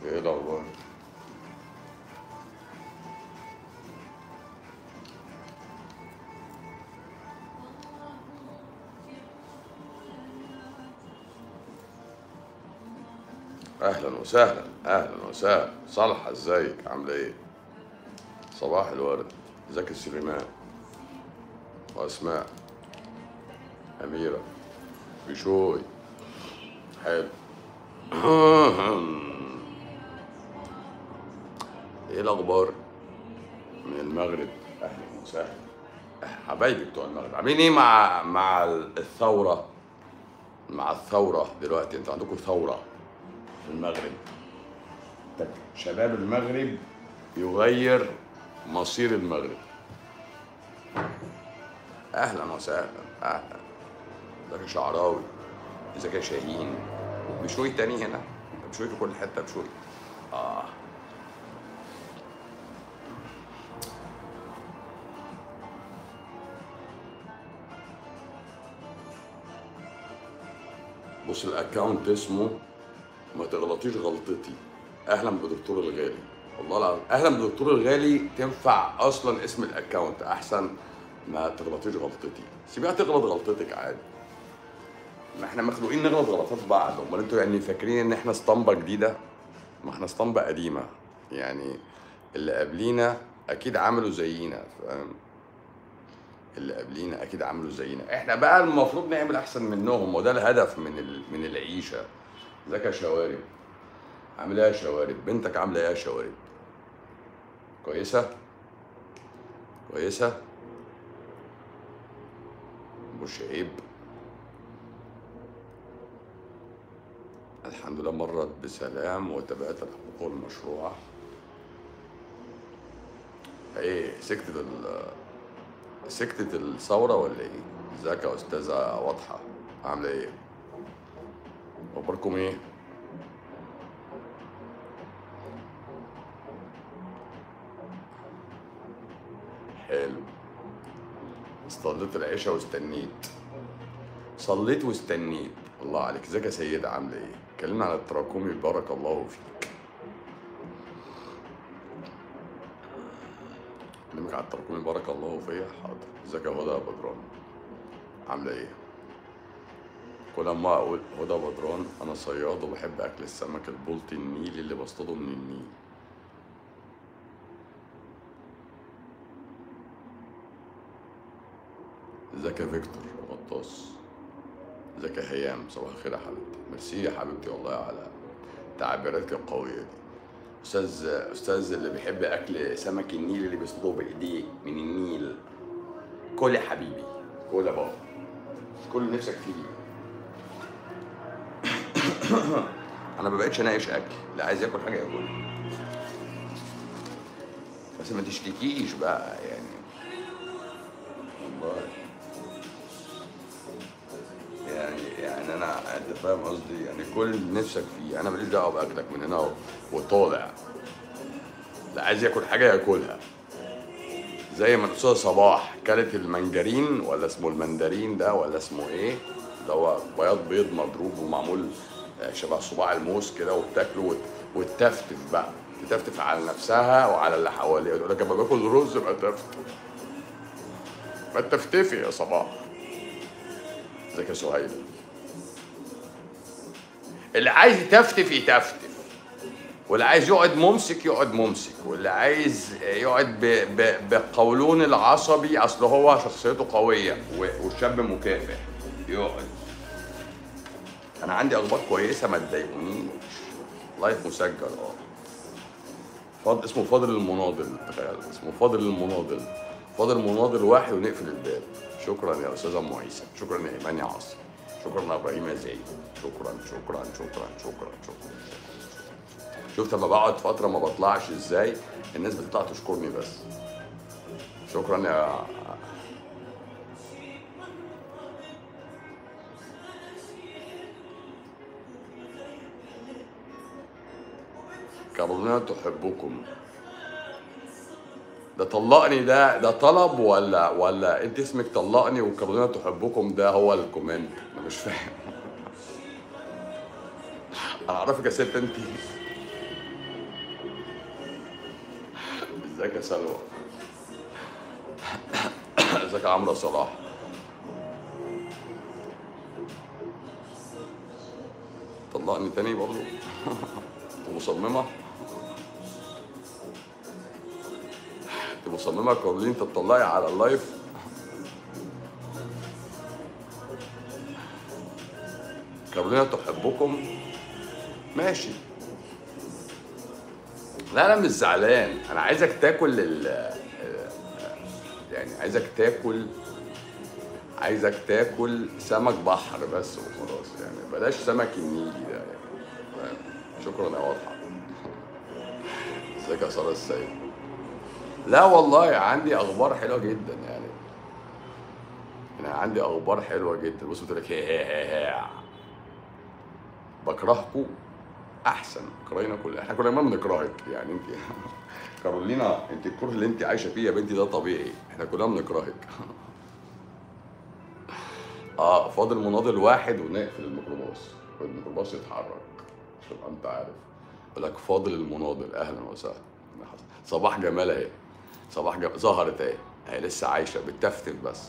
ايه الاخبار اهلا وسهلا اهلا وسهلا صالحه ازيك عامله ايه صباح الورد ازيك يا سليمان واسماء اميره بشوي حلو ايه الاخبار من المغرب اهلا وسهلا حبايبي بتوع المغرب عاملين ايه مع مع الثوره مع الثوره دلوقتي انتوا عندكم ثوره في المغرب طب شباب المغرب يغير مصير المغرب اهلا وسهلا اهلا ازيك يا شعراوي ازيك يا شاهين بشوي تاني هنا بشوي في كل حته بشوي اه بص الاكونت اسمه ما تغلطيش غلطتي اهلا بدكتور الغالي والله العظيم اهلا بدكتور الغالي تنفع اصلا اسم الاكونت احسن ما تغلطيش غلطتي سيبيها تغلط غلطتك عادي ما احنا مخلوقين نغلط غلطات بعض امال انتوا يعني فاكرين ان احنا اسطمبه جديده ما احنا اسطمبه قديمه يعني اللي قبلينا اكيد عملوا زينا فاهم اللي قبلينا اكيد عملوا زينا احنا بقى المفروض نعمل احسن منهم وده الهدف من ال... من العيشه ازيك يا شوارب عامله ايه يا شوارب بنتك عامله ايه يا شوارب كويسه كويسه مش عيب الحمد لله مرت بسلام وتبعت الحقوق المشروعة ايه سكتت ال سكتت الثورة ولا ايه؟ ازيك يا أستاذة واضحة عاملة ايه؟ أخباركم ايه؟ حلو صليت العشاء واستنيت صليت واستنيت الله عليك ازيك يا سيدة عاملة ايه؟ اتكلمنا عن التراكمي بارك الله فيك كلمك عن التراكمي بارك الله فيا حاضر ازيك يا هدى يا بدران عاملة ايه؟ كل ما اقول هدى بدران انا صياد وبحب اكل السمك البلطي النيلي اللي بصطاده من النيل ازيك يا فيكتور غطاس ازيك يا هيام صباح الخير يا حبيبتي ميرسي يا حبيبتي والله على تعبيراتك القوية دي أستاذ أستاذ اللي بيحب أكل سمك النيل اللي بيصطاده بإيديه من النيل كل يا حبيبي كل يا بابا كل اللي نفسك فيه أنا ما بقتش أناقش أكل اللي عايز ياكل حاجة ياكل بس ما تشتكيش بقى يعني والله يعني يعني انا انت فاهم قصدي يعني كل اللي نفسك فيه انا ماليش دعوه باكلك من هنا وطالع اللي عايز ياكل حاجه ياكلها زي ما الاستاذ صباح كلت المنجرين ولا اسمه المندرين ده ولا اسمه ايه اللي هو بياض بيض مضروب ومعمول شبه صباع الموس كده وبتاكله وت- وتتفتف بقى تتفتف على نفسها وعلى اللي حواليها تقول لك لما باكل رز بتفتف ما تفتفي يا صباح ازيك يا سهيل اللي عايز يتفتف يتفتف واللي عايز يقعد ممسك يقعد ممسك واللي عايز يقعد ب... ب... بقولون العصبي اصل هو شخصيته قويه و- والشاب مكافح يقعد انا عندي اخبار كويسه ما تضايقونيش لايف مسجل اه فاضل اسمه فاضل المناضل تخيل اسمه فاضل المناضل فاضل مناضل واحد ونقفل الباب شكرا يا استاذ ام عيسى شكرا يا ايمان يا عاصم شكرا يا ابراهيم يا زيد شكرا شكرا شكرا شكرا شكرا شفت لما بقعد فتره ما بطلعش ازاي الناس بتطلع تشكرني بس شكرا يا كارولينا تحبكم ده طلقني ده ده طلب ولا ولا انت اسمك طلقني وكارولينا تحبكم ده هو الكومنت انا مش فاهم انا اعرفك يا ست انت ازيك يا سلوى ازيك يا عمرو صلاح طلقني تاني برضه انت مصممة انت مصممة يا كارولين تطلعي على اللايف كارولينا تحبكم ماشي لا انا مش زعلان انا عايزك تاكل ال يعني عايزك تاكل عايزك تاكل سمك بحر بس وخلاص يعني بلاش سمك النيلي ده يعني فاهم؟ شكرا يا واضحة ازيك يا سارة السيد لا والله عندي اخبار حلوه جدا يعني انا عندي اخبار حلوه جدا بص قلت لك هي هي هي هي. بكرهكم احسن كرهنا كل احنا كلنا ما بنكرهك يعني انت كارولينا انت الكره اللي انت عايشه فيه يا بنتي ده طبيعي احنا كلنا بنكرهك اه فاضل مناضل واحد ونقفل الميكروباص والميكروباص يتحرك عشان تبقى انت عارف يقول لك فاضل المناضل اهلا وسهلا صباح جمال اهي صباح جمال ظهرت اهي هي لسه عايشه بتفتف بس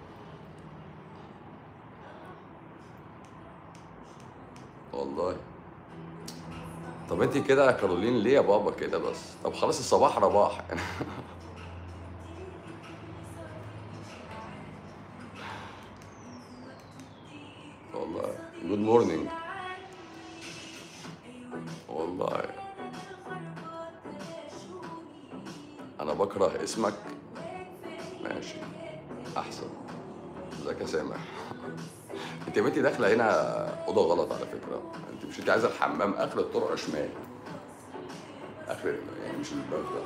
والله طب انت كده يا كارولين ليه يا بابا كده بس طب خلاص الصباح رباح والله جود مورنينج والله انا بكره اسمك ماشي احسن ازيك يا سامح انت يا بنتي داخله هنا اوضه غلط على فكره انت مش انت عايزه الحمام اخر الطرقه شمال اخر يعني مش الباب ده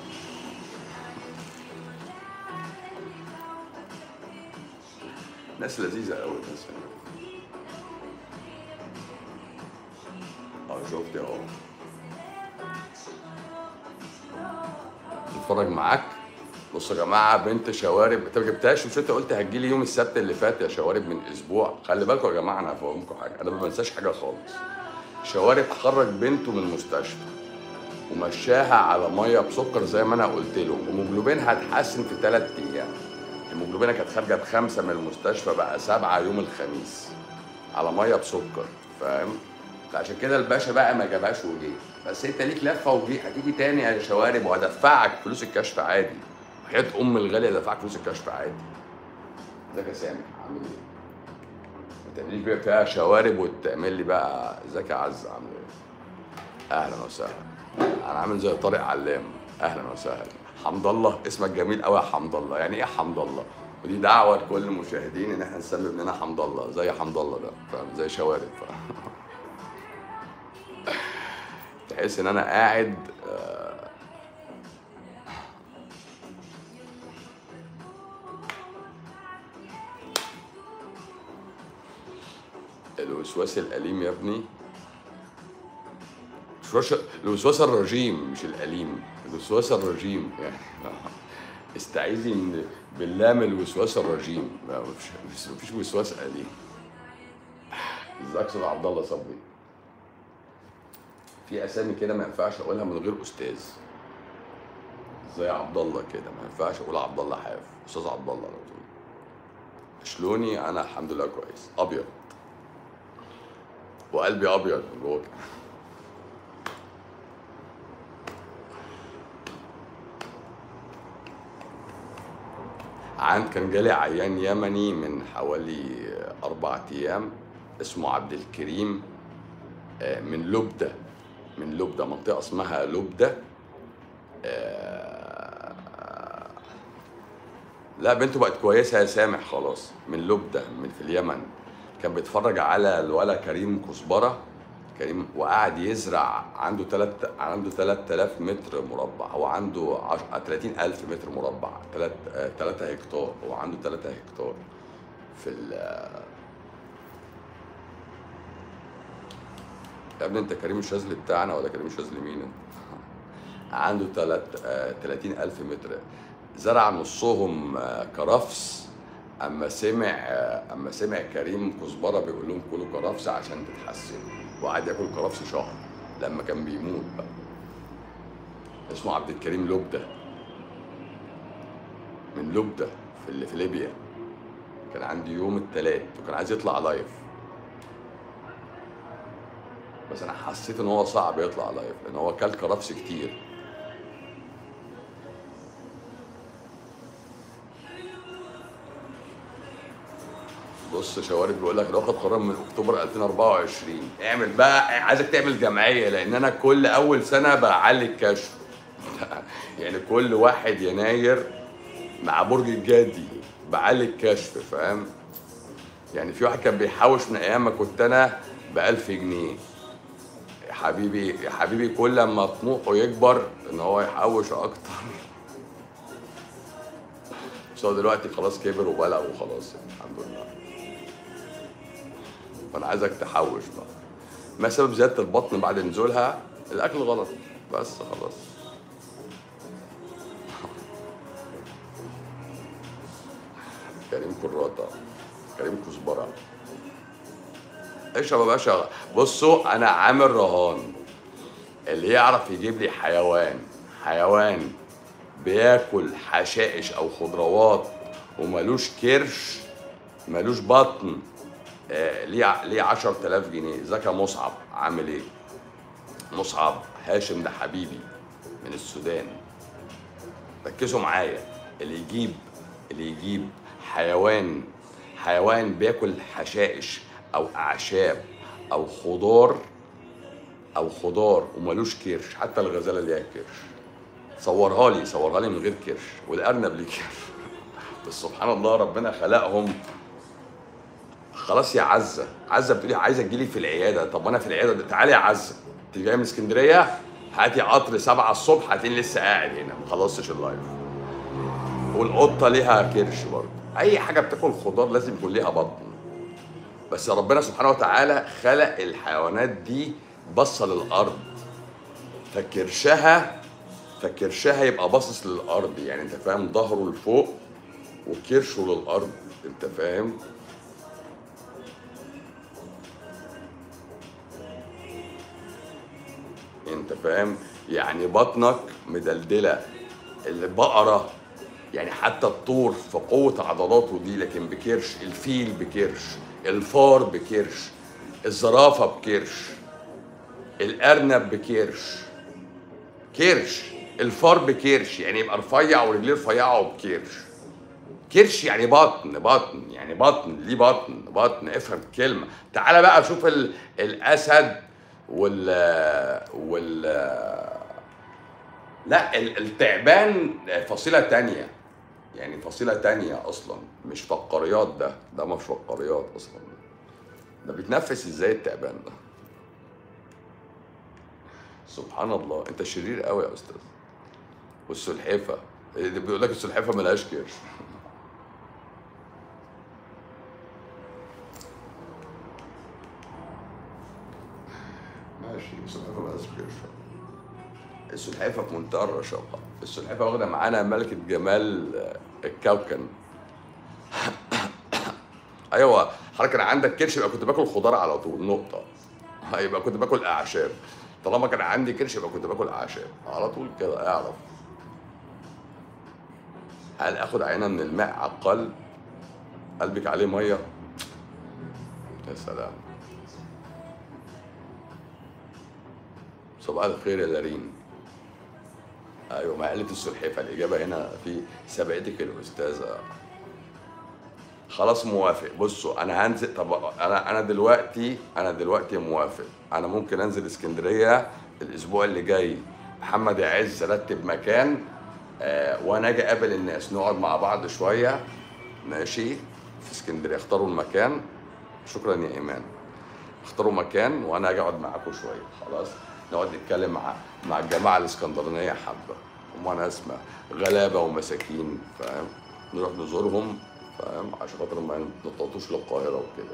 ناس لذيذه قوي الناس هنا اه شفت اهو اتفرج معاك بصوا يا جماعه بنت شوارب انت ما جبتهاش مش انت قلت هتجيلي يوم السبت اللي فات يا شوارب من اسبوع خلي بالكم يا جماعه انا هفهمكم حاجه انا ما بنساش حاجه خالص شوارب خرج بنته من المستشفى ومشاها على ميه بسكر زي ما انا قلت له هيموجلوبينها اتحسن في ثلاث ايام هيموجلوبينها كانت خارجه بخمسه من المستشفى بقى سبعه يوم الخميس على ميه بسكر فاهم فعشان كده الباشا بقى ما جابهاش وجه بس انت ليك لفه وجه هتيجي تاني يا شوارب وهدفعك فلوس الكشف عادي وحياة ام الغاليه هدفعك فلوس الكشف عادي ازيك يا سامح عامل ايه؟ ما تعمليش بقى فيها شوارب وتعمل لي بقى ازيك يا عز عامل ايه؟ اهلا وسهلا انا عامل زي طارق علام اهلا وسهلا حمد الله اسمك جميل قوي يا حمد الله يعني ايه حمد الله ودي دعوه لكل المشاهدين ان احنا نسمي ابننا حمد الله زي حمد الله ده فاهم زي شوارب فاهم تحس ان انا قاعد آه، الوسواس الأليم يا ابني الوسواس الوسواس الرجيم مش الأليم الوسواس الرجيم يعني استعيذي من بالله من الوسواس الرجيم لا مفيش مفيش وسواس أليم ازيك استاذ عبد الله صبري في اسامي كده ما ينفعش اقولها من غير استاذ زي عبد الله كده ما ينفعش اقول عبد الله حاف استاذ عبد الله على طول شلوني انا الحمد لله كويس ابيض وقلبي ابيض من جوه كده. عند كان جالي عيان يمني من حوالي أربعة أيام اسمه عبد الكريم آه، من لبدة من لبدة منطقة اسمها لبدة آه، لا بنته بقت كويسة يا سامح خلاص من لبدة من في اليمن كان بيتفرج على الولا كريم كزبرة كريم وقعد يزرع عنده تلات عنده 3000 متر مربع هو عنده عش... 30000 متر مربع 3 3 هكتار هو عنده 3 هكتار في ال يا ابني انت كريم الشاذلي بتاعنا ولا كريم الشاذلي مين انت؟ عنده تلات آه، 30000 متر زرع نصهم آه، كرفس اما سمع آه، اما سمع كريم كزبره بيقول لهم كلوا كرفس عشان تتحسنوا وقعد ياكل كرفس شهر لما كان بيموت بقى اسمه عبد الكريم لبده من لبده في اللي في ليبيا كان عندي يوم التلات وكان عايز يطلع لايف بس انا حسيت ان هو صعب يطلع لايف لان هو كل كرفس كتير بص شوارب بيقول لك واخد قرار من اكتوبر 2024 اعمل بقى عايزك تعمل جمعيه لان انا كل اول سنه بعلي الكشف يعني كل واحد يناير مع برج الجدي بعلي الكشف فاهم يعني في واحد كان بيحوش من ايام ما كنت انا ب 1000 جنيه يا حبيبي يا حبيبي كل ما طموحه يكبر ان هو يحوش اكتر بس هو دلوقتي خلاص كبر وبلغ وخلاص يعني الحمد لله فانا عايزك تحوش بقى ما سبب زياده البطن بعد نزولها الاكل غلط بس خلاص كريم كراته كريم كزبره اشرب يا باشا بصوا انا عامل رهان اللي يعرف يجيب لي حيوان حيوان بياكل حشائش او خضروات وملوش كرش ملوش بطن آه ليه ع- ليه 10000 جنيه ازيك يا مصعب عامل ايه مصعب هاشم ده حبيبي من السودان ركزوا معايا اللي يجيب اللي يجيب حيوان حيوان بياكل حشائش او اعشاب او خضار او خضار وملوش كرش حتى الغزاله ليها كرش صورها لي صورها لي من غير كرش والارنب ليه كرش بس سبحان الله ربنا خلقهم خلاص يا عزه عزه بتقولي عايزه تجيلي في العياده طب انا في العياده ده تعالي يا عزه انت جايه من اسكندريه هاتي قطر 7 الصبح هتلاقيني لسه قاعد هنا ما خلصتش اللايف والقطه ليها كرش برضه اي حاجه بتاكل خضار لازم يكون ليها بطن بس ربنا سبحانه وتعالى خلق الحيوانات دي بصه للارض فكرشها فكرشها يبقى باصص للارض يعني انت فاهم ظهره لفوق وكرشه للارض انت فاهم انت فاهم يعني بطنك مدلدله البقره يعني حتى الطور في قوه عضلاته دي لكن بكرش الفيل بكرش الفار بكرش الزرافه بكرش الارنب بكرش كرش الفار بكرش يعني يبقى رفيع ورجليه رفيعه وبكرش كرش يعني بطن بطن يعني بطن ليه بطن بطن افهم الكلمه تعالى بقى شوف ال... الاسد وال وال لا ال- التعبان فصيله تانية يعني فصيله تانية اصلا مش فقاريات ده ده مش فقاريات اصلا ده بيتنفس ازاي التعبان ده سبحان الله انت شرير قوي يا استاذ والسلحفه اللي بيقول لك السلحفه ملهاش كرش ماشي السلحفه ملهاش كرش السلحفه في منتهى الرشاقه السلحفه واخده معانا ملكه جمال الكوكب ايوه حضرتك كان عندك كرش يبقى كنت باكل خضار على طول نقطه يبقى كنت باكل اعشاب طالما كان عندي كرش يبقى كنت باكل اعشاب على طول كده اعرف هل اخد عينه من الماء على القلب قلبك عليه ميه يا سلام صباح الخير يا لارين ايوه معلة السلحفه الاجابه هنا في سبقتك الاستاذه خلاص موافق بصوا انا هنزل طب انا انا دلوقتي انا دلوقتي موافق انا ممكن انزل اسكندريه الاسبوع اللي جاي محمد يعز رتب مكان آه وانا اجي اقابل الناس نقعد مع بعض شويه ماشي في اسكندريه اختاروا المكان شكرا يا ايمان اختاروا مكان وانا اجي اقعد معاكم شويه خلاص نقعد نتكلم مع مع الجماعه الاسكندرانيه حبه هم ناس ما- غلابه ومساكين فاهم نروح نزورهم فاهم عشان خاطر ما نطلطوش للقاهره وكده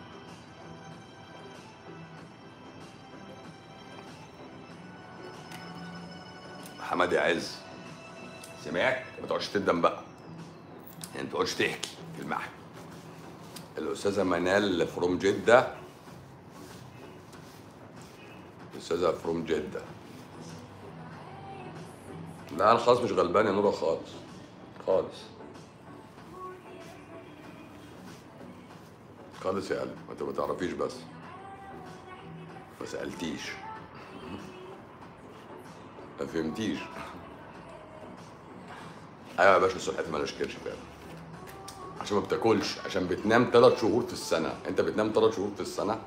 محمد يعز سمعت ما تقعدش تندم بقى يعني ما تقعدش تحكي في المحكمه الاستاذه منال فروم جده الاستاذه فروم جده لا انا خلاص مش غلبان يا نورا خالص خالص خالص يا قلبي ما انت ما تعرفيش بس ما سالتيش ما فهمتيش ايوه يا باشا السلحفاه مالهاش كرش فعلا عشان ما بتاكلش عشان بتنام ثلاث شهور في السنه انت بتنام ثلاث شهور في السنه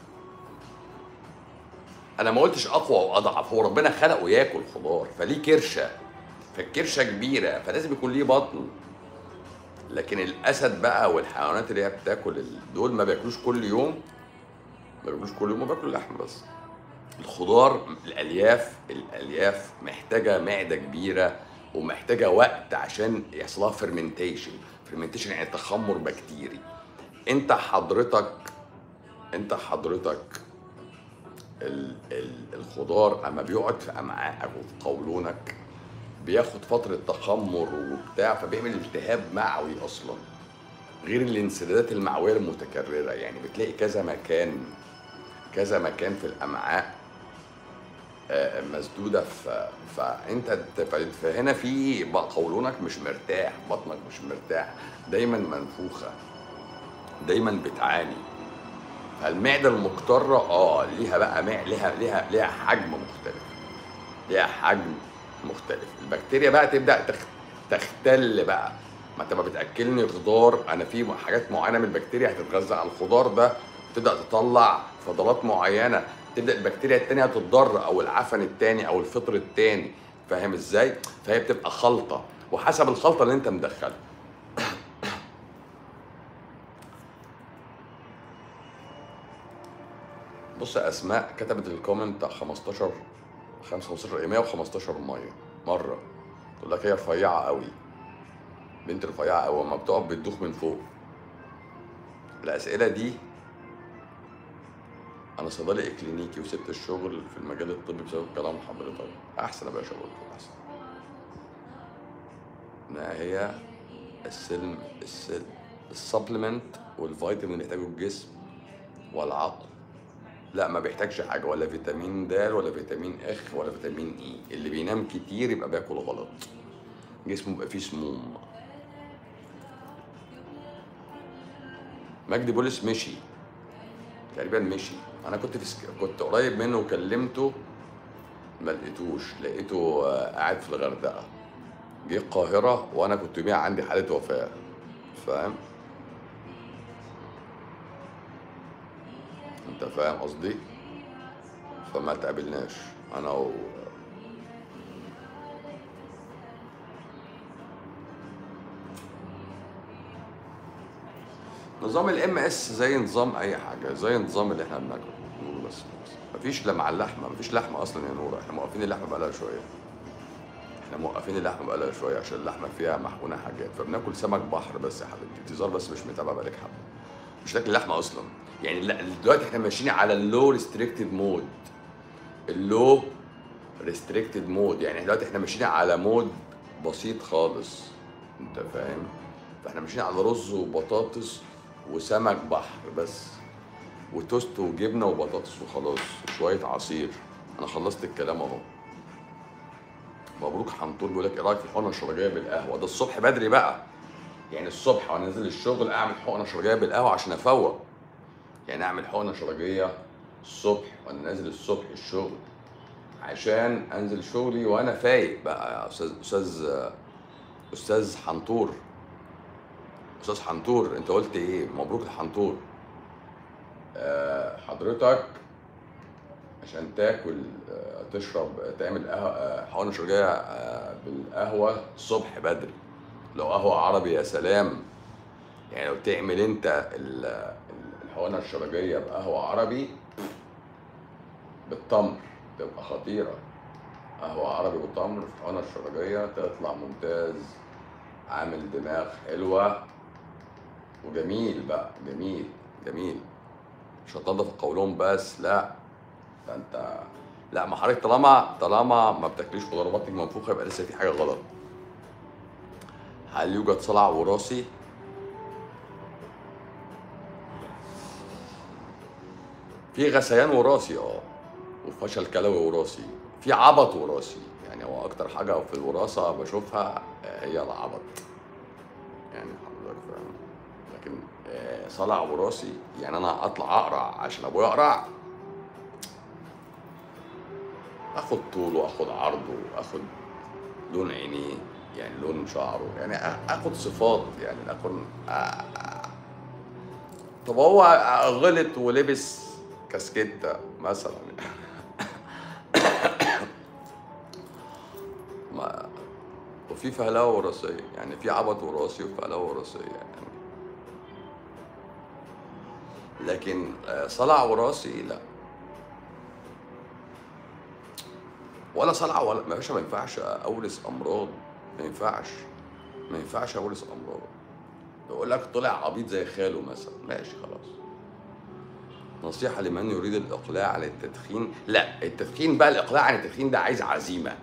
انا ما قلتش اقوى او اضعف هو ربنا خلقه ياكل خضار فليه كرشه فالكرشه كبيره فلازم يكون ليه بطن لكن الاسد بقى والحيوانات اللي هي بتاكل ال- دول ما بياكلوش كل يوم ما بياكلوش كل يوم ما بياكلوا لحم بس الخضار الالياف الالياف محتاجه معده كبيره ومحتاجه وقت عشان يحصل لها فيرمنتيشن فيرمنتيشن يعني تخمر بكتيري انت حضرتك انت حضرتك ال ال الخضار اما بيقعد في امعائك وفي قولونك بياخد فتره تخمر وبتاع فبيعمل التهاب معوي اصلا غير الانسدادات المعويه المتكرره يعني بتلاقي كذا مكان كذا مكان في الامعاء آه، مسدوده ف... فانت ت- فهنا في بقى قولونك مش مرتاح بطنك مش مرتاح دايما منفوخه دايما بتعاني فالمعده المكتره اه ليها بقى مع... ليها ليها ليها حجم مختلف ليها حجم مختلف البكتيريا بقى تبدا تخ... تختل بقى ما انت ما بتاكلني خضار انا في حاجات معينه من البكتيريا هتتغذى على الخضار ده تبدا تطلع فضلات معينه تبدا البكتيريا التانية تتضر او العفن التاني او الفطر التاني فاهم ازاي فهي بتبقى خلطه وحسب الخلطه اللي انت مدخلها بص يا اسماء كتبت الكومنت بتاع 15 15 ايه 115 ميه مره تقول لك هي رفيعه قوي بنت رفيعه قوي اما بتقف بتدوخ من فوق الاسئله دي انا صيدلي اكلينيكي وسبت الشغل في المجال الطبي بسبب كلام حضرتك احسن يا باشا برضه احسن ما هي السلم السلم السبلمنت والفيتامين اللي يحتاجه الجسم والعقل لا ما بيحتاجش حاجه ولا فيتامين د ولا فيتامين اخ ولا فيتامين اي اللي بينام كتير يبقى بياكل غلط جسمه يبقى فيه سموم مجدي بولس مشي تقريبا مشي انا كنت في سك... كنت قريب منه وكلمته ما لقيتوش لقيته آه، قاعد في الغردقه جه القاهره وانا كنت يوميها عندي حاله وفاه فاهم انت فاهم قصدي فما تقابلناش انا و نظام الام اس زي نظام اي حاجه زي النظام اللي احنا بناكله نقول بس بس. مفيش لا مع اللحمه مفيش لحمه اصلا يا نوره احنا موقفين اللحمه بقالها شويه احنا موقفين اللحمه بقالها شويه عشان اللحمه فيها محقونه حاجات فبناكل سمك بحر بس يا حبيبتي انتظار بس مش متابعه بقالك حبه مش تاكل لحمه اصلا يعني لا دلوقتي احنا ماشيين على اللو ريستريكتد مود اللو ريستريكتد مود يعني دلوقتي احنا ماشيين على مود بسيط خالص انت فاهم فاحنا ماشيين على رز وبطاطس وسمك بحر بس وتوست وجبنه وبطاطس وخلاص وشويه عصير انا خلصت الكلام اهو مبروك حنطور بيقول لك ايه رايك في الحقنه الشرجيه بالقهوه ده الصبح بدري بقى يعني الصبح وانا نازل الشغل اعمل حقنه شرجيه بالقهوه عشان افوق يعني اعمل حقنه شرجيه الصبح وانا نازل الصبح الشغل عشان انزل شغلي وانا فايق بقى يا استاذ استاذ استاذ حنطور استاذ حنطور انت قلت ايه مبروك الحنطور آه، حضرتك عشان تاكل آه، تشرب آه، تعمل قهوه آه، حقنه شرجيه آه، بالقهوه الصبح بدري لو قهوه عربي يا سلام يعني لو تعمل انت ال- ال- الحقنه الشرجيه بقهوه عربي بالتمر تبقى خطيره قهوه عربي بالتمر في الحقنه الشرجيه تطلع ممتاز عامل دماغ حلوه وجميل بقى جميل جميل مش هتنضف القولون بس لا ده انت لا ما حضرتك طالما طالما ما بتاكليش خضار بطنك منفوخه يبقى لسه في حاجه غلط هل يوجد صلع وراثي في غثيان وراثي اه وفشل كلوي وراثي في عبط وراثي يعني هو اكتر حاجه في الوراثه بشوفها آه، هي العبط يعني حضرتك فاهم لكن آه، صلع وراثي يعني انا اطلع اقرع عشان ابويا اقرع اخد طوله اخد عرضه اخد لون عينيه يعني لون شعره يعني آ- اخد صفات يعني اكون آ- طب هو غلط ولبس كاسكيتة مثلا ما وفي فهلوه وراثيه يعني في عبط وراثي وفهلوه وراثيه يعني لكن آه، صلع وراثي لا ولا صلع ولا ما باشا ما ينفعش اورث امراض ما ينفعش ما ينفعش اورث امراض يقول لك طلع عبيط زي خاله مثلا ماشي خلاص نصيحة لمن يريد الإقلاع عن التدخين لا التدخين بقى الإقلاع عن التدخين ده عايز عزيمة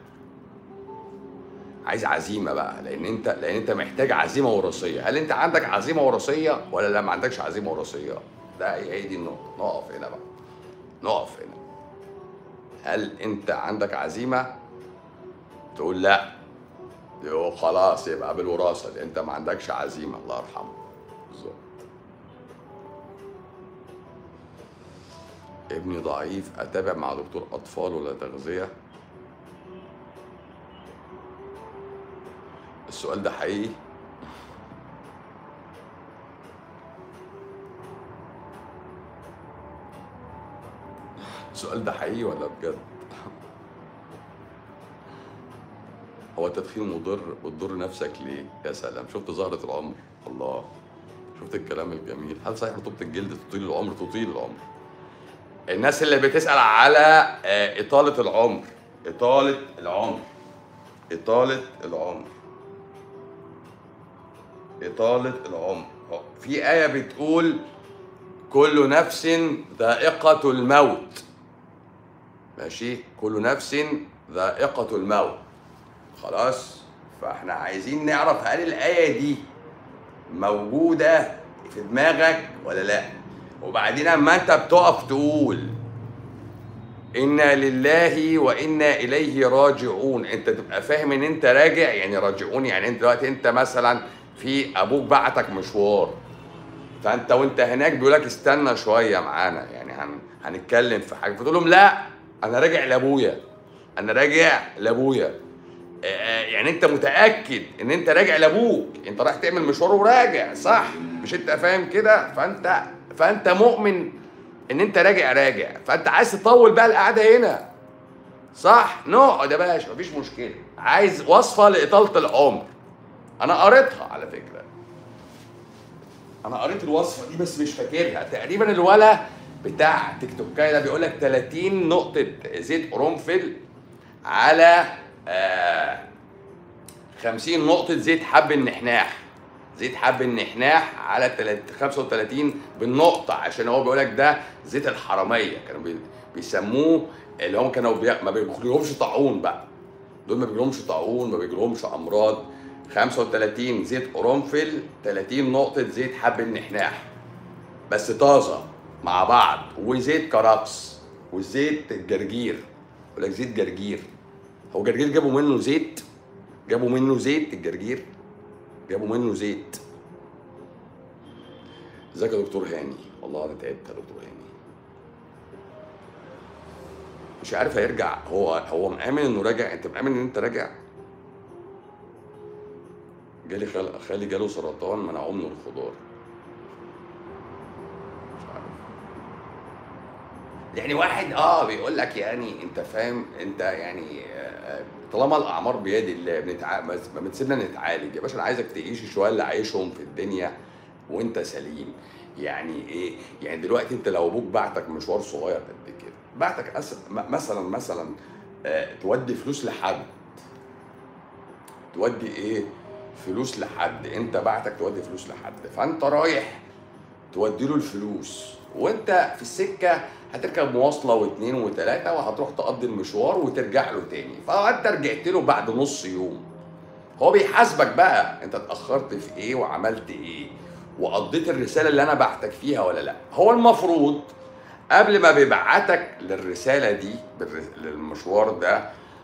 عايز عزيمة بقى لأن أنت لأن أنت محتاج عزيمة وراثية هل أنت عندك عزيمة وراثية ولا لا ما عندكش عزيمة وراثية ده هي هي دي النقطة نقف هنا بقى نقف هنا هل أنت عندك عزيمة تقول لا يو خلاص يبقى بالوراثة لأن أنت ما عندكش عزيمة الله يرحمه بالظبط ابني ضعيف اتابع مع دكتور اطفال ولا تغذيه السؤال ده حقيقي السؤال ده حقيقي ولا بجد هو التدخين مضر بتضر نفسك ليه يا سلام شفت زهرة العمر الله شفت الكلام الجميل هل صحيح رطوبة الجلد تطيل العمر تطيل العمر الناس اللي بتسأل على آه، إطالة العمر إطالة العمر إطالة العمر إطالة العمر أهو. في آية بتقول كل نفس ذائقة الموت ماشي كل نفس ذائقة الموت خلاص فاحنا عايزين نعرف هل الآية دي موجودة في دماغك ولا لا وبعدين اما انت بتقف تقول انا لله وانا اليه راجعون انت تبقى فاهم ان انت راجع يعني راجعون يعني انت دلوقتي انت مثلا في ابوك بعتك مشوار فانت وانت هناك بيقول لك استنى شويه معانا يعني هن هنتكلم في حاجه فتقول لهم لا انا راجع لابويا انا راجع لابويا آه، آه، يعني انت متاكد ان انت راجع لابوك انت رايح تعمل مشوار وراجع صح مش انت فاهم كده فانت فانت مؤمن ان انت راجع راجع فانت عايز تطول بقى القعده هنا صح نقعد يا باشا مفيش مشكله عايز وصفه لاطاله العمر انا قريتها على فكره انا قريت الوصفه دي بس مش فاكرها تقريبا الولا بتاع تيك توكاي ده بيقول لك 30 نقطه زيت قرنفل على آه 50 نقطه زيت حب النحناح زيت حب النحناح على تلات- 35 بالنقطه عشان هو بيقول لك ده زيت الحراميه كانوا بي- بيسموه اللي هم كانوا بي... ما بيجيلهمش طاعون بقى دول ما بيجيلهمش طاعون ما بيجيلهمش امراض 35 زيت قرنفل 30 نقطة زيت حب النحناح بس طازة مع بعض وزيت كرفس وزيت الجرجير يقول لك زيت جرجير هو جرجير جابوا منه زيت جابوا منه زيت الجرجير جابوا منه زيت ازيك يا دكتور هاني والله انا تعبت يا دكتور هاني مش عارف هيرجع هو هو مآمن انه راجع انت مآمن ان انت راجع جالي خال... خالي جاله سرطان منعوه من الخضار مش عارف يعني واحد اه بيقول لك يعني انت فاهم انت يعني آه، طالما الاعمار بيد الله بنتع... ما ما بتسيبنا نتعالج يا باشا انا عايزك تعيش شويه اللي عايشهم في الدنيا وانت سليم يعني ايه يعني دلوقتي انت لو ابوك بعتك مشوار صغير قد كده بعتك أس... م- مثلا مثلا آه، تودي فلوس لحد تودي ايه فلوس لحد انت بعتك تودي فلوس لحد فانت رايح تودي له الفلوس وانت في السكه هتركب مواصله واثنين وثلاثه وهتروح تقضي المشوار وترجع له تاني فانت رجعت له بعد نص يوم هو بيحاسبك بقى انت اتاخرت في ايه وعملت ايه وقضيت الرساله اللي انا بعتك فيها ولا لا هو المفروض قبل ما بيبعتك للرساله دي بالر- للمشوار ده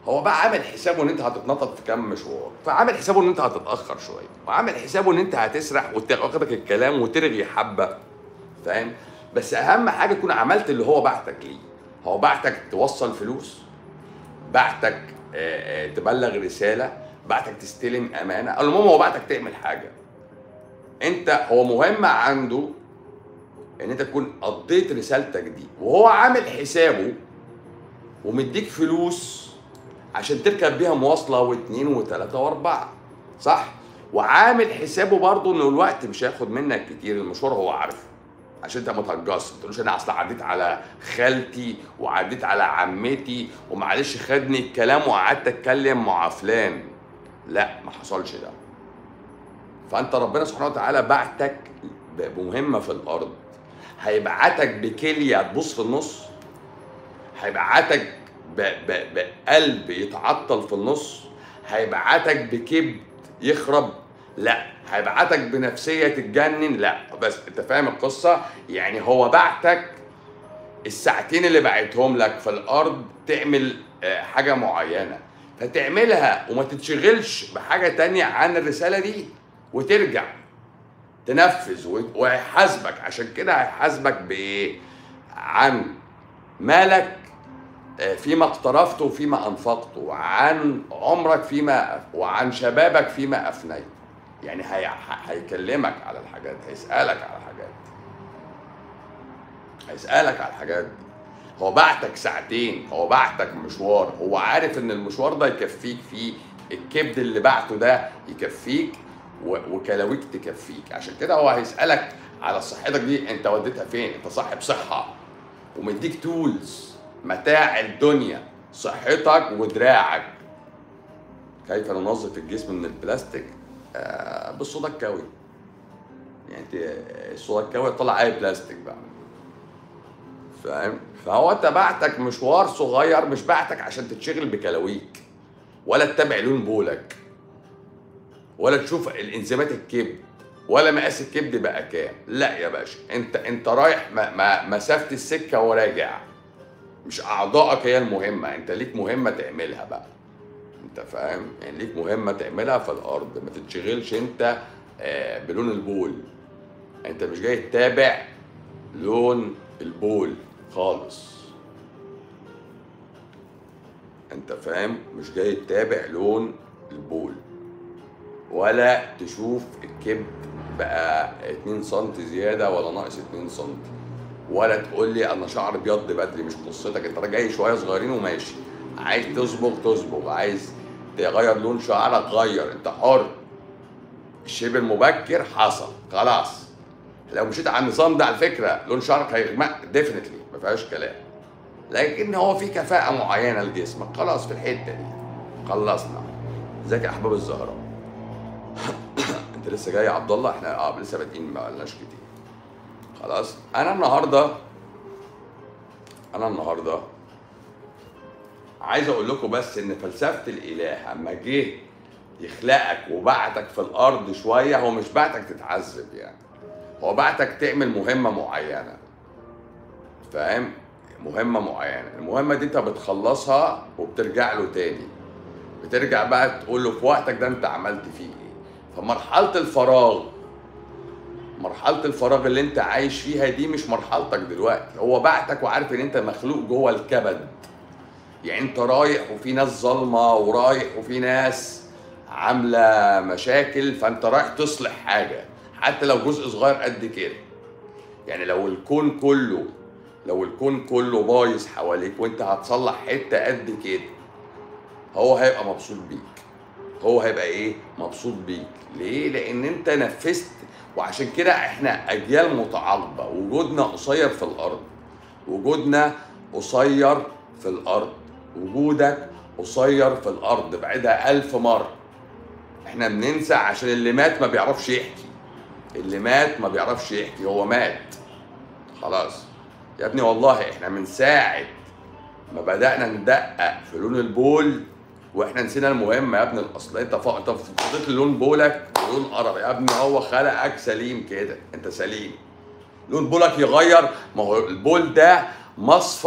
هو بقى عامل حسابه ان انت هتتنطط في كام مشوار فعامل حسابه ان انت هتتاخر شويه وعامل حسابه ان انت هتسرح وتاخدك الكلام وترغي حبه فاهم بس اهم حاجه تكون عملت اللي هو بعتك ليه هو بعتك توصل فلوس بعتك آه، آه، تبلغ رساله بعتك تستلم امانه المهم هو بعتك تعمل حاجه انت هو مهم عنده ان انت تكون قضيت رسالتك دي وهو عامل حسابه ومديك فلوس عشان تركب بيها مواصله واثنين وثلاثه واربعه صح وعامل حسابه برضه انه الوقت مش هياخد منك كتير المشوار هو عارفه عشان انت ما تهجصش ما تقولش انا اصل عديت على خالتي وعديت على عمتي ومعلش خدني الكلام وقعدت اتكلم مع فلان لا ما حصلش ده فانت ربنا سبحانه وتعالى بعتك بمهمه في الارض هيبعتك بكليه تبص في النص هيبعتك ب- ب- بقلب يتعطل في النص هيبعتك بكبد يخرب لا هيبعتك بنفسيه تتجنن لا بس انت فاهم القصه يعني هو بعتك الساعتين اللي بعتهم لك في الارض تعمل آه، حاجه معينه فتعملها وما تتشغلش بحاجه تانية عن الرساله دي وترجع تنفذ و- وهيحاسبك عشان كده هيحاسبك بايه عن مالك آه، فيما اقترفته وفيما انفقته وعن عمرك فيما وعن شبابك فيما افنيت يعني هي... ه- هيكلمك على الحاجات هيسالك على الحاجات هيسالك على الحاجات دي هو بعتك ساعتين هو بعتك مشوار هو عارف ان المشوار ده يكفيك فيه الكبد اللي بعته ده يكفيك و... وكلاويك تكفيك عشان كده هو هيسالك على صحتك دي انت وديتها فين انت صاحب صحه ومديك تولز متاع الدنيا صحتك ودراعك كيف ننظف الجسم من البلاستيك آه بالصودا الكوي يعني انت الصودا الكوي طلع اي بلاستيك بقى فاهم فهو انت بعتك مشوار صغير مش بعتك عشان تتشغل بكلاويك ولا تتابع لون بولك ولا تشوف الانزيمات الكبد ولا مقاس الكبد بقى كام لا يا باشا انت انت رايح م- م- مسافه السكه وراجع مش اعضائك هي المهمه انت ليك مهمه تعملها بقى انت فاهم يعني ليك مهمه تعملها في الارض ما تتشغلش انت آه، بلون البول انت مش جاي تتابع لون البول خالص انت فاهم مش جاي تتابع لون البول ولا تشوف الكبد بقى 2 سم زياده ولا ناقص 2 سم ولا تقول لي انا شعر ابيض بدري مش قصتك انت جاي شويه صغيرين وماشي عايز تصبغ تصبغ عايز تغير لون شعرك غير انت حر الشبه المبكر حصل خلاص لو مشيت على النظام ده على فكره لون شعرك هيغمق ديفنتلي ما فيهاش كلام لكن هو في كفاءه معينه لجسمك خلاص في الحته دي خلصنا ازيك يا احباب الزهراء انت لسه جاي يا عبد الله احنا اه لسه بادئين ما قلناش كتير خلاص انا النهارده انا النهارده عايز اقول لكم بس ان فلسفه الاله اما جه يخلقك وبعتك في الارض شويه هو مش بعتك تتعذب يعني هو بعتك تعمل مهمه معينه فاهم مهمه معينه المهمه دي انت بتخلصها وبترجع له تاني بترجع بقى تقول له في وقتك ده انت عملت فيه ايه فمرحله الفراغ مرحله الفراغ اللي انت عايش فيها دي مش مرحلتك دلوقتي هو بعتك وعارف ان انت مخلوق جوه الكبد يعني انت رايح وفي ناس ظالمه ورايح وفي ناس عامله مشاكل فانت رايح تصلح حاجه حتى لو جزء صغير قد كده يعني لو الكون كله لو الكون كله بايظ حواليك وانت هتصلح حته قد كده هو هيبقى مبسوط بيك هو هيبقى ايه مبسوط بيك ليه لان انت نفذت وعشان كده احنا اجيال متعاقبه وجودنا قصير في الارض وجودنا قصير في الارض وجودك قصير في الارض بعدها ألف مره احنا بننسى عشان اللي مات ما بيعرفش يحكي اللي مات ما بيعرفش يحكي هو مات خلاص يا ابني والله احنا من ساعه ما بدانا ندقق في لون البول واحنا نسينا المهمه يا ابني الاصل انت ف... انت فضيت لون بولك ولون قرف يا ابني هو خلقك سليم كده انت سليم لون بولك يغير ما هو البول ده مصفى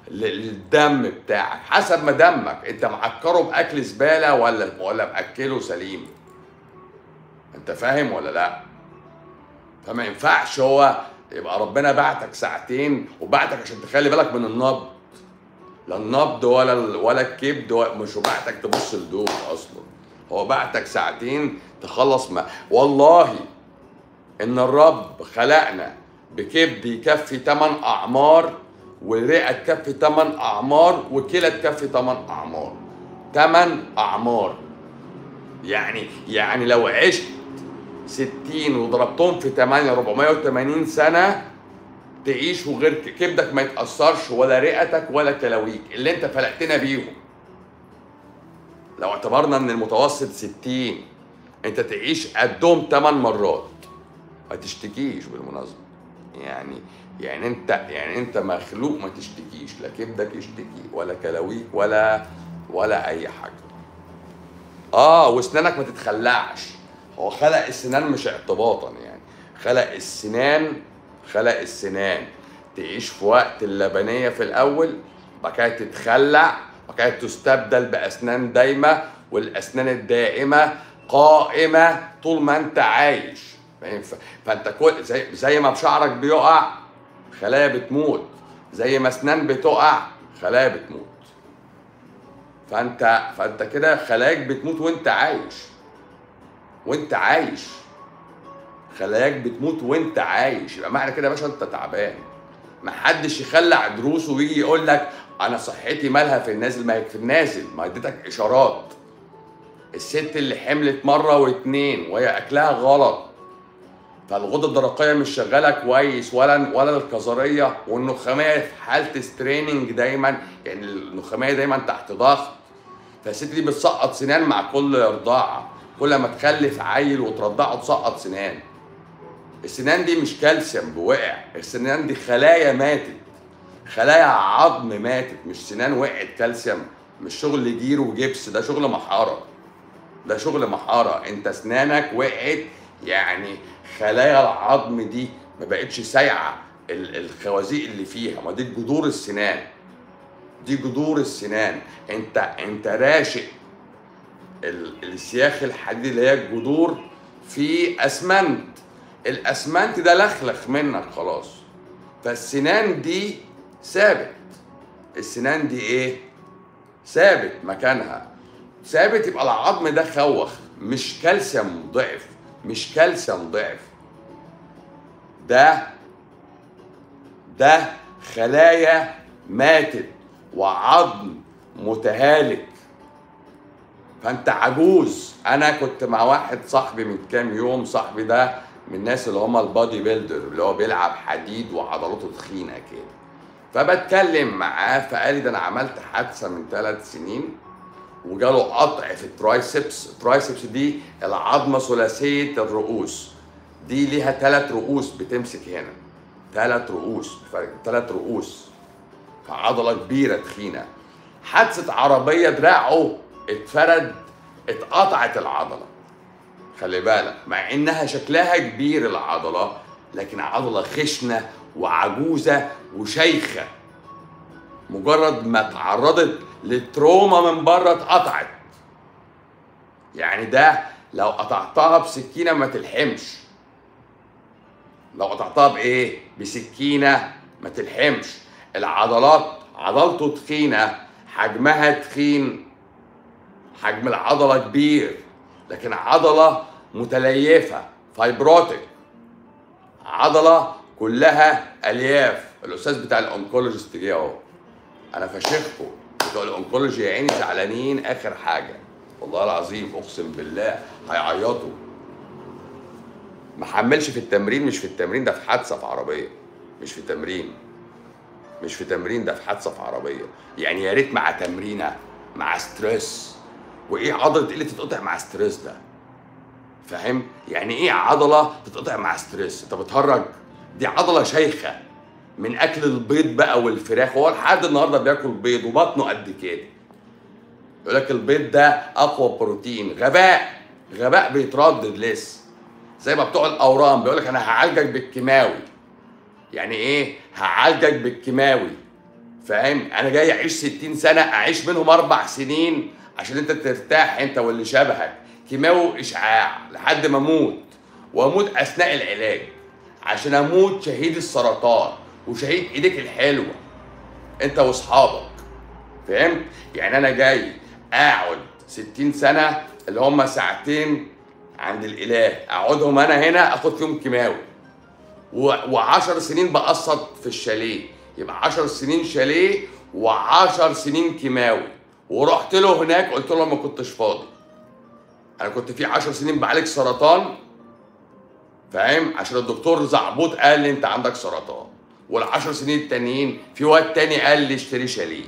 للدم بتاعك حسب ما دمك انت معكره باكل زباله ولا ولا ماكله سليم انت فاهم ولا لا فما ينفعش هو يبقى ربنا بعتك ساعتين وبعتك عشان تخلي بالك من النبض لا النبض ولا ولا الكبد مش بعتك تبص لدول اصلا هو بعتك ساعتين تخلص ما والله ان الرب خلقنا بكبد يكفي 8 اعمار ورئه تكفي 8 اعمار وكلى تكفي 8 اعمار 8 اعمار يعني يعني لو عشت 60 وضربتهم في 8 480 سنه تعيش وغير كبدك ما يتاثرش ولا رئتك ولا كلاويك اللي انت فلقتنا بيهم لو اعتبرنا ان المتوسط 60 انت تعيش قدهم 8 مرات ما تشتكيش بالمناسبه يعني يعني انت يعني انت مخلوق ما تشتكيش لا كبدك يشتكي ولا كلاويك ولا ولا اي حاجه اه واسنانك ما تتخلعش هو خلق السنان مش اعتباطا يعني خلق السنان خلق السنان تعيش في وقت اللبنيه في الاول بعد كده تتخلع بعد كده تستبدل باسنان دايمه والاسنان الدائمه قائمه طول ما انت عايش فانت كل زي زي ما بشعرك بيقع خلايا بتموت زي ما اسنان بتقع خلايا بتموت فانت فانت كده خلاياك بتموت وانت عايش وانت عايش خلاياك بتموت وانت عايش يبقى معنى كده يا باشا انت تعبان محدش يخلع دروسه ويجي يقول لك انا صحتي مالها في النازل ما هي في النازل ما اديتك اشارات الست اللي حملت مره واتنين وهي اكلها غلط فالغده الدرقيه مش شغاله كويس ولا ولا الكظريه والنخاميه في حاله ستريننج دايما يعني النخاميه دايما تحت ضغط فالست دي بتسقط سنان مع كل رضاعه كل ما تخلف عيل وترضعه تسقط سنان السنان دي مش كالسيوم بوقع السنان دي خلايا ماتت خلايا عظم ماتت مش سنان وقعت كالسيوم مش شغل جير وجبس ده شغل محاره ده شغل محاره انت اسنانك وقعت يعني خلايا العظم دي ما بقتش سايعه الخوازيق اللي فيها ما دي جذور السنان دي جذور السنان انت انت راشق السياخ الحديد اللي هي الجذور في اسمنت الاسمنت ده لخلخ منك خلاص فالسنان دي ثابت السنان دي ايه ثابت مكانها ثابت يبقى العظم ده خوخ مش كالسيوم ضعف مش كالسيوم ضعف ده ده خلايا ماتت وعظم متهالك فانت عجوز انا كنت مع واحد صاحبي من كام يوم صاحبي ده من الناس اللي هم البادي بيلدر اللي هو بيلعب حديد وعضلاته تخينه كده فبتكلم معاه فقال لي ده انا عملت حادثه من ثلاث سنين وجاله قطع في الترايسبس الترايسبس دي العظمه ثلاثيه الرؤوس دي ليها ثلاث رؤوس بتمسك هنا ثلاث رؤوس ثلاث رؤوس عضله كبيره تخينه حادثه عربيه دراعه اتفرد اتقطعت العضله خلي بالك مع انها شكلها كبير العضله لكن عضله خشنه وعجوزه وشيخه مجرد ما تعرضت للتروما من بره اتقطعت يعني ده لو قطعتها بسكينه ما تلحمش لو قطعتها بايه بسكينه ما تلحمش العضلات عضلته تخينه حجمها تخين حجم العضله كبير لكن عضله متليفه فايبروتيك عضله كلها الياف الاستاذ بتاع الانكولوجيست جه اهو انا فشخكم بتوع الانكولوجي يا عيني زعلانين اخر حاجه والله العظيم اقسم بالله هيعيطوا ما حملش في التمرين مش في التمرين ده في حادثه في عربيه مش في تمرين مش في تمرين ده في حادثه في عربيه يعني يا ريت مع تمرينه مع ستريس وايه عضله اللي تتقطع مع ستريس ده فاهم يعني ايه عضله تتقطع مع ستريس انت بتهرج دي عضله شيخه من اكل البيض بقى والفراخ هو لحد النهارده بياكل بيض وبطنه قد كده يقول لك البيض ده اقوى بروتين غباء غباء بيتردد لسه زي ما بتوع الاورام بيقول لك انا هعالجك بالكيماوي يعني ايه هعالجك بالكيماوي فاهم انا جاي اعيش 60 سنه اعيش منهم اربع سنين عشان انت ترتاح انت واللي شبهك كيماوي اشعاع لحد ما اموت واموت اثناء العلاج عشان اموت شهيد السرطان وشهيد ايديك الحلوه انت واصحابك فهمت يعني انا جاي اقعد 60 سنه اللي هم ساعتين عند الاله اقعدهم انا هنا اخد فيهم كيماوي و10 سنين بقسط في الشاليه يبقى 10 سنين شاليه و10 سنين كيماوي ورحت له هناك قلت له ما كنتش فاضي انا كنت في 10 سنين بعالج سرطان فاهم عشان الدكتور زعبوط قال لي انت عندك سرطان والعشر سنين التانيين في واد تاني قال لي اشتري شاليه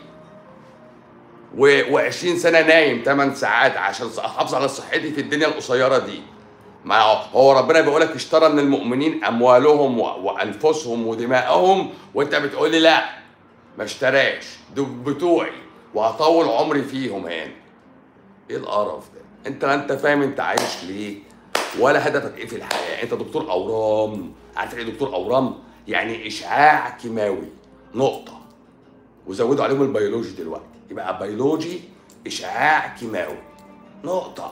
و20 سنه نايم 8 ساعات عشان احافظ على صحتي في الدنيا القصيره دي ما هو ربنا بيقول لك اشترى من المؤمنين اموالهم وانفسهم ودماءهم وانت بتقول لي لا ما اشتراش دول بتوعي وهطول عمري فيهم هنا ايه القرف ده انت لا انت فاهم انت عايش ليه ولا هدفك ايه في الحياه انت دكتور اورام عارف ايه دكتور اورام يعني اشعاع كيماوي نقطه وزودوا عليهم البيولوجي دلوقتي يبقى بيولوجي اشعاع كيماوي نقطه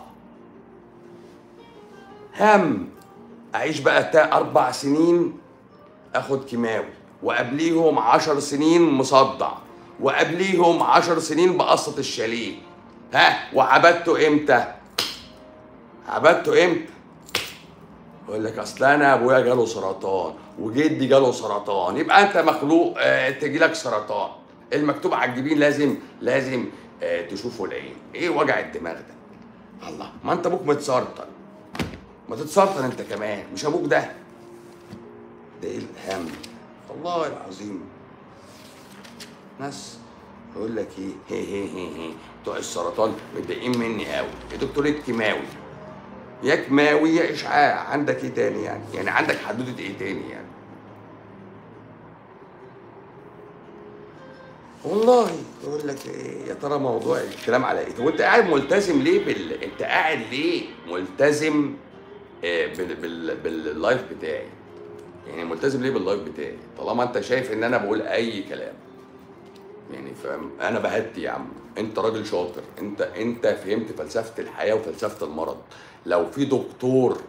هم اعيش بقى اربع سنين اخد كيماوي وقبليهم عشر سنين مصدع وقبليهم عشر سنين بقسط الشاليه ها وعبدته امتى عبدته امتى يقول لك اصل انا ابويا جاله سرطان وجدي جاله سرطان يبقى انت مخلوق آه تجي لك سرطان المكتوب على الجبين لازم لازم آه تشوفه العين ايه وجع الدماغ ده الله ما انت ابوك متسرطن ما تتسرطن انت كمان مش ابوك ده ده ايه الهم والله العظيم ناس يقول لك ايه هي هي هي هي بتوع السرطان متضايقين مني قوي يا دكتور الكيماوي يا كيماوي يا اشعاع عندك ايه تاني يعني يعني عندك حدوده ايه تاني يعني والله يقول لك ايه يا ترى موضوع الكلام على ايه؟ طب انت قاعد ملتزم ليه بال انت قاعد ليه ملتزم آه بال... بال... باللايف بتاعي؟ يعني ملتزم ليه باللايف بتاعي؟ طالما انت شايف ان انا بقول اي كلام يعني فاهم انا بهدي يا عم انت راجل شاطر انت انت فهمت فلسفه الحياه وفلسفه المرض لو في دكتور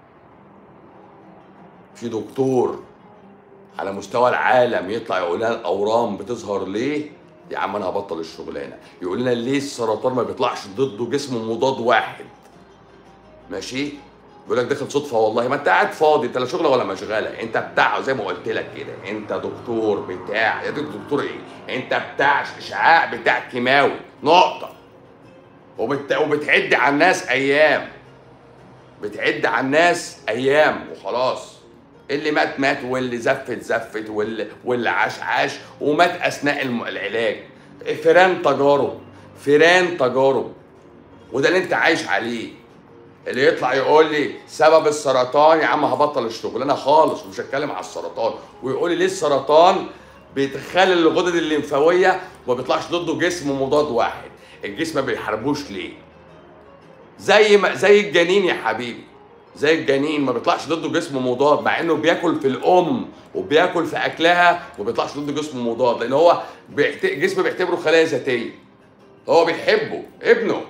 في دكتور على مستوى العالم يطلع يقول لنا الاورام بتظهر ليه يا عم انا هبطل الشغلانه يقول لنا ليه السرطان ما بيطلعش ضده جسم مضاد واحد ماشي بيقول لك داخل صدفه والله ما انت قاعد فاضي انت لا شغله ولا مشغله انت بتاع زي ما قلت لك كده انت دكتور بتاع يا دكتور ايه انت بتاع اشعاع بتاع كيماوي نقطه وبت... وبتعد على الناس ايام بتعد على الناس ايام وخلاص اللي مات مات واللي زفت زفت واللي واللي عاش عاش ومات اثناء الم... العلاج فيران تجارب فيران تجارب وده اللي انت عايش عليه اللي يطلع يقول لي سبب السرطان يا عم هبطل الشغلانه خالص ومش هتكلم على السرطان ويقول لي ليه السرطان بيتخلل الغدد الليمفاويه وما بيطلعش ضده جسم مضاد واحد الجسم ما بيحاربوش ليه زي ما زي الجنين يا حبيبي زي الجنين ما بيطلعش ضده جسم مضاد مع انه بياكل في الام وبياكل في اكلها وما بيطلعش ضده جسم مضاد لان هو بيحت... جسم بيعتبره خلايا ذاتيه هو بيحبه ابنه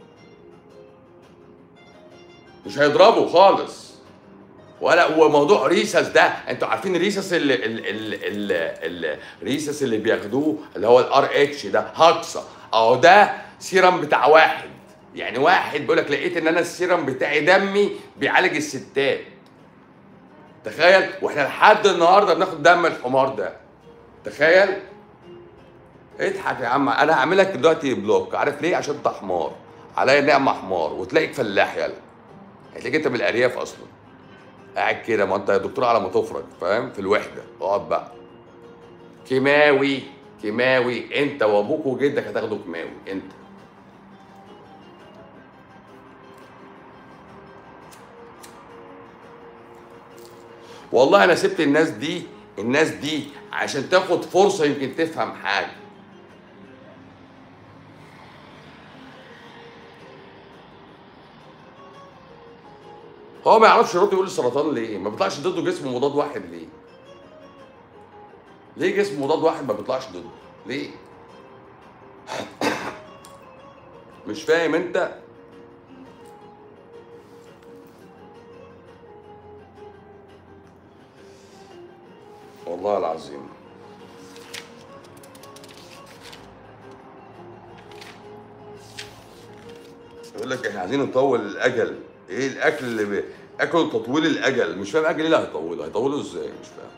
مش هيضربه خالص ولا وموضوع ريسس ده انتوا عارفين ريسس اللي ال ال ال الريسس اللي بياخدوه اللي هو الار اتش ده هاكسا اهو ده سيرم بتاع واحد يعني واحد بيقول لك لقيت ان انا السيرم بتاعي دمي بيعالج الستات تخيل واحنا لحد النهارده بناخد دم الحمار ده تخيل اضحك يا عم انا هعمل لك دلوقتي بلوك عارف ليه عشان انت حمار عليا نعمه حمار وتلاقيك فلاح يلا هتلاقيك انت من الارياف اصلا قاعد كده ما انت يا دكتور على ما تفرج فاهم في الوحده اقعد بقى كيماوي كيماوي انت وابوك وجدك هتاخدوا كيماوي انت والله انا سبت الناس دي الناس دي عشان تاخد فرصه يمكن تفهم حاجه هو ما يعرفش يرد يقول السرطان ليه ما بيطلعش ضده جسم مضاد واحد ليه ليه جسم مضاد واحد ما بيطلعش ضده ليه مش فاهم انت والله العظيم يقول لك احنا عايزين نطول الاجل ايه الاكل اللي بي... اكل تطويل الاجل مش فاهم اجل ايه اللي هيطوله هيطوله ازاي مش فاهم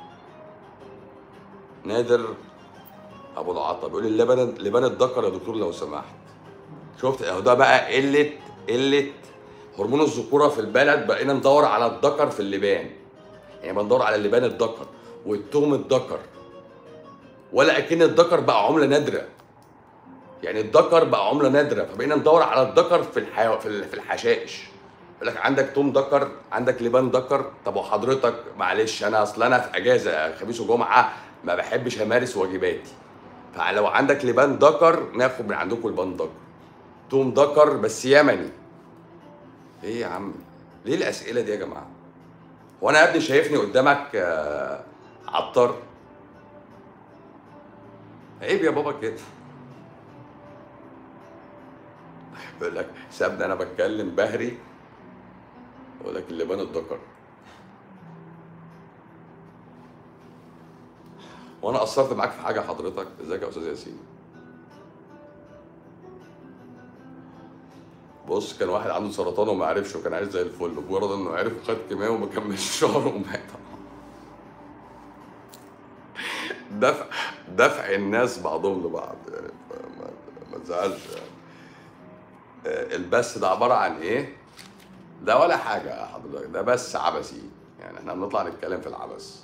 نادر ابو العطا بيقول لي اللبن لبان الذكر يا دكتور لو سمحت شفت اهو ده بقى قله قله هرمون الذكوره في البلد بقينا ندور على الذكر في اللبان يعني بندور على اللبان الذكر والتوم الذكر ولا اكن الذكر بقى عمله نادره يعني الذكر بقى عمله نادره فبقينا ندور على الذكر في الحيو... في ال- في الحشائش يقول لك عندك توم ذكر عندك لبان ذكر طب وحضرتك معلش انا اصل انا في اجازه خميس وجمعه ما بحبش امارس واجباتي فلو عندك لبان ذكر ناخد من عندكم لبان ذكر توم ذكر بس يمني ايه يا عم ليه الاسئله دي يا جماعه هو انا يا ابني شايفني قدامك آه، عطار عيب يا بابا كده يقول لك سابني انا بتكلم بهري يقول لك اللبان الذكر وانا قصرت معاك في حاجه حضرتك ازيك يا استاذ ياسين بص كان واحد عنده سرطان وما عرفش وكان عايش زي الفل مجرد انه عرف وخد كيماوي وما كملش شهر ومات دفع دفع الناس بعضهم لبعض يعني فما ما تزعلش يعني آه، البث ده عباره عن ايه؟ ده ولا حاجه يا حضرتك ده بس عبثي يعني احنا بنطلع نتكلم في العبث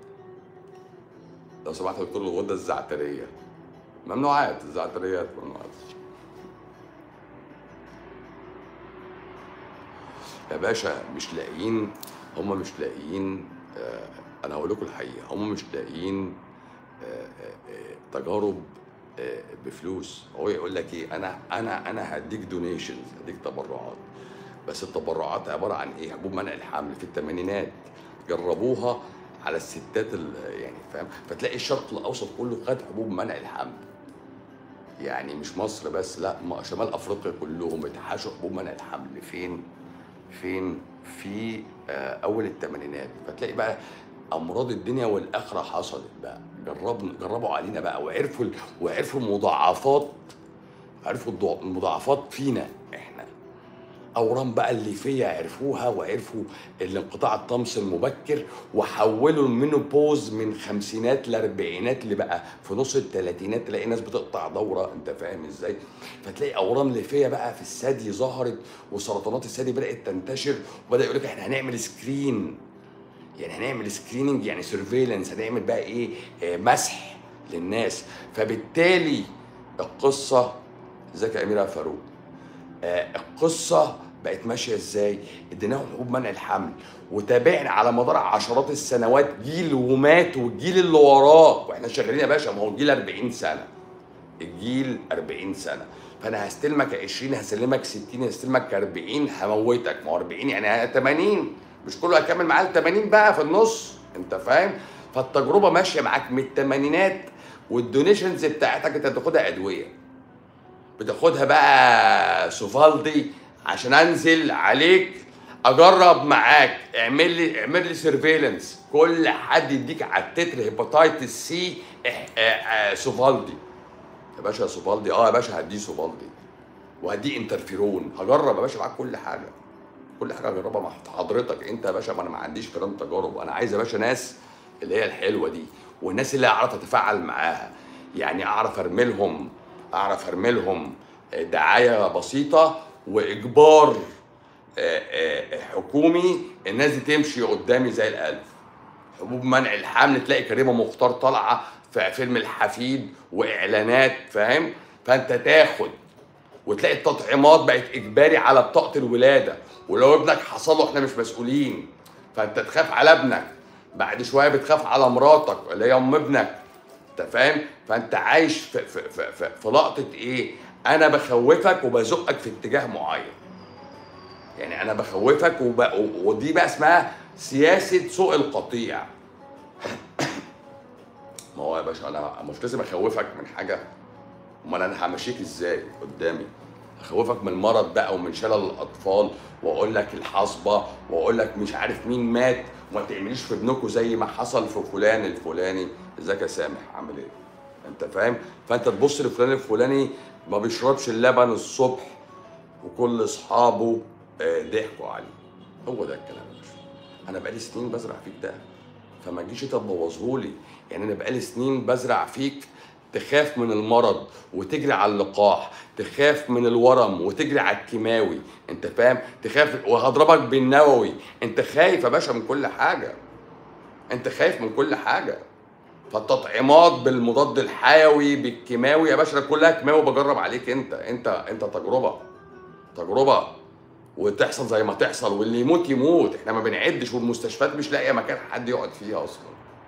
لو سمحت يا دكتور الغده الزعتريه ممنوعات الزعتريات ممنوعات يا باشا مش لاقيين هم مش لاقيين آه انا هقول لكم الحقيقه هم مش لاقيين آه آه آه تجارب آه بفلوس هو يقول لك ايه انا انا انا هديك دونيشنز هديك تبرعات بس التبرعات عباره عن ايه حبوب منع الحمل في الثمانينات جربوها على الستات ال- يعني فاهم فتلاقي الشرق الاوسط كله خد حبوب منع الحمل يعني مش مصر بس لا ما- شمال افريقيا كلهم اتحاشوا حبوب منع الحمل فين فين في آه، اول الثمانينات فتلاقي بقى امراض الدنيا والاخره حصلت بقى جربوا جربوا علينا بقى وعرفوا وعرفوا المضاعفات عرفوا الضع- المضاعفات فينا احنا اورام بقى اللي فيا عرفوها وعرفوا الانقطاع الطمس المبكر وحولوا المينوبوز من خمسينات لاربعينات اللي بقى في نص الثلاثينات تلاقي ناس بتقطع دوره انت فاهم ازاي فتلاقي اورام ليفيه بقى في الثدي ظهرت وسرطانات الثدي بدات تنتشر وبدا يقول لك احنا هنعمل سكرين يعني هنعمل سكريننج يعني سيرفيلانس هنعمل بقى ايه آه، مسح للناس فبالتالي القصه ازيك يا اميره فاروق آه، القصه بقت ماشيه ازاي؟ اديناهم حبوب منع الحمل وتابعنا على مدار عشرات السنوات جيل ومات والجيل اللي وراه واحنا شغالين يا باشا ما هو الجيل 40 سنه الجيل 40 سنه فانا هستلمك 20 هسلمك 60 هستلمك 40 هموتك ما هو 40 يعني 80 مش كله هيكمل معاه ال 80 بقى في النص انت فاهم؟ فالتجربه ماشيه معاك من الثمانينات والدونيشنز بتاعتك انت بتاخدها ادويه بتاخدها بقى سوفالدي عشان انزل عليك اجرب معاك اعمل لي اعمل لي سيرفيلانس كل حد يديك على التتر هيباتايتس سي إح- آه، آه، سوفالدي يا باشا سوفالدي اه يا باشا هديه سوفالدي وهديه انترفيرون هجرب يا باشا معاك كل حاجه كل حاجه اجربها مع حضرتك انت يا باشا ما انا ما عنديش فيران تجارب انا عايز يا باشا ناس اللي هي الحلوه دي والناس اللي اعرف اتفاعل معاها يعني اعرف ارملهم اعرف ارملهم دعايه بسيطه واجبار آه، آه، حكومي الناس دي تمشي قدامي زي الالف حبوب منع الحمل تلاقي كريمه مختار طالعه في فيلم الحفيد واعلانات فاهم فانت تاخد وتلاقي التطعيمات بقت اجباري على بطاقه الولاده ولو ابنك حصل له احنا مش مسؤولين فانت تخاف على ابنك بعد شويه بتخاف على مراتك اللي هي ام ابنك انت فاهم فانت عايش في في في, في, في لقطه ايه انا بخوفك وبزقك في اتجاه معين يعني انا بخوفك وب... ودي بقى اسمها سياسه سوق القطيع ما هو يا باشا انا مش لازم اخوفك من حاجه امال انا همشيك ازاي قدامي اخوفك من المرض بقى ومن شلل الاطفال واقول لك الحصبه واقول لك مش عارف مين مات وما تعمليش في ابنكم زي ما حصل في فلان الفلاني ازيك يا سامح عامل ايه انت فاهم فانت تبص لفلان الفلاني ما بيشربش اللبن الصبح وكل اصحابه آه، ضحكوا عليه هو ده الكلام يا باشا انا بقالي سنين بزرع فيك ده فما تجيش انت تبوظهولي يعني انا بقالي سنين بزرع فيك تخاف من المرض وتجري على اللقاح تخاف من الورم وتجري على الكيماوي انت فاهم تخاف وهضربك بالنووي انت خايف يا باشا من كل حاجه انت خايف من كل حاجه فالتطعيمات بالمضاد الحيوي بالكيماوي يا باشا ده كلها كيماوي بجرب عليك انت انت انت تجربه تجربه وتحصل زي ما تحصل واللي يموت يموت احنا ما بنعدش والمستشفيات مش لاقيه مكان حد يقعد فيها اصلا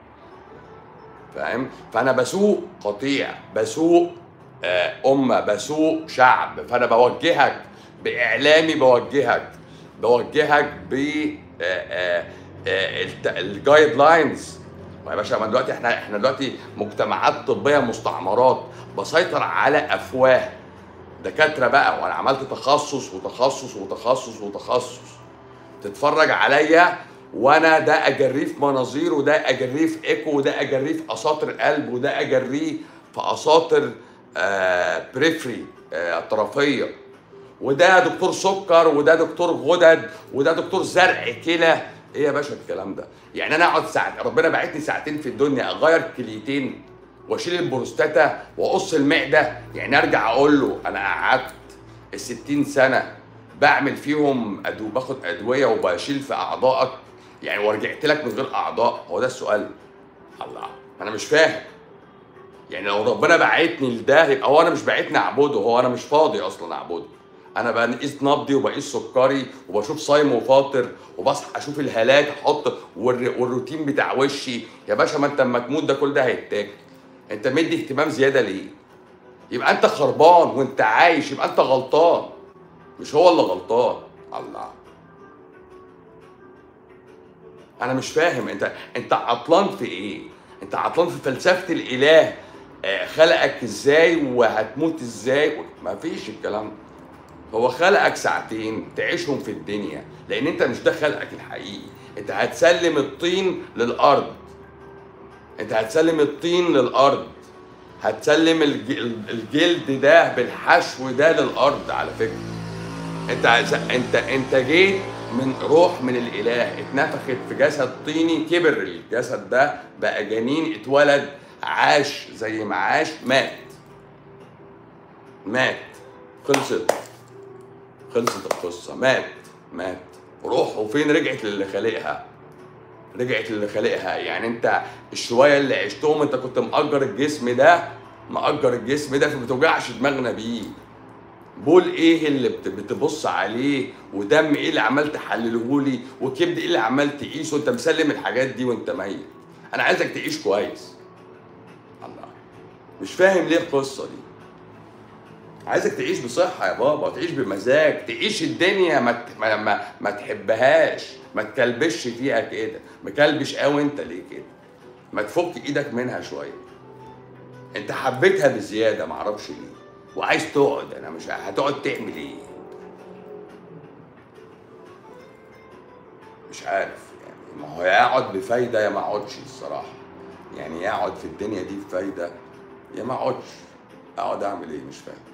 فاهم فانا بسوق قطيع بسوق آه، امه بسوق شعب فانا بوجهك باعلامي بوجهك بوجهك ب الجايد لاينز يا باشا ما دلوقتي احنا احنا دلوقتي مجتمعات طبيه مستعمرات بسيطر على افواه دكاتره بقى وانا عملت تخصص وتخصص وتخصص وتخصص تتفرج عليا وانا ده اجريه في مناظير وده اجريه في ايكو وده اجريه في اساطر قلب وده اجريه في اساطر آه بريفري آه طرفيه وده دكتور سكر وده دكتور غدد وده دكتور زرع كلى ايه يا باشا الكلام ده يعني انا اقعد ساعه ربنا بعتني ساعتين في الدنيا اغير كليتين واشيل البروستاتا واقص المعده يعني ارجع اقول له انا قعدت ال 60 سنه بعمل فيهم أدو باخد ادويه وبشيل في اعضائك يعني ورجعت لك من غير اعضاء هو ده السؤال الله انا مش فاهم يعني لو ربنا بعتني لده يبقى هو انا مش بعتني اعبده هو انا مش فاضي اصلا اعبده انا بقيس نبضي وبقيس سكري وبشوف صايم وفاطر وبصحى اشوف الهالات احط والر- والروتين بتاع وشي يا باشا ما انت اما تموت ده كل ده هيتاكل انت مدي اهتمام زياده ليه يبقى انت خربان وانت عايش يبقى انت غلطان مش هو اللي غلطان الله انا مش فاهم انت انت عطلان في ايه انت عطلان في فلسفه الاله آه، خلقك ازاي وهتموت ازاي ما فيش الكلام ده هو خلقك ساعتين تعيشهم في الدنيا لان انت مش ده خلقك الحقيقي انت هتسلم الطين للارض انت هتسلم الطين للارض هتسلم الج- الجلد ده بالحشو ده للارض على فكره انت عايز- انت انت جيت من روح من الاله اتنفخت في جسد طيني كبر الجسد ده بقى جنين اتولد عاش زي ما عاش مات مات خلصت خلصت القصه مات مات روحه فين رجعت للي خالقها رجعت للي خالقها يعني انت الشويه اللي عشتهم انت كنت مأجر الجسم ده مأجر الجسم ده فما توجعش دماغنا بيه بول ايه اللي بت- بتبص عليه ودم ايه اللي عمال تحلله لي وكبد ايه اللي عمال تقيسه وانت مسلم الحاجات دي وانت ميت انا عايزك تعيش كويس الله مش فاهم ليه القصه دي عايزك تعيش بصحة يا بابا تعيش بمزاج تعيش الدنيا ما ت- ما ما, ما تحبهاش ما تكلبش فيها كده مكلبش قوي انت ليه كده ما تفك ايدك منها شوية انت حبيتها بزيادة معرفش ليه وعايز تقعد انا مش هتقعد تعمل ايه مش عارف يعني ما هو يا اقعد بفايدة يا ما اقعدش الصراحة يعني يا اقعد في الدنيا دي بفايدة يا ما اقعدش اقعد اعمل ايه مش فاهم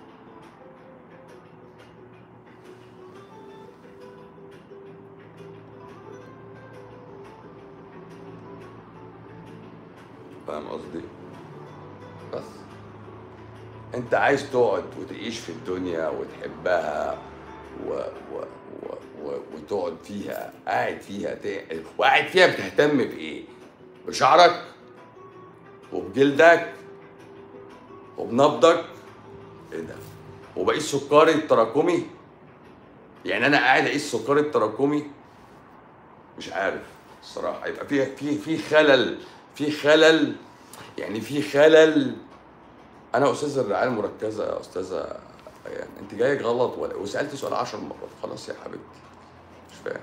فاهم قصدي؟ بس انت عايز تقعد وتعيش في الدنيا وتحبها و... و... و... و... وتقعد فيها قاعد فيها ت... وقاعد فيها بتهتم بايه؟ بشعرك وبجلدك وبنبضك ايه ده؟ وبقيس سكري التراكمي يعني انا قاعد اقيس سكري التراكمي مش عارف الصراحه يبقى في في في خلل في خلل يعني في خلل انا استاذ الرعايه المركزه يا استاذه يعني انت جاي غلط ولا وسالت سؤال 10 مرات خلاص يا حبيبتي مش فاهم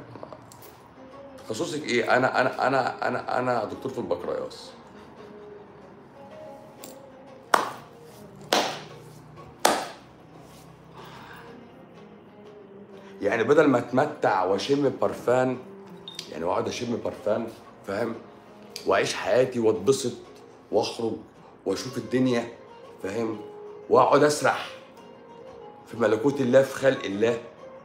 تخصصك ايه انا انا انا انا انا دكتور في البكالوريوس يعني بدل ما اتمتع واشم برفان يعني واقعد اشم برفان فاهم واعيش حياتي واتبسط واخرج واشوف الدنيا فاهم واقعد اسرح في ملكوت الله في خلق الله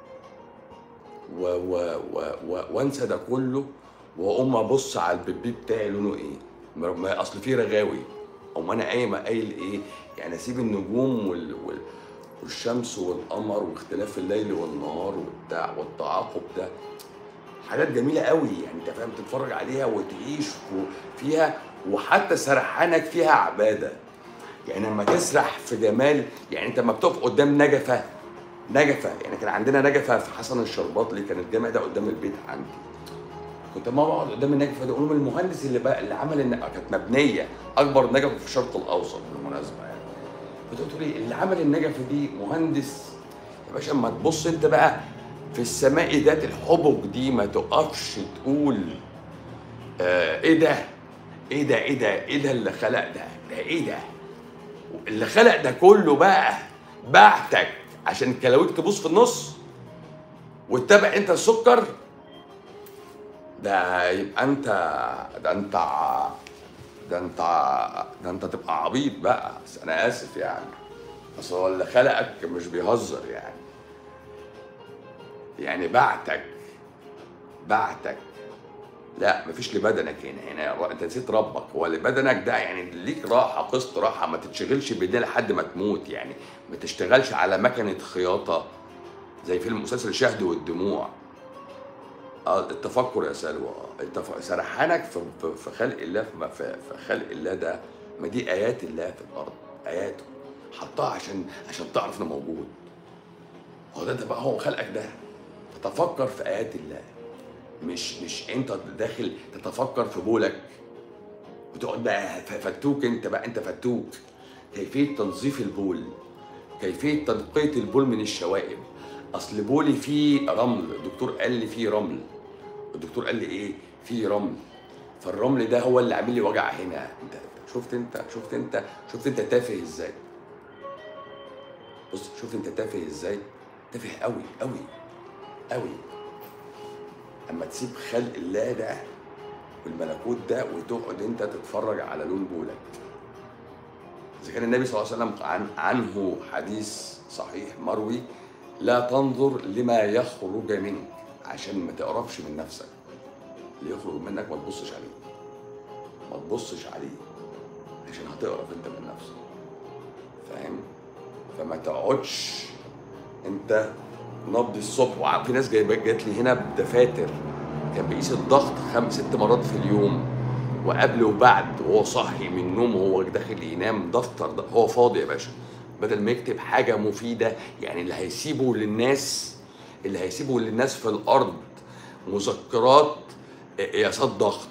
و و و و وانسى ده كله واقوم ابص على البيبي بتاعي لونه ايه ما- ما اصل فيه رغاوي او ما انا قايم قايل ايه يعني اسيب النجوم وال, وال والشمس والقمر واختلاف الليل والنهار وبتاع والتعاقب ده حاجات جميله قوي يعني انت فاهم تتفرج عليها وتعيش فيها وحتى سرحانك فيها عباده يعني لما تسرح في جمال يعني انت لما بتقف قدام نجفه نجفه يعني كان عندنا نجفه في حسن الشرباطلي كان الجامع ده قدام البيت عندي كنت ما بقعد قدام النجفه ده اقول لهم المهندس اللي بقى اللي عمل الن... كانت مبنيه اكبر نجفه في الشرق الاوسط بالمناسبه يعني كنت قلت له اللي عمل النجفه دي مهندس يا باشا اما تبص انت بقى في السماء ذات الحبك دي ما تقفش تقول آه ايه ده ايه ده ايه ده ايه ده اللي خلق ده ده ايه ده اللي خلق ده كله بقى بعتك عشان الكلاويك تبوظ في النص وتتابع انت السكر ده يبقى انت ده انت ع- ده انت ع- ده انت تبقى عبيط بقى بس انا اسف يعني بس هو اللي خلقك مش بيهزر يعني يعني بعتك بعتك لا مفيش لبدنك هنا هنا ر- انت نسيت ربك هو لبدنك ده يعني ليك راحه قسط راحه ما تتشغلش بايديه لحد ما تموت يعني ما تشتغلش على مكنه خياطه زي فيلم مسلسل الشهد والدموع اه التفكر يا سلوى اه التف... سرحانك في, في, في خلق الله في, في, في خلق الله ده ما دي ايات الله في الارض اياته حطها عشان عشان تعرف انه موجود هو ده, ده بقى هو خلقك ده تتفكر في ايات الله مش مش انت داخل تتفكر في بولك وتقعد بقى ف- فتوك انت بقى انت فتوك كيفيه تنظيف البول كيفيه تنقيه البول من الشوائب اصل بولي فيه رمل الدكتور قال لي فيه رمل الدكتور قال لي ايه فيه رمل فالرمل ده هو اللي عامل لي وجع هنا انت شفت انت شفت انت شفت انت تافه ازاي بص شفت انت تافه ازاي تافه قوي قوي قوي اما تسيب خلق الله ده والملكوت ده وتقعد انت تتفرج على لون بولك اذا كان النبي صلى الله عليه وسلم عن عنه حديث صحيح مروي لا تنظر لما يخرج منك عشان ما تقربش من نفسك اللي يخرج منك ما تبصش عليه ما تبصش عليه عشان هتقرب انت من نفسك فاهم فما تقعدش انت نبض الصبح وع- في ناس جايبه جات لي هنا بدفاتر كان بيقيس الضغط خمس ست مرات في اليوم وقبل وبعد وهو صاحي من النوم وهو داخل ينام دفتر ده هو فاضي يا باشا بدل ما يكتب حاجه مفيده يعني اللي هيسيبه للناس اللي هيسيبه للناس في الارض مذكرات قياسات ضغط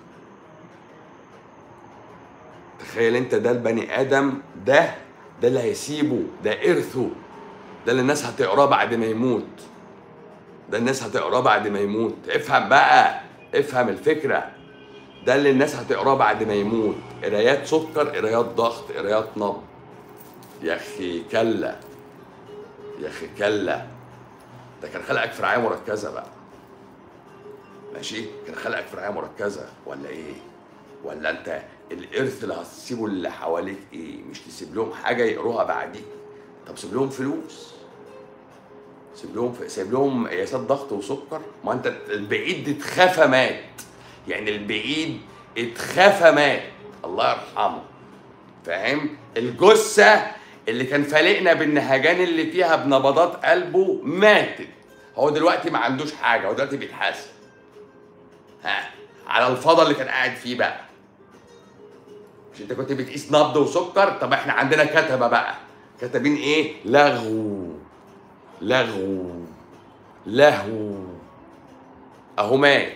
تخيل انت ده البني ادم ده ده اللي هيسيبه ده ارثه ده اللي الناس هتقراه بعد ما يموت ده الناس هتقراه بعد ما يموت افهم بقى افهم الفكره ده اللي الناس هتقراه بعد ما يموت قرايات سكر قرايات ضغط قرايات نبض يا اخي كلا يا اخي كلا ده كان خلقك في رعايه مركزه بقى ماشي كان خلقك في رعايه مركزه ولا ايه ولا انت الارث اللي هتسيبه اللي حواليك ايه مش تسيب لهم حاجه يقروها بعديك طب سيب لهم فلوس سيب لهم سيب لهم قياسات ضغط وسكر ما انت البعيد اتخفى مات يعني البعيد اتخفى مات الله يرحمه فاهم الجثه اللي كان فالقنا بالنهجان اللي فيها بنبضات قلبه ماتت هو دلوقتي ما عندوش حاجه هو دلوقتي بيتحاسب ها على الفضا اللي كان قاعد فيه بقى مش انت كنت بتقيس نبض وسكر طب احنا عندنا كتبه بقى كاتبين ايه لغو لغو لهو اهو مات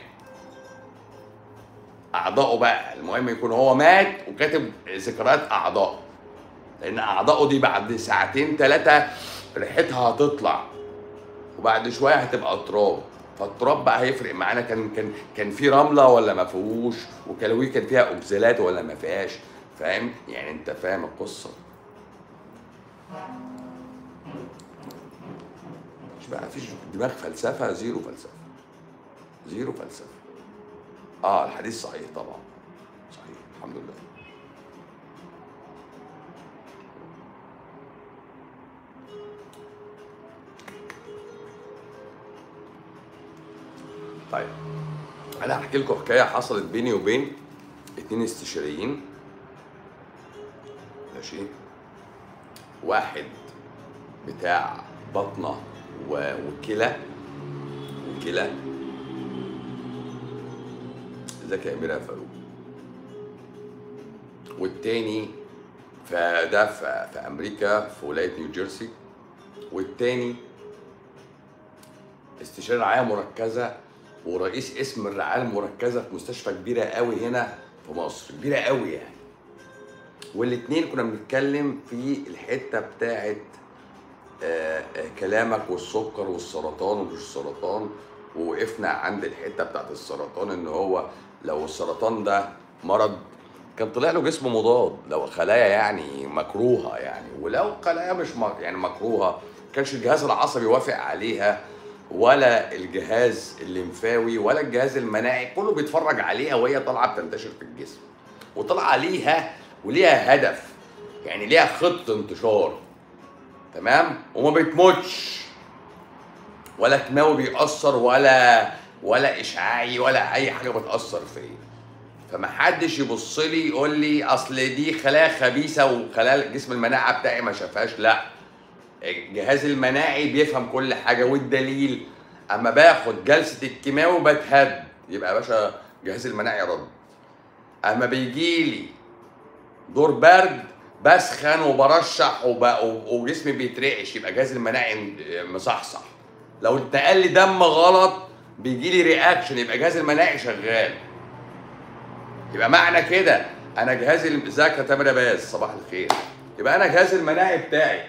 اعضائه بقى المهم يكون هو مات وكاتب ذكريات اعضائه لان اعضائه دي بعد ساعتين ثلاثه ريحتها هتطلع وبعد شويه هتبقى تراب فالتراب بقى هيفرق معانا كان كان كان في رمله ولا ما فيهوش وكلاوي كان فيها اوكسالات ولا ما فيهاش فاهم يعني انت فاهم القصه مش بقى مفيش دماغ فلسفه زيرو فلسفه زيرو فلسفه اه الحديث صحيح طبعا صحيح الحمد لله طيب انا هحكي لكم حكايه حصلت بيني وبين اتنين استشاريين ماشي واحد بتاع بطنه و- وكلى وكلى ازيك يا اميره يا فاروق والتاني فده في, في امريكا في ولايه نيوجيرسي والتاني استشاري رعايه مركزه ورئيس اسم الرعايه المركزه في مستشفى كبيره قوي هنا في مصر كبيره قوي يعني والاثنين كنا بنتكلم في الحته بتاعت آه، آه، كلامك والسكر والسرطان ومش السرطان ووقفنا عند الحته بتاعت السرطان ان هو لو السرطان ده مرض كان طلع له جسم مضاد لو خلايا يعني مكروهه يعني ولو خلايا مش م- يعني مكروهه كانش الجهاز العصبي وافق عليها ولا الجهاز الليمفاوي ولا الجهاز المناعي كله بيتفرج عليها وهي طالعه بتنتشر في الجسم وطالعه ليها وليها هدف يعني ليها خطه انتشار تمام وما بتموتش ولا كيماوي بيأثر ولا ولا اشعاعي ولا اي حاجه بتأثر فيا فمحدش يبص لي يقول لي اصل دي خلايا خبيثه وخلايا جسم المناعه بتاعي ما شافهاش لا الجهاز المناعي بيفهم كل حاجه والدليل اما باخد جلسه الكيماوي بتهد يبقى يا باشا جهاز المناعي رد اما بيجي لي دور برد بسخن وبرشح وب... وجسمي بيترعش يبقى جهاز المناعي مصحصح لو اتنقل لي دم غلط بيجي لي رياكشن يبقى جهاز المناعي شغال يبقى معنى كده انا جهاز الم- ازيك يا تامر يا باز صباح الخير يبقى انا جهاز المناعي بتاعي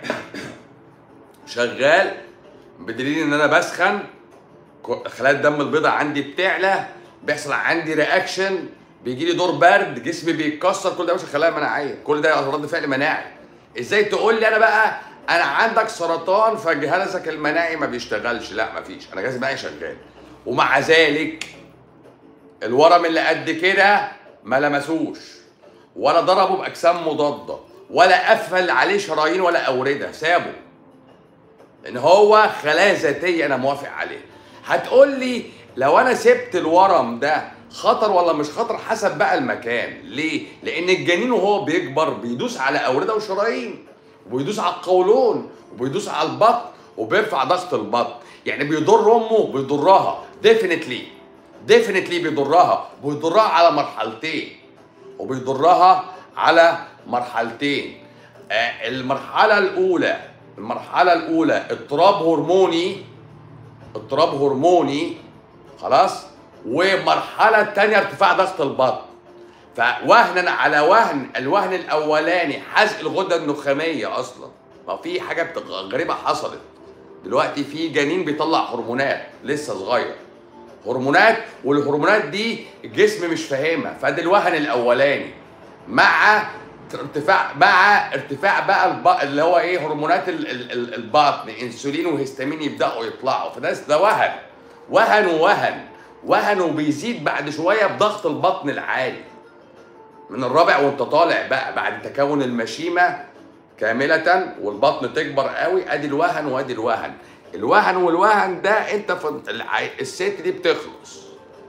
شغال بدليل ان انا بسخن ك- خلايا الدم البيضاء عندي بتعلى بيحصل عندي رياكشن بيجي لي دور برد جسمي بيتكسر كل ده مش خلايا مناعيه كل ده رد فعل مناعي ازاي تقول لي انا بقى انا عندك سرطان فجهازك المناعي ما بيشتغلش لا مفيش انا جهازي المناعي شغال ومع ذلك الورم اللي قد كده ما لمسوش ولا ضربه باجسام مضاده ولا قفل عليه شرايين ولا اورده سابه ان هو خلايا ذاتيه انا موافق عليه هتقول لي لو انا سبت الورم ده خطر ولا مش خطر حسب بقى المكان ليه لان الجنين وهو بيكبر بيدوس على اورده وشرايين وبيدوس على القولون وبيدوس على البطن وبيرفع ضغط البطن يعني بيضر امه بيضرها ديفينتلي ديفينتلي بيضرها بيضرها على مرحلتين وبيضرها على مرحلتين آه، المرحلة الأولى المرحلة الأولى اضطراب هرموني اضطراب هرموني خلاص ومرحلة تانية ارتفاع ضغط البطن فوهنا على وهن الوهن الأولاني حزق الغدة النخامية أصلا ما في حاجة بت- غريبة حصلت دلوقتي في جنين بيطلع هرمونات لسه صغير هرمونات والهرمونات دي الجسم مش فاهمها فده الوهن الاولاني مع ارتفاع مع ارتفاع بقى الب... اللي هو ايه هرمونات ال... ال... ال- البطن انسولين وهستامين يبداوا يطلعوا فده ده وهن وهن ووهن وهن وبيزيد بعد شويه بضغط البطن العالي من الرابع وانت طالع بقى بعد تكون المشيمه كاملة والبطن تكبر قوي ادي الوهن وادي الوهن الوهن والوهن ده انت في الع- الست دي بتخلص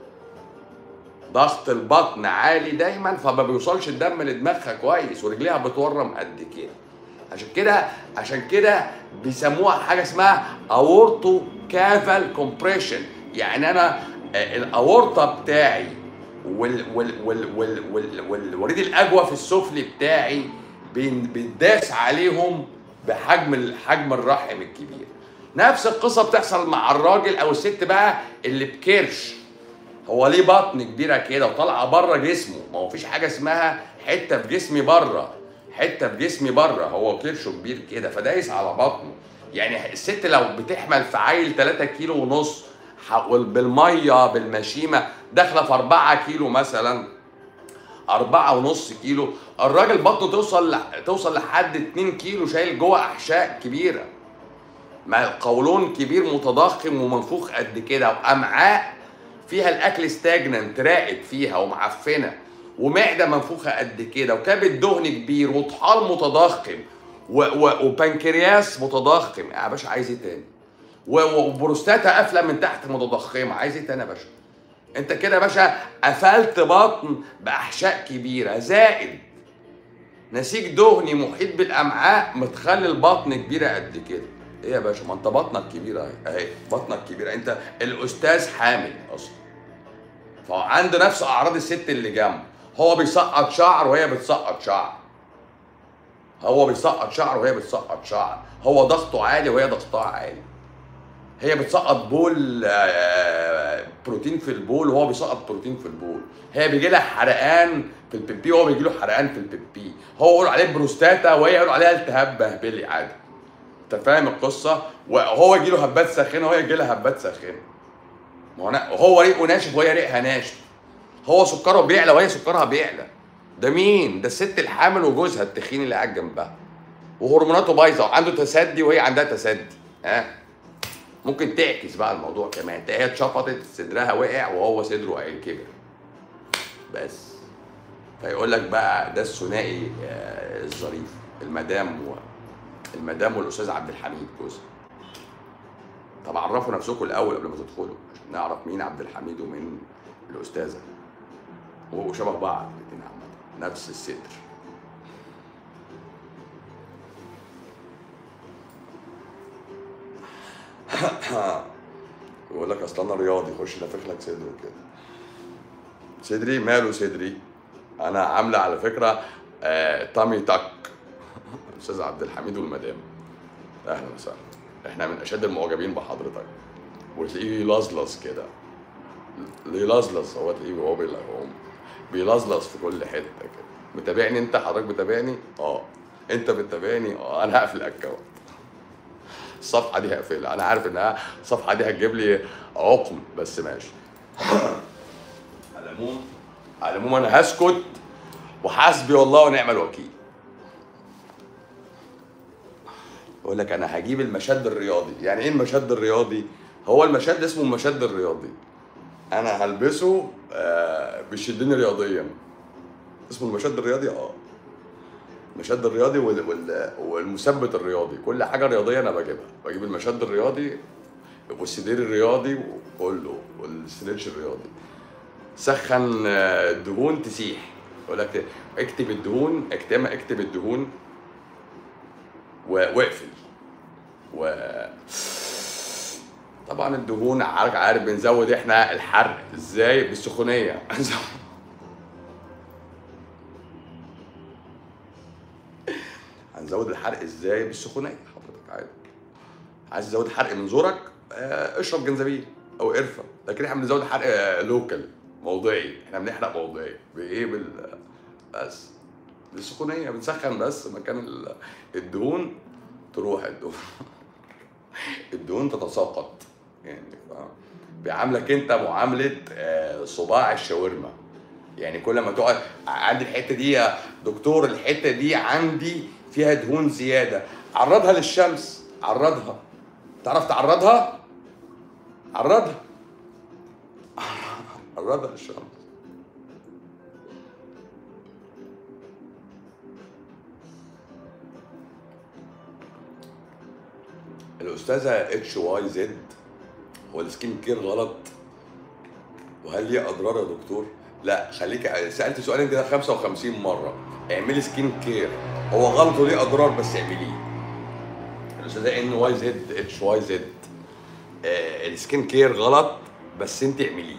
ضغط البطن عالي دايما فما بيوصلش الدم لدماغها كويس ورجليها بتورم قد كده عشان كده عشان كده بيسموها حاجه اسمها اورتو كافال كومبريشن يعني انا آه، الاورطه بتاعي وال وال وال وال وال والوريد الاجوف السفلي بتاعي بين- بيتداس عليهم بحجم ال- حجم الرحم الكبير نفس القصه بتحصل مع الراجل او الست بقى اللي بكرش هو ليه بطن كبيره كده وطالعه بره جسمه ما هو فيش حاجه اسمها حته في جسمي بره حته في جسمي بره هو كرشه كبير كده فدايس على بطنه يعني الست لو بتحمل في عيل 3 كيلو ونص ح- بالميه بالمشيمه داخله في 4 كيلو مثلا أربعة ونص كيلو الراجل بطنه توصل ل... توصل لحد 2 كيلو شايل جوه أحشاء كبيرة مع القولون كبير متضخم ومنفوخ قد كده وامعاء فيها الاكل ستاجننت راقد فيها ومعفنه ومعده منفوخه قد كده وكبد دهن كبير وطحال متضخم و- و- وبنكرياس متضخم يا باشا عايز ايه تاني و- و- وبروستاتا قافله من تحت متضخمه عايز ايه تاني يا باشا انت كده يا باشا قفلت بطن باحشاء كبيره زائد نسيج دهني محيط بالامعاء متخلي البطن كبيره قد كده ايه يا باشا ما انت بطنك كبيره اهي اهي بطنك كبيره انت الاستاذ حامل اصلا فعنده نفس اعراض الست اللي جنبه هو بيسقط شعر وهي بتسقط شعر هو بيسقط شعر وهي بتسقط شعر هو ضغطه عالي وهي ضغطها عالي هي بتسقط بول آه، بروتين في البول وهو بيسقط بروتين في البول هي بيجي لها حرقان في البيبي وهو بيجي له حرقان في البيبي هو يقول عليه بروستاتا وهي يقول عليها التهاب بهبلي عادي انت فاهم القصه وهو يجي له هبات ساخنه وهي يجي لها هبات ساخنه ما هو أنا- هو ريقه ناشف وهي ريقها ناشف هو سكره بيعلى وهي سكرها بيعلى ده مين ده الست الحامل وجوزها التخين اللي قاعد جنبها وهرموناته بايظه وعنده تسدي وهي عندها تسدي ها ممكن تعكس بقى الموضوع كمان تلاقيها اتشفطت صدرها وقع وهو صدره عين كبر بس فيقول لك بقى ده الثنائي آه، الظريف المدام و المدام والاستاذ عبد الحميد جوزها طب عرفوا نفسكم الاول قبل ما تدخلوا عشان نعرف مين عبد الحميد ومين الاستاذه وشبه بعض الاثنين عامه نفس الستر يقول لك اصل انا رياضي خش نفخ لك صدره كده صدري ماله صدري انا عامله على فكره آه تامي تاك الاستاذ عبد الحميد والمدام اهلا وسهلا احنا من اشد المعجبين بحضرتك وتلاقيه يلزلز كده يلزلز هو تلاقيه وهو بيل- هو بيلزلز في كل حته كده متابعني انت حضرتك بتابعني اه انت بتابعني اه انا هقفل الاكونت الصفحه دي هقفلها انا عارف انها الصفحه دي هتجيب لي عقم بس ماشي على العموم على العموم انا هسكت وحسبي والله ونعم الوكيل يقول لك انا هجيب المشد الرياضي يعني ايه المشد الرياضي هو المشد اسمه المشد الرياضي انا هلبسه آه بيشدني رياضيا اسمه المشد الرياضي اه المشد الرياضي وال- وال- والمثبت الرياضي كل حاجه رياضيه انا بجيبها بجيب المشد الرياضي والسدير الرياضي وكله والستريتش الرياضي سخن آه، الدهون تسيح يقول لك اكتب الدهون اكتب اكتب الدهون و- واقفل و طبعا الدهون عارف عارف بنزود احنا الحرق ازاي بالسخونيه هنزود الحرق ازاي بالسخونيه حضرتك عادي عايز تزود حرق من زورك آه، اشرب جنزبيل او قرفه لكن احنا بنزود حرق آه، لوكال موضعي احنا بنحرق موضعي بايه بال بس بالسخونيه بنسخن بس مكان ال- الدهون تروح الدهون الدهون تتساقط يعني فاهم؟ بيعاملك انت معامله آه، صباع الشاورما يعني كل ما تقعد عندي الحته دي يا دكتور الحته دي عندي فيها دهون زياده عرضها للشمس عرضها تعرف تعرضها عرضها عرضها للشمس الاستاذه اتش واي زد هو السكين كير غلط وهل ليه اضرار يا دكتور؟ لا خليك سالت سؤال انت ده 55 مره اعملي سكين كير هو غلط وليه اضرار بس اعمليه الاستاذه ان واي زد اتش واي زد السكين كير غلط بس انت اعمليه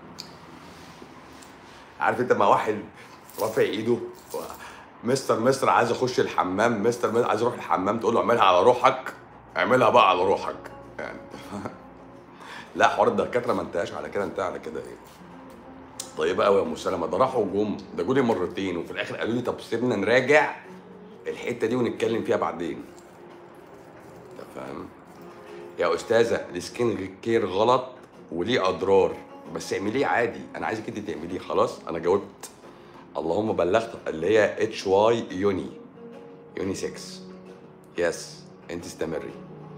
عارف انت ما واحد رافع ايده و- مستر مستر عايز اخش الحمام مستر مستر عايز اروح الحمام تقول له اعملها على روحك اعملها بقى على روحك يعني لا حوار الدكاتره ما انتهاش على كده انتهى على كده ايه طيبه قوي يا ام سلمى ده راحوا جم ده جولي مرتين وفي الاخر قالوا لي طب سيبنا نراجع الحته دي ونتكلم فيها بعدين انت فاهم يا استاذه السكين كير غلط وليه اضرار بس اعمليه عادي انا عايزك انت تعمليه خلاص انا جاوبت اللهم بلغت اللي هي اتش واي يوني يوني 6 يس انت استمري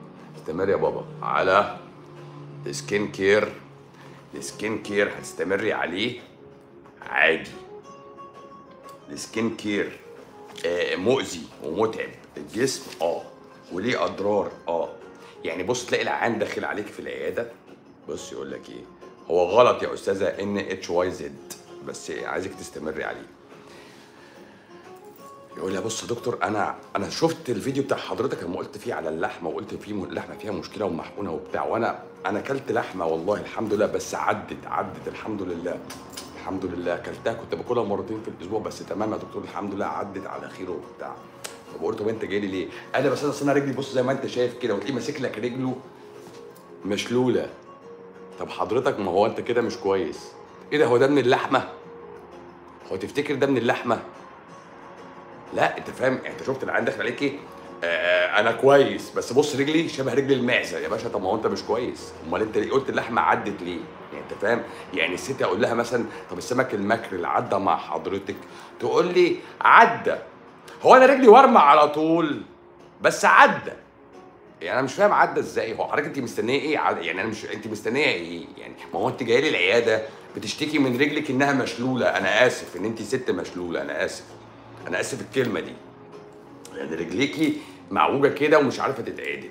استمر يا بابا على السكين كير السكين كير هتستمري عليه عادي السكين كير آه مؤذي ومتعب الجسم اه وليه اضرار اه يعني بص تلاقي العيان داخل عليك في العياده بص يقول لك ايه هو غلط يا استاذه ان اتش واي زد بس عايزك تستمري عليه يقول لي بص يا دكتور انا انا شفت الفيديو بتاع حضرتك لما قلت فيه على اللحمه وقلت فيه م- اللحمه فيها مشكله ومحقونه وبتاع وانا انا اكلت لحمه والله الحمد لله بس عدت عدت الحمد لله الحمد لله اكلتها كنت باكلها مرتين في الاسبوع بس تمام يا دكتور الحمد لله عدت على خير وبتاع طب قلت طب انت جاي لي ليه؟ قال لي بس انا أصل انا رجلي بص زي ما انت شايف كده وتلاقيه ماسك لك رجله مشلوله طب حضرتك ما هو انت كده مش كويس ايه ده هو ده من اللحمه؟ هو تفتكر ده من اللحمه؟ لا انت فاهم انت شفت العيان داخل عليك ايه آه انا كويس بس بص رجلي شبه رجل المعزه يا باشا طب ما هو انت مش كويس امال انت ليه قلت اللحمه عدت ليه يعني انت فاهم يعني الست اقول لها مثلا طب السمك المكر اللي عدى مع حضرتك تقول لي عدى هو انا رجلي ورمه على طول بس عدى يعني انا مش فاهم عدى ازاي هو حضرتك انت مستنيه ايه عد- يعني انا مش انت مستنيه ايه يعني ما هو انت جايه لي العياده بتشتكي من رجلك انها مشلوله انا اسف ان انت ست مشلوله انا اسف انا اسف الكلمه دي لان رجليكي معوجه كده ومش عارفه تتعدل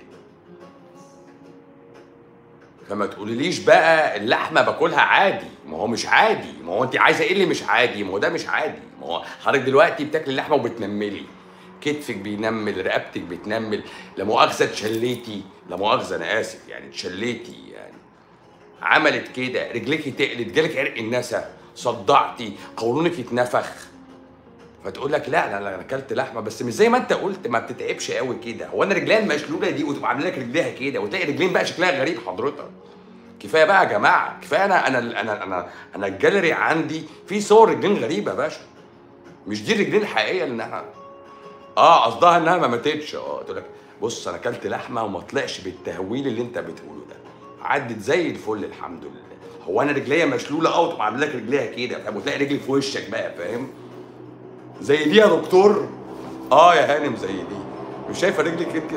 فما تقوليليش بقى اللحمه باكلها عادي ما هو مش عادي ما هو انت عايزه ايه اللي مش عادي ما هو ده مش عادي ما هو حضرتك دلوقتي بتاكلي اللحمه وبتنملي كتفك بينمل رقبتك بتنمل لا مؤاخذه اتشليتي لا مؤاخذه انا اسف يعني اتشليتي يعني عملت كده رجليكي تقلت جالك عرق النسا صدعتي قولونك اتنفخ فتقول لك لا لا لا انا اكلت لحمه بس مش زي ما انت قلت ما بتتعبش قوي كده هو انا رجليها المشلوله دي وتبقى عامله لك رجليها كده وتلاقي رجلين بقى شكلها غريب حضرتك كفايه بقى يا جماعه كفايه انا انا انا انا انا الجاليري عندي في صور رجلين غريبه يا باشا مش دي الرجلين الحقيقيه اللي احنا اه قصدها انها ما ماتتش اه تقول لك بص انا اكلت لحمه وما طلعش بالتهويل اللي انت بتقوله ده عدت زي الفل الحمد لله هو انا رجليا مشلوله اه وتبقى عامله لك رجليها كده فاهم وتلاقي رجلي في وشك بقى فاهم زي دي يا دكتور اه يا هانم زي دي مش شايفه رجلك انت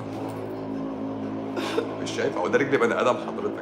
مش شايفه هو ده رجل بني ادم حضرتك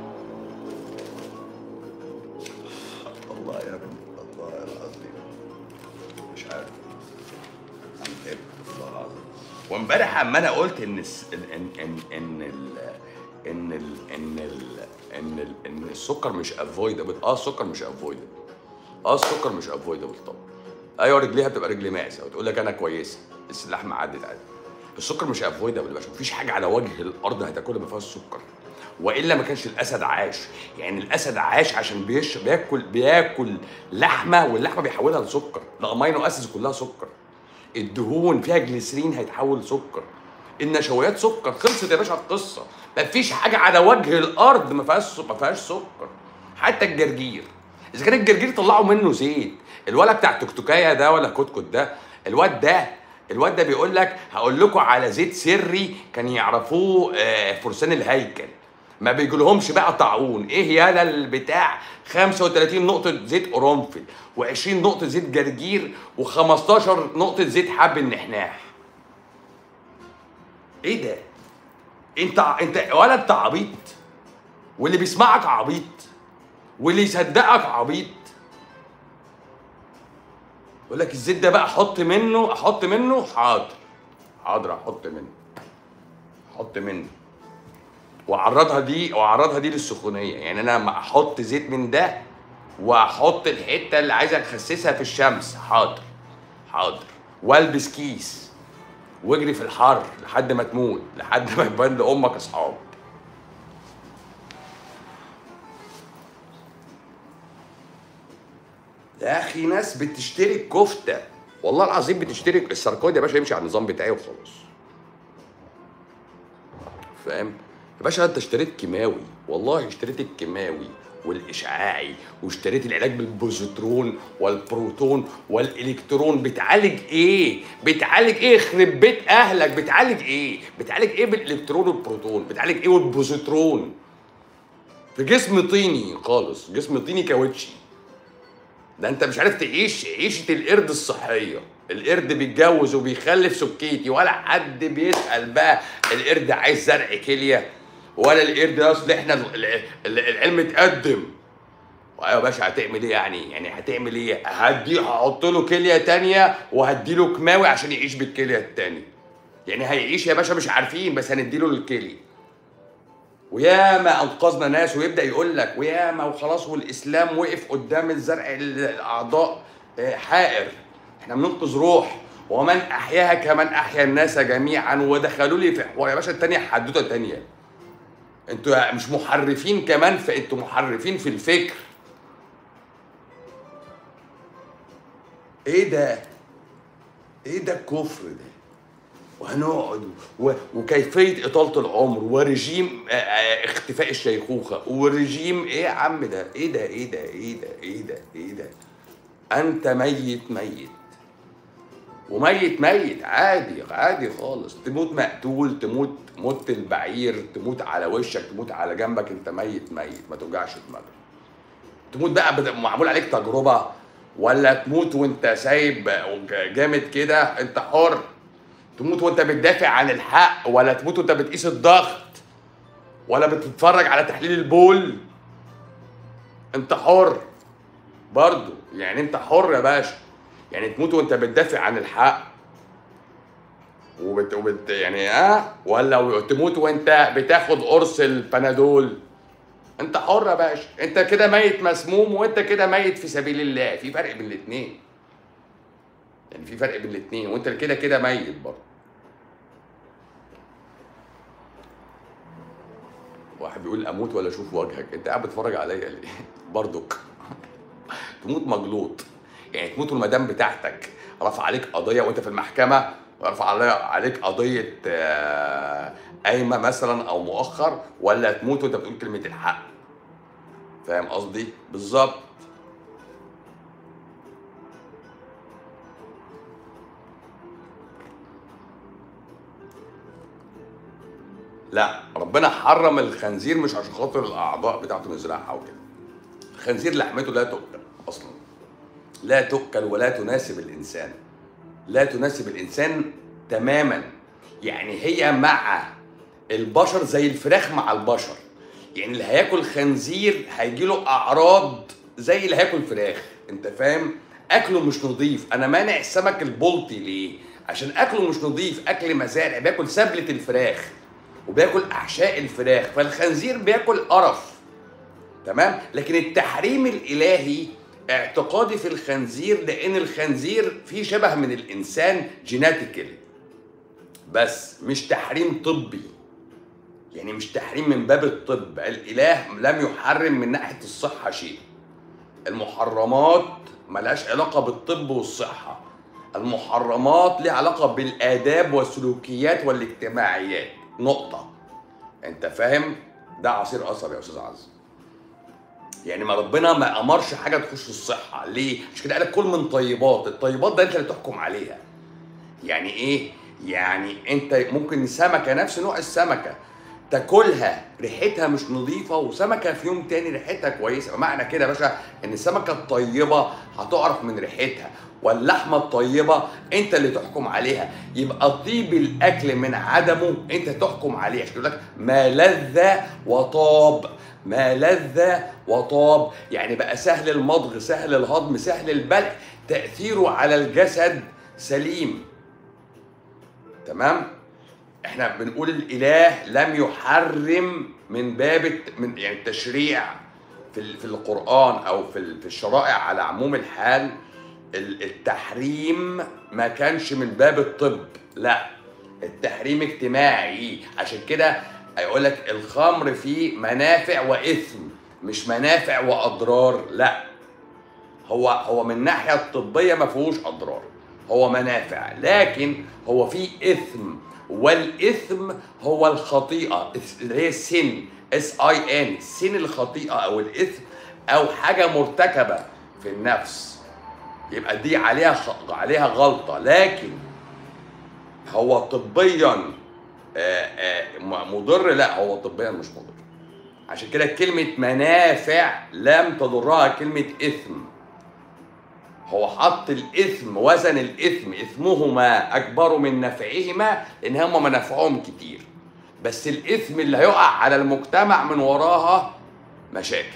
الله يا ابني الله العظيم مش عارف عم تعب والله العظيم وامبارح اما انا قلت ان الس- ان ان ان ال ان ال ان ال ان ال ان السكر مش افويدبل اه السكر مش افويدبل اه السكر مش افويدبل طبعا ايوه رجليها بتبقى رجل معزه وتقول لك انا كويسه بس اللحمه عدت عادي السكر مش افويدبل يا باشا مفيش حاجه على وجه الارض هتاكلها ما فيهاش سكر والا ما كانش الاسد عاش يعني الاسد عاش عشان بيش بياكل بياكل لحمه واللحمه بيحولها لسكر الامينو اسيدز كلها سكر الدهون فيها جليسرين هيتحول لسكر النشويات سكر خلصت يا باشا القصه مفيش حاجه على وجه الارض ما فيهاش ما فيهاش سكر حتى الجرجير اذا كان الجرجير طلعوا منه زيت الولد بتاع التكتكايه ده ولا كتكت ده الواد ده الواد ده بيقول لك هقول لكم على زيت سري كان يعرفوه آه، فرسان الهيكل ما بيجيلهمش بقى طاعون ايه يالا البتاع 35 نقطة زيت قرنفل و20 نقطة زيت جرجير و15 نقطة زيت حب النحناح ايه ده؟ انت انت ولا انت عبيط واللي بيسمعك عبيط واللي يصدقك عبيط يقول لك الزيت ده بقى حط منه احط منه حاضر حاضر احط منه احط منه واعرضها دي واعرضها دي للسخونيه يعني انا لما احط زيت من ده واحط الحته اللي عايز اخسسها في الشمس حاضر حاضر والبس كيس واجري في الحر لحد ما تموت لحد ما يبان لامك اصحاب يا اخي ناس بتشتري الكفته والله العظيم بتشتري السركويد يا باشا يمشي على النظام بتاعي وخلاص فاهم يا باشا انت اشتريت كيماوي والله اشتريت الكيماوي والاشعاعي واشتريت العلاج بالبوزيترون والبروتون والالكترون بتعالج ايه بتعالج ايه يخرب بيت اهلك بتعالج ايه بتعالج ايه بالالكترون والبروتون بتعالج ايه والبوزيترون في جسم طيني خالص جسم طيني كاوتشي ده انت مش عارف تعيش عيشه القرد الصحيه القرد بيتجوز وبيخلف سكيتي ولا حد بيسال بقى القرد عايز زرع كليه ولا القرد ده اصل احنا ال- ال- العلم اتقدم ايوه يا باشا هتعمل ايه يعني؟ يعني هتعمل ايه؟ هدي هحط له كليه تانية وهدي له كماوي عشان يعيش بالكليه التانية. يعني هيعيش يا باشا مش عارفين بس هندي له الكليه. وياما انقذنا ناس ويبدا يقول لك وياما وخلاص والاسلام وقف قدام الزرع الاعضاء آه، حائر. احنا بننقذ روح ومن احياها كمن احيا الناس جميعا ودخلوا لي في حوار يا باشا التانية حدوته تانية. انتوا مش محرفين كمان فانتوا محرفين في الفكر. ايه ده؟ ايه ده الكفر ده؟ وهنقعد و... وكيفيه اطاله العمر ورجيم آه، آه، اختفاء الشيخوخه ورجيم ايه يا عم ده؟ ايه ده؟ ايه ده؟ ايه ده؟ ايه ده؟ ايه ده؟ انت ميت ميت وميت ميت عادي عادي خالص تموت مقتول تموت موت البعير تموت على وشك تموت على جنبك انت ميت ميت ما توجعش دماغك تموت بقى بد- معمول عليك تجربه ولا تموت وانت سايب جامد كده انت حر تموت وانت بتدافع عن الحق ولا تموت وانت بتقيس الضغط ولا بتتفرج على تحليل البول انت حر برضو يعني انت حر يا باشا يعني تموت وانت بتدافع عن الحق وبت, وبت يعني اه ولا تموت وانت بتاخد قرص البنادول انت حر يا باشا انت كده ميت مسموم وانت كده ميت في سبيل الله في فرق بين الاثنين يعني في فرق بين الاثنين وانت كده كده ميت برضه واحد بيقول اموت ولا اشوف وجهك انت قاعد بتتفرج عليا ليه برضك تموت مجلوط يعني تموت والمدام بتاعتك رفع عليك قضيه وانت في المحكمه ورفع علي- عليك قضيه آه، قايمه مثلا او مؤخر ولا تموت وانت بتقول كلمه الحق فاهم قصدي بالظبط لا ربنا حرم الخنزير مش عشان خاطر الاعضاء بتاعته نزرعها وكده الخنزير لحمته لا تؤكل اصلا لا تؤكل ولا تناسب الانسان لا تناسب الانسان تماما يعني هي مع البشر زي الفراخ مع البشر يعني اللي هياكل خنزير هيجي له اعراض زي اللي هياكل فراخ انت فاهم اكله مش نظيف انا مانع السمك البلطي ليه عشان اكله مش نظيف اكل مزارع بياكل سبلة الفراخ وبياكل احشاء الفراخ فالخنزير بياكل قرف تمام لكن التحريم الالهي اعتقادي في الخنزير لان الخنزير فيه شبه من الانسان جيناتيكالي بس مش تحريم طبي يعني مش تحريم من باب الطب الاله لم يحرم من ناحيه الصحه شيء المحرمات ملهاش علاقه بالطب والصحه المحرمات لها علاقه بالاداب والسلوكيات والاجتماعيات نقطه انت فاهم ده عصير قصب يا استاذ عز يعني ما ربنا ما امرش حاجه تخش الصحه ليه مش كده قال لك كل من طيبات الطيبات ده انت اللي تحكم عليها يعني ايه يعني انت ممكن سمكه نفس نوع السمكه تاكلها ريحتها مش نظيفه وسمكه في يوم تاني ريحتها كويسه معنى كده يا باشا ان السمكه الطيبه هتعرف من ريحتها واللحمه الطيبه انت اللي تحكم عليها يبقى طيب الاكل من عدمه انت تحكم عليه عشان يقول لك ما لذ وطاب ما لذ وطاب يعني بقى سهل المضغ سهل الهضم سهل البلع تاثيره على الجسد سليم تمام احنا بنقول الاله لم يحرم من باب الت- من يعني التشريع في ال- في القران او في ال- في الشرائع على عموم الحال ال- التحريم ما كانش من باب الطب لا التحريم اجتماعي عشان كده هيقول لك الخمر فيه منافع واثم مش منافع واضرار لا هو هو من الناحيه الطبيه ما فيهوش اضرار هو منافع لكن هو فيه اثم والاثم هو الخطيئه اللي هي السن اس اي ان سن الخطيئه او الاثم او حاجه مرتكبه في النفس يبقى دي عليها خ... عليها غلطه لكن هو طبيا آه، آه، م- مضر لا هو طبيا مش مضر عشان كده كلمة منافع لم تضرها كلمة إثم هو حط الاثم وزن الاثم اثمهما اكبر من نفعهما لان هما منافعهم كتير بس الاثم اللي هيقع على المجتمع من وراها مشاكل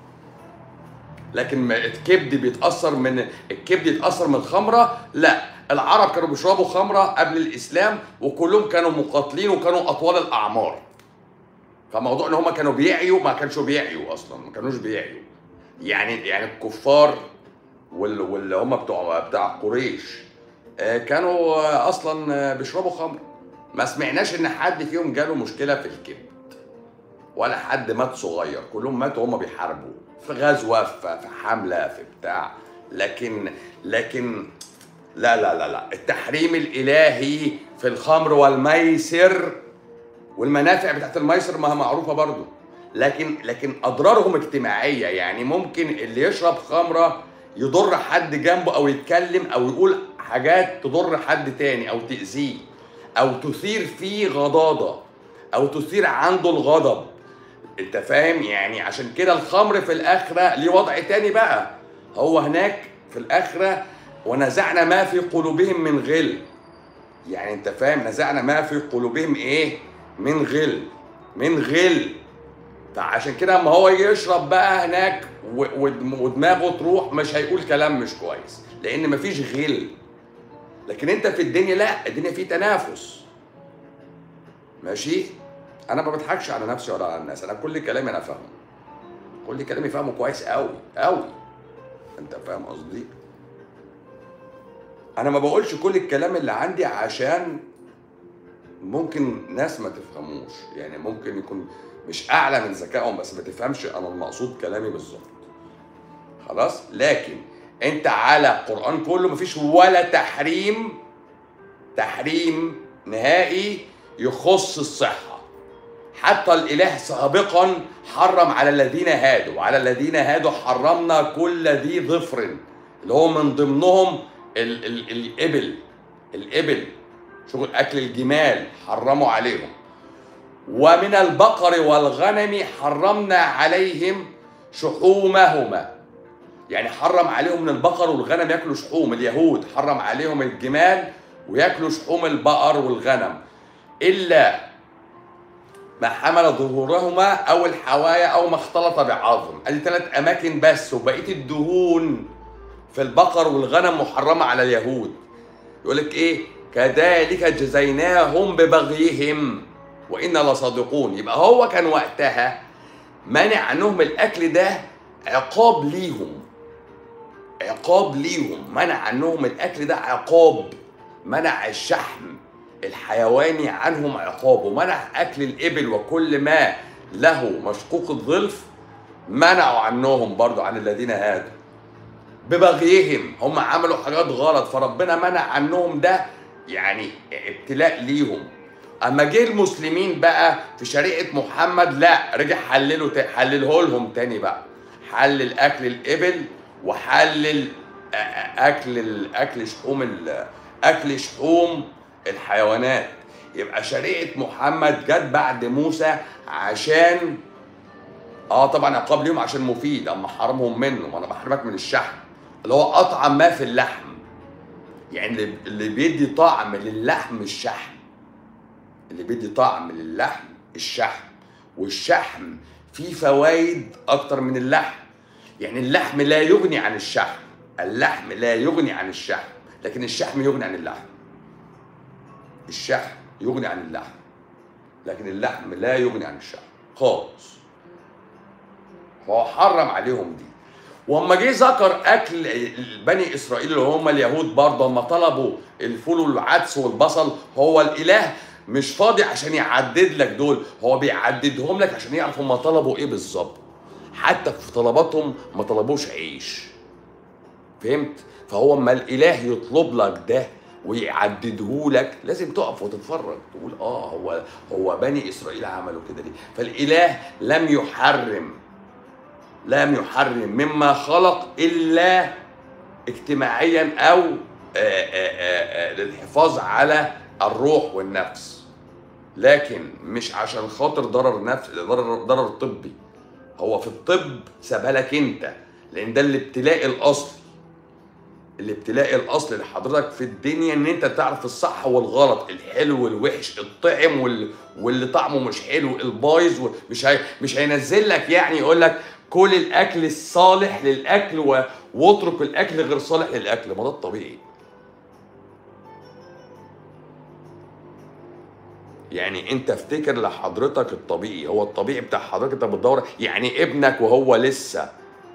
لكن ما الكبد بيتاثر من الكبد يتاثر من الخمره لا العرب كانوا بيشربوا خمره قبل الاسلام وكلهم كانوا مقاتلين وكانوا اطوال الاعمار فموضوع ان هم كانوا بيعيوا ما كانش بيعيوا اصلا ما كانوش بيعيوا يعني يعني الكفار وال- واللي هم بتوع بتاع قريش آه، كانوا آه، اصلا آه، بيشربوا خمر ما سمعناش ان حد فيهم جاله مشكله في الكبد ولا حد مات صغير كلهم ماتوا هم بيحاربوا في غزوه في في حمله في بتاع لكن لكن لا لا لا لا التحريم الالهي في الخمر والميسر والمنافع بتاعت الميسر ما هي معروفه برضو لكن لكن اضرارهم اجتماعيه يعني ممكن اللي يشرب خمره يضر حد جنبه او يتكلم او يقول حاجات تضر حد تاني او تاذيه او تثير فيه غضاضه او تثير عنده الغضب انت فاهم يعني عشان كده الخمر في الاخره ليه وضع تاني بقى هو هناك في الاخره ونزعنا ما في قلوبهم من غل يعني انت فاهم نزعنا ما في قلوبهم ايه من غل من غل فعشان كده اما هو يشرب بقى هناك و- ودم- ودماغه تروح مش هيقول كلام مش كويس لان مفيش غل لكن انت في الدنيا لا الدنيا فيه تنافس ماشي انا ما بضحكش على نفسي ولا على الناس انا كل كلامي انا فاهمه كل كلامي فاهمه كويس قوي قوي انت فاهم قصدي انا ما بقولش كل الكلام اللي عندي عشان ممكن ناس ما تفهموش يعني ممكن يكون مش اعلى من ذكائهم بس ما تفهمش انا المقصود كلامي بالظبط خلاص لكن انت على القران كله مفيش ولا تحريم تحريم نهائي يخص الصحه حتى الاله سابقا حرم على الذين هادوا وعلى الذين هادوا حرمنا كل ذي ظفر اللي هو من ضمنهم ال ال الابل الابل شغل اكل الجمال حرموا عليهم ومن البقر والغنم حرمنا عليهم شحومهما يعني حرم عليهم من البقر والغنم ياكلوا شحوم اليهود حرم عليهم الجمال وياكلوا شحوم البقر والغنم الا ما حمل ظهورهما او الحوايا او ما اختلط بعظم ادي ثلاث اماكن بس وبقيه الدهون في البقر والغنم محرمه على اليهود يقول لك ايه كذلك جزيناهم ببغيهم وانا لصادقون يبقى هو كان وقتها منع عنهم الاكل ده عقاب ليهم عقاب ليهم منع عنهم الاكل ده عقاب منع الشحم الحيواني عنهم عقاب ومنع اكل الابل وكل ما له مشقوق الظلف منعوا عنهم برضو عن الذين هادوا ببغيهم هم عملوا حاجات غلط فربنا منع عنهم ده يعني ابتلاء ليهم اما جه المسلمين بقى في شريعه محمد لا رجع حلله تا- حلله لهم تاني بقى حلل اكل الابل وحلل أ- أ- اكل ال- اكل شحوم ال- اكل شحوم الحيوانات يبقى شريعه محمد جت بعد موسى عشان اه طبعا عقاب ليهم عشان مفيد اما حرمهم منه ما انا بحرمك من الشحم اللي هو اطعم ما في اللحم يعني اللي- اللي بيدي طعم للحم الشحم اللي بيدي طعم للحم الشحم والشحم فيه فوائد اكتر من اللحم يعني اللحم لا يغني عن الشحم اللحم لا يغني عن الشحم لكن الشحم يغني عن اللحم الشحم يغني عن اللحم لكن اللحم لا يغني عن الشحم خالص هو حرم عليهم دي واما جه ذكر اكل بني اسرائيل اللي هم اليهود برضه اما طلبوا الفول والعدس والبصل هو الاله مش فاضي عشان يعدد لك دول هو بيعددهم لك عشان يعرف هم طلبوا ايه بالظبط حتى في طلباتهم ما طلبوش عيش فهمت فهو اما الاله يطلب لك ده ويعدده لك لازم تقف وتتفرج تقول اه هو هو بني اسرائيل عملوا كده ليه فالاله لم يحرم لم يحرم مما خلق الا اجتماعيا او آه، آه، آه، آه، للحفاظ على الروح والنفس لكن مش عشان خاطر ضرر نفس ضرر ضرر طبي هو في الطب سابها لك انت لان ده الابتلاء الاصلي الابتلاء الاصلي لحضرتك في الدنيا ان انت تعرف الصح والغلط الحلو والوحش الطعم وال... واللي طعمه مش حلو البايظ مش هي... مش هينزل لك يعني يقول لك كل الاكل الصالح للاكل و... واترك الاكل غير صالح للاكل ما ده الطبيعي يعني انت افتكر لحضرتك الطبيعي هو الطبيعي بتاع حضرتك انت بتدور يعني ابنك وهو لسه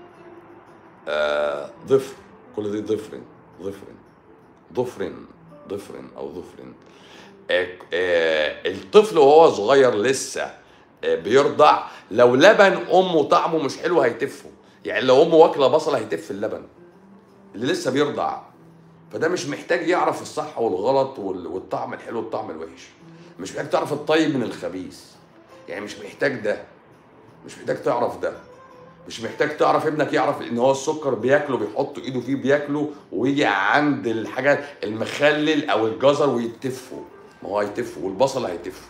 آه ضفر كل دي ضفر ضفر ضفر ضفر او ضفر آه آه الطفل وهو صغير لسه آه بيرضع لو لبن امه طعمه مش حلو هيتفه يعني لو امه واكله بصل هيتف اللبن اللي لسه بيرضع فده مش محتاج يعرف الصح والغلط وال- والطعم الحلو والطعم الوحش مش محتاج تعرف الطيب من الخبيث يعني مش محتاج ده مش محتاج تعرف ده مش محتاج تعرف ابنك يعرف ان هو السكر بياكله بيحط ايده فيه بياكله ويجي عند الحاجه المخلل او الجزر ويتفه ما هو هيتفه والبصل هيتفه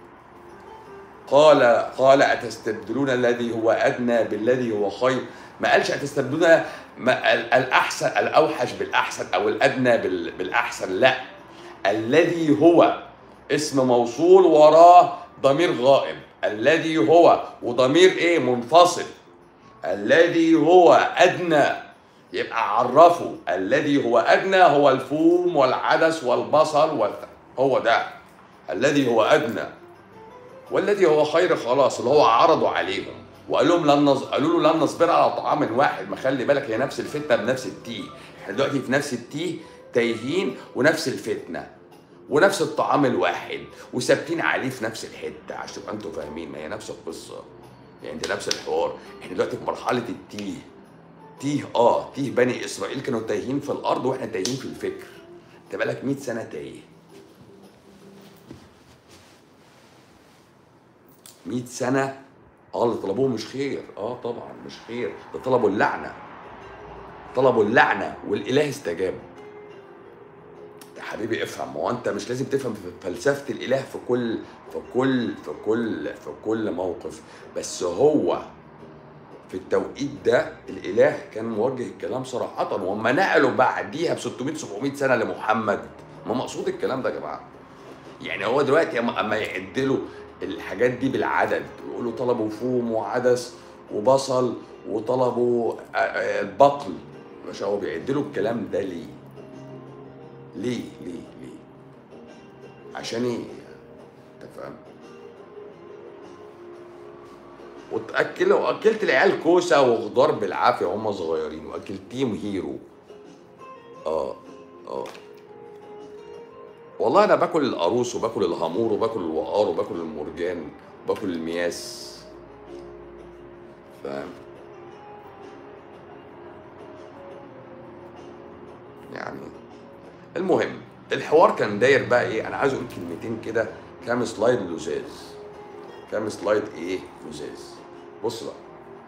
قال قال اتستبدلون الذي هو ادنى بالذي هو خير ما قالش اتستبدلون ما ال- الاحسن الاوحش بالاحسن او الادنى بال- بالاحسن لا الذي هو اسم موصول وراه ضمير غائب الذي هو وضمير ايه منفصل الذي هو ادنى يبقى عرفه الذي هو ادنى هو الفوم والعدس والبصل وال... هو ده الذي هو ادنى والذي هو خير خلاص اللي هو عرضوا عليهم وقال لهم لن نص... قالوا له لن نصبر على طعام واحد ما خلي بالك هي نفس الفتنه بنفس التيه احنا دلوقتي في نفس التيه تايهين ونفس الفتنه ونفس الطعام الواحد وثابتين عليه في نفس الحته عشان تبقى انتوا فاهمين ما هي نفس القصه يعني ده نفس الحوار احنا دلوقتي في مرحله التيه تيه اه تيه بني اسرائيل كانوا تايهين في الارض واحنا تايهين في الفكر انت بقالك 100 سنه تايه 100 سنه اه اللي طلبوه مش خير اه طبعا مش خير ده طلبوا اللعنه طلبوا اللعنه والاله استجاب يا حبيبي افهم ما هو انت مش لازم تفهم في فلسفه الاله في كل في كل في كل في كل موقف بس هو في التوقيت ده الاله كان موجه الكلام صراحه وهم نقلوا بعديها ب 600 700 سنه لمحمد ما مقصود الكلام ده يا جماعه يعني هو دلوقتي اما أما يعدلوا الحاجات دي بالعدد يقولوا طلبوا فوم وعدس وبصل وطلبوا آه، آه، البقل مش هو بيعدلوا الكلام ده ليه؟ ليه ليه ليه؟ عشان ايه؟ انت فاهم؟ وتاكل واكلت العيال كوسه وخضار بالعافيه وهم صغيرين واكلتيهم هيرو اه اه والله انا باكل القاروص وباكل الهامور وباكل الوقار وباكل المرجان وباكل المياس فاهم يعني المهم الحوار كان داير بقى ايه انا عايز اقول كلمتين كده كام سلايد لزاز كام سلايد ايه لزاز بص بقى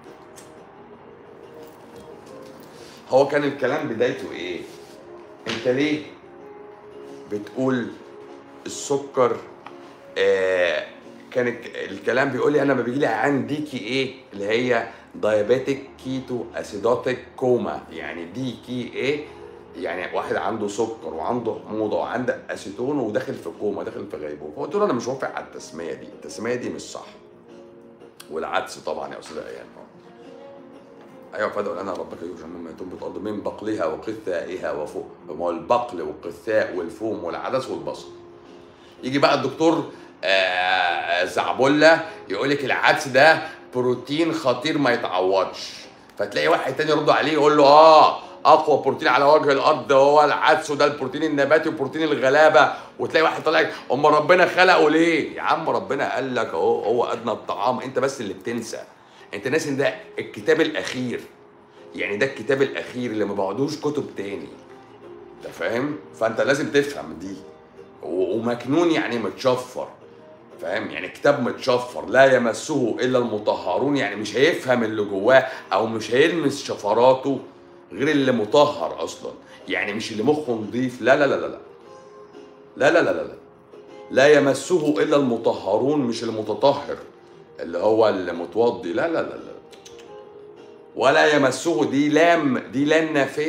هو كان الكلام بدايته ايه انت ليه بتقول السكر آه كان الك- الكلام بيقول لي انا لما بيجي لي عنديكي ايه اللي هي دايابيتيك كيتو اسيدوتيك كوما يعني دي كي ايه يعني واحد عنده سكر وعنده حموضه وعنده اسيتون وداخل في كوما داخل في غيبوبه فقلت له انا مش موافق على التسميه دي التسميه دي مش صح والعدس طبعا يا استاذ ايان ايوه فادعوا لنا ربك يرجع مما تنبت الارض من بقلها وقثائها وفوق ما هو البقل والقثاء والفوم والعدس والبصل يجي بقى الدكتور آه، زعبله يقول لك العدس ده بروتين خطير ما يتعوضش فتلاقي واحد تاني يرد عليه يقول له اه اقوى بروتين على وجه الارض هو العدس وده البروتين النباتي وبروتين الغلابه وتلاقي واحد طالع ام ربنا خلقه ليه يا عم ربنا قال لك اهو هو ادنى الطعام انت بس اللي بتنسى انت ناسي ان ده الكتاب الاخير يعني ده الكتاب الاخير اللي ما بعدوش كتب تاني انت فاهم فانت لازم تفهم دي و- ومكنون يعني متشفر فاهم يعني كتاب متشفر لا يمسه الا المطهرون يعني مش هيفهم اللي جواه او مش هيلمس شفراته غير اللي مطهر اصلا يعني مش اللي مخه نضيف لا لا لا لا لا لا لا لا لا لا لا يمسه الا المطهرون مش المتطهر اللي هو المتوضي لا لا لا لا ولا يمسه دي لام دي لام نافيه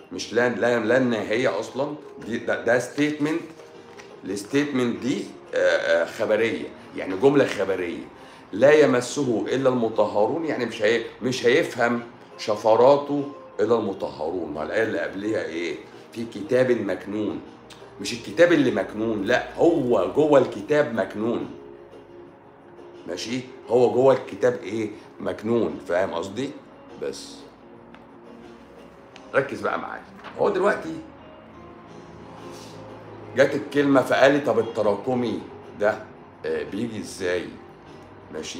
مش لا لا لا نهائيه اصلا دي ده, ده ستيتمنت الستيتمنت دي آه، آه، خبريه يعني جمله خبريه لا يمسه الا المطهرون يعني مش هي مش هيفهم شفراته الا المطهرون ما الايه اللي قبلها ايه في كتاب مكنون مش الكتاب اللي مكنون لا هو جوه الكتاب مكنون ماشي هو جوه الكتاب ايه مكنون فاهم قصدي بس ركز بقى معايا هو دلوقتي جت الكلمة فقال لي طب التراكمي ده آه، بيجي ازاي ماشي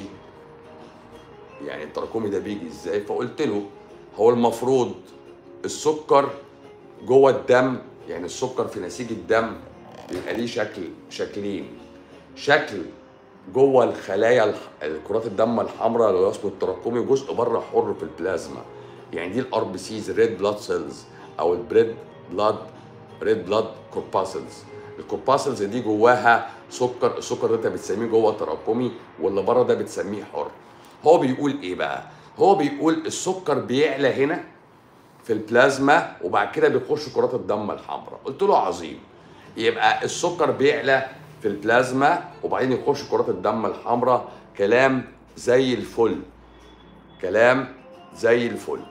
يعني التراكمي ده بيجي ازاي فقلت له هو المفروض السكر جوه الدم يعني السكر في نسيج الدم بيبقى ليه شكل شكلين شكل جوه الخلايا الح- كرات الدم الحمراء اللي هو اسمه التراكمي جزء بره حر في البلازما يعني دي الار بي سيز ريد بلاد سيلز او البريد بلاد ريد بلاد كورباسلز الكورباسلز دي جواها سكر السكر ده انت بتسميه جوه تراكمي واللي بره ده بتسميه حر هو بيقول ايه بقى هو بيقول السكر بيعلى هنا في البلازما وبعد كده بيخش كرات الدم الحمراء قلت له عظيم يبقى السكر بيعلى في البلازما وبعدين يخش كرات الدم الحمراء كلام زي الفل كلام زي الفل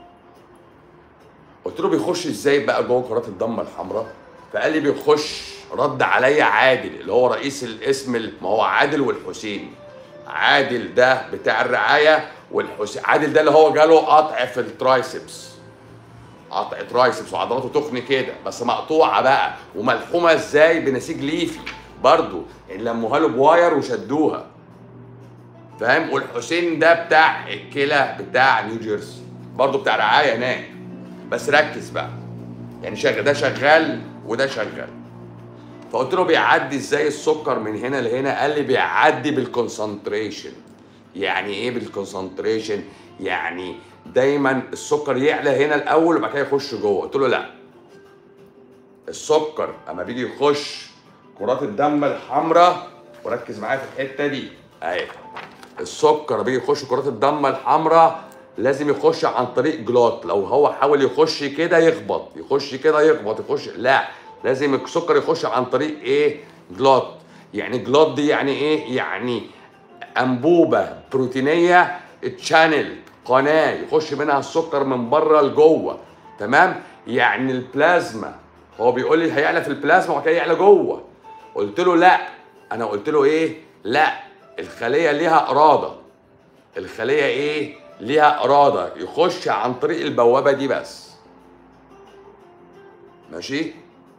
قلت له بيخش ازاي بقى جوه كرات الدم الحمراء فقال لي بيخش رد عليا عادل اللي هو رئيس الاسم ال- ما هو عادل والحسين عادل ده بتاع الرعايه والحسين عادل ده اللي هو جاله قطع في الترايسبس قطع ترايسبس وعضلاته تخن كده بس مقطوعه بقى وملحومه ازاي بنسيج ليفي برضو يعني لموها له بواير وشدوها فاهم والحسين ده بتاع الكلى بتاع نيو جيرسي برضو بتاع رعايه هناك بس ركز بقى يعني شغال ده شغال وده شغال فقلت له بيعدي ازاي السكر من هنا لهنا قال لي بيعدي بالكونسنتريشن يعني ايه بالكونسنتريشن يعني دايما السكر يعلى هنا الاول وبعد كده يخش جوه قلت له لا السكر اما بيجي يخش كرات الدم الحمراء وركز معايا في الحته دي اهي السكر بيجي يخش كرات الدم الحمراء لازم يخش عن طريق جلوت لو هو حاول يخش كده يخبط يخش كده يخبط يخش لا لازم السكر يخش عن طريق ايه جلوت يعني جلوت دي يعني ايه يعني انبوبه بروتينيه تشانل قناه يخش منها السكر من بره لجوه تمام يعني البلازما هو بيقول لي هيعلى في البلازما وبعد كده يعلى جوه قلت له لا انا قلت له ايه لا الخليه ليها اراده الخليه ايه ليها اراده يخش عن طريق البوابه دي بس ماشي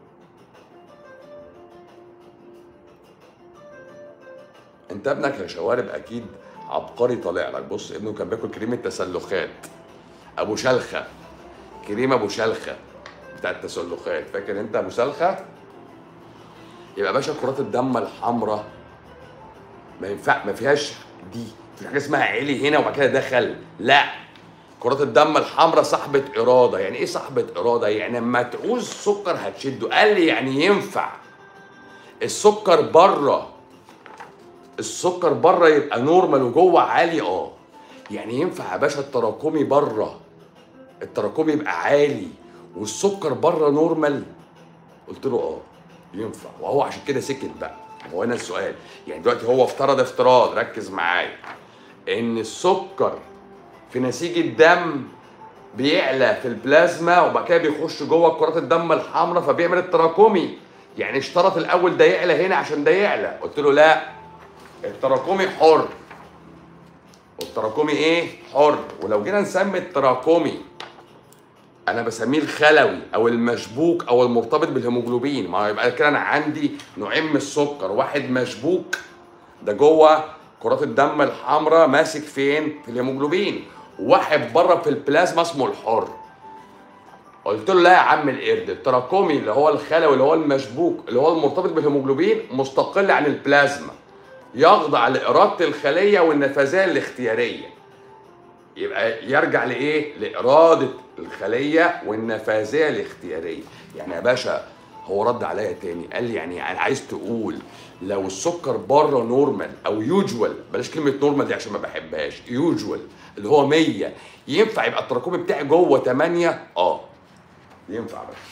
انت ابنك يا شوارب اكيد عبقري طالع لك بص ابنه كان بياكل كريمه تسلخات ابو شلخه كريم ابو شلخه بتاع التسلخات فاكر انت ابو شلخه يبقى باشا كرات الدم الحمراء ما ينفع ما فيهاش دي في حاجه اسمها عالي هنا وبعد كده دخل لا كرات الدم الحمراء صاحبة إرادة يعني إيه صاحبة إرادة؟ يعني لما تعوز سكر هتشده قال لي يعني ينفع السكر بره السكر بره يبقى نورمال وجوه عالي اه يعني ينفع يا باشا التراكمي بره التراكمي يبقى عالي والسكر بره نورمال قلت له اه ينفع وهو عشان كده سكت بقى هو هنا السؤال يعني دلوقتي هو افترض افتراض ركز معايا ان السكر في نسيج الدم بيعلى في البلازما وبعد كده بيخش جوه كرات الدم الحمراء فبيعمل التراكمي يعني اشترط الاول ده يعلى هنا عشان ده يعلى قلت له لا التراكمي حر والتراكمي ايه حر ولو جينا نسمي التراكمي انا بسميه الخلوي او المشبوك او المرتبط بالهيموجلوبين ما يبقى كده انا عندي نوعين من السكر واحد مشبوك ده جوه كرات الدم الحمراء ماسك فين في الهيموجلوبين وواحد بره في البلازما اسمه الحر قلت له لا يا عم القرد التراكمي اللي هو الخلوي اللي هو المشبوك اللي هو المرتبط بالهيموجلوبين مستقل عن البلازما يخضع لإرادة الخلية والنفاذية الاختيارية يبقى يرجع لإيه؟ لإرادة الخلية والنفاذية الاختيارية يعني يا باشا هو رد عليا تاني قال لي يعني عايز تقول لو السكر بره نورمال او يوجوال بلاش كلمه نورمال دي عشان ما بحبهاش يوجوال اللي هو 100 ينفع يبقى التراكمي بتاعي جوه 8 اه ينفع بس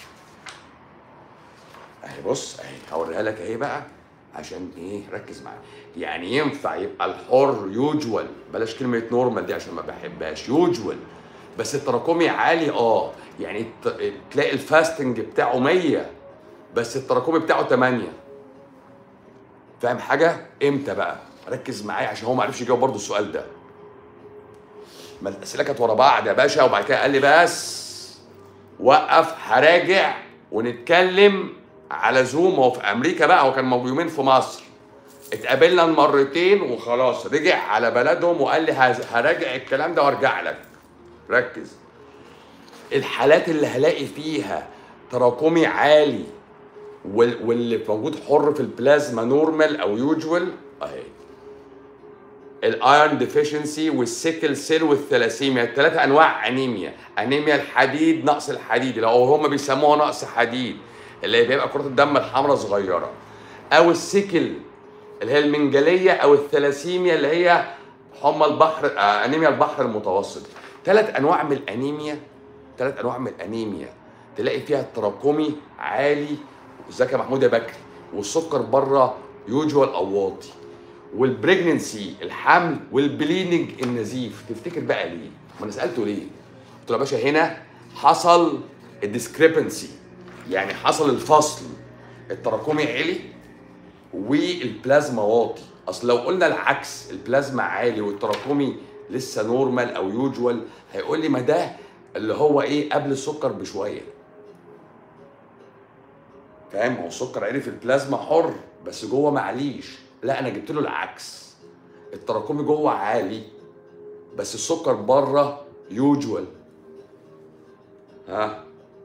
اهي بص اهي هوريها لك اهي بقى عشان ايه ركز معايا يعني ينفع يبقى الحر يوجوال بلاش كلمه نورمال دي عشان ما بحبهاش يوجوال بس التراكمي عالي اه يعني الت- تلاقي الفاستنج بتاعه 100 بس التراكمي بتاعه 8 فاهم حاجه امتى بقى ركز معايا عشان هو ما عرفش يجاوب برضه السؤال ده ما الاسئله كانت ورا بعض يا باشا وبعد كده قال لي بس وقف هراجع ونتكلم على زوم هو في امريكا بقى هو كان موجود يومين في مصر اتقابلنا مرتين وخلاص رجع على بلدهم وقال لي هز- هراجع الكلام ده وارجع لك ركز الحالات اللي هلاقي فيها تراكمي عالي وال- واللي موجود حر في البلازما نورمال او يوجوال اهي الايرون ديفيشنسي والسيكل سيل والثلاسيميا الثلاثه انواع انيميا انيميا الحديد نقص الحديد اللي هو هم بيسموها نقص حديد اللي بيبقى كرات الدم الحمراء صغيره او السيكل اللي هي المنجليه او الثلاسيميا اللي هي حمى البحر آه انيميا البحر المتوسط ثلاث انواع من الانيميا ثلاث انواع من الانيميا تلاقي فيها التراكمي عالي ازيك يا محمود يا بكري والسكر بره يوجوال او واطي والبريجننسي الحمل والبليدنج النزيف تفتكر بقى ليه؟ ما انا سالته ليه؟ قلت له يا باشا هنا حصل الديسكريبنسي يعني حصل الفصل التراكمي عالي والبلازما واطي اصل لو قلنا العكس البلازما عالي والتراكمي لسه نورمال او يوجوال هيقول لي ما ده اللي هو ايه قبل السكر بشويه فاهم هو السكر عالي في البلازما حر بس جوه معليش لا انا جبت له العكس التراكمي جوه عالي بس السكر بره يوجوال ها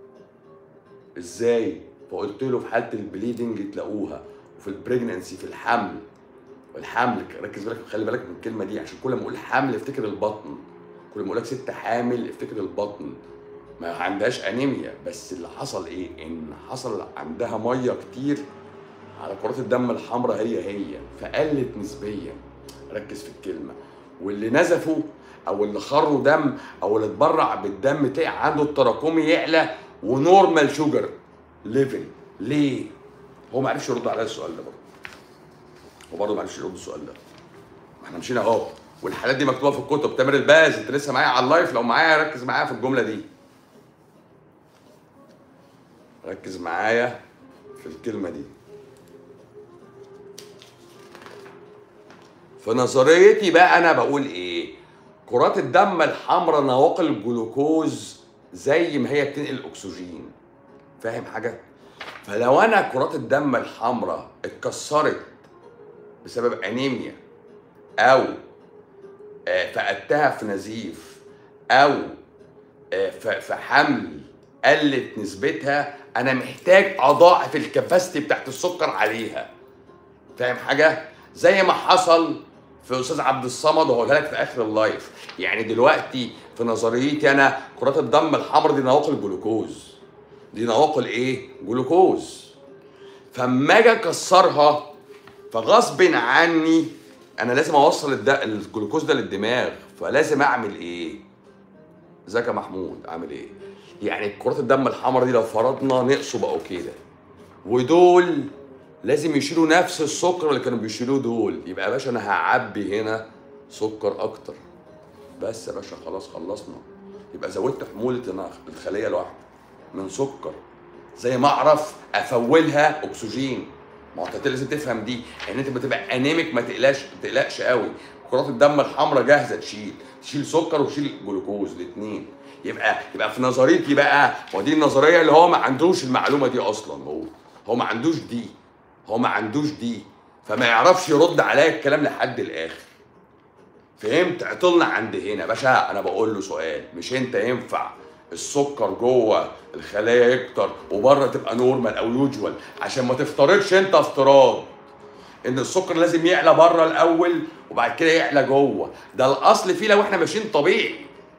ازاي فقلت له في حاله البليدنج تلاقوها وفي البريجننسي في الحمل والحمل ركز بالك خلي بالك من الكلمه دي عشان كل ما اقول حمل افتكر البطن كل ما اقول لك ست حامل افتكر البطن ما عندهاش انيميا بس اللي حصل ايه ان حصل عندها ميه كتير على كرات الدم الحمراء هي هي فقلت نسبيا ركز في الكلمه واللي نزفوا او اللي خروا دم او اللي اتبرع بالدم تلاقي عنده التراكمي يعلى ونورمال شوجر ليفل ليه؟ هو ما عرفش يرد على السؤال ده برضه هو برضه ما عرفش يرد السؤال ده ما احنا مشينا اهو والحالات دي مكتوبه في الكتب تامر الباز انت لسه معايا على اللايف لو معايا ركز معايا في الجمله دي ركز معايا في الكلمه دي في نظريتي بقى انا بقول ايه كرات الدم الحمراء نواقل الجلوكوز زي ما هي بتنقل الاكسجين فاهم حاجه فلو انا كرات الدم الحمراء اتكسرت بسبب انيميا او آه، فقدتها في نزيف او آه، ف- في حمل قلت نسبتها انا محتاج اضاعف الكباستي بتاعت السكر عليها فاهم حاجه زي ما حصل في استاذ عبد الصمد وهقولها لك في اخر اللايف يعني دلوقتي في نظريتي انا كرات الدم الحمراء دي نواقل جلوكوز دي نواقل ايه جلوكوز فاما اجي اكسرها فغصب عني انا لازم اوصل الد... الجلوكوز ده للدماغ فلازم اعمل ايه ازيك يا محمود عامل ايه يعني كرات الدم الحمراء دي لو فرضنا نقصوا بقوا كده ودول لازم يشيلوا نفس السكر اللي كانوا بيشيلوه دول يبقى يا باشا انا هعبي هنا سكر اكتر بس يا باشا خلاص خلصنا يبقى زودت حمولة النخ- الخلية الواحدة من سكر زي ما اعرف افولها اكسجين ما هو انت لازم تفهم دي ان انت بتبقى انيميك ما تقلقش ما تقلقش قوي كرات الدم الحمراء جاهزه تشيل تشيل سكر وتشيل جلوكوز الاثنين يبقى يبقى في نظريتي بقى ودي النظريه اللي هو ما عندوش المعلومه دي اصلا هو هو ما عندوش دي هو ما عندوش دي فما يعرفش يرد عليا الكلام لحد الاخر فهمت عطلنا عند هنا باشا انا بقول له سؤال مش انت ينفع السكر جوه الخلايا يكتر وبره تبقى نورمال او يوجوال عشان ما تفترضش انت افتراض ان السكر لازم يعلى بره الاول وبعد كده يعلى جوه ده الاصل فيه لو احنا ماشيين طبيعي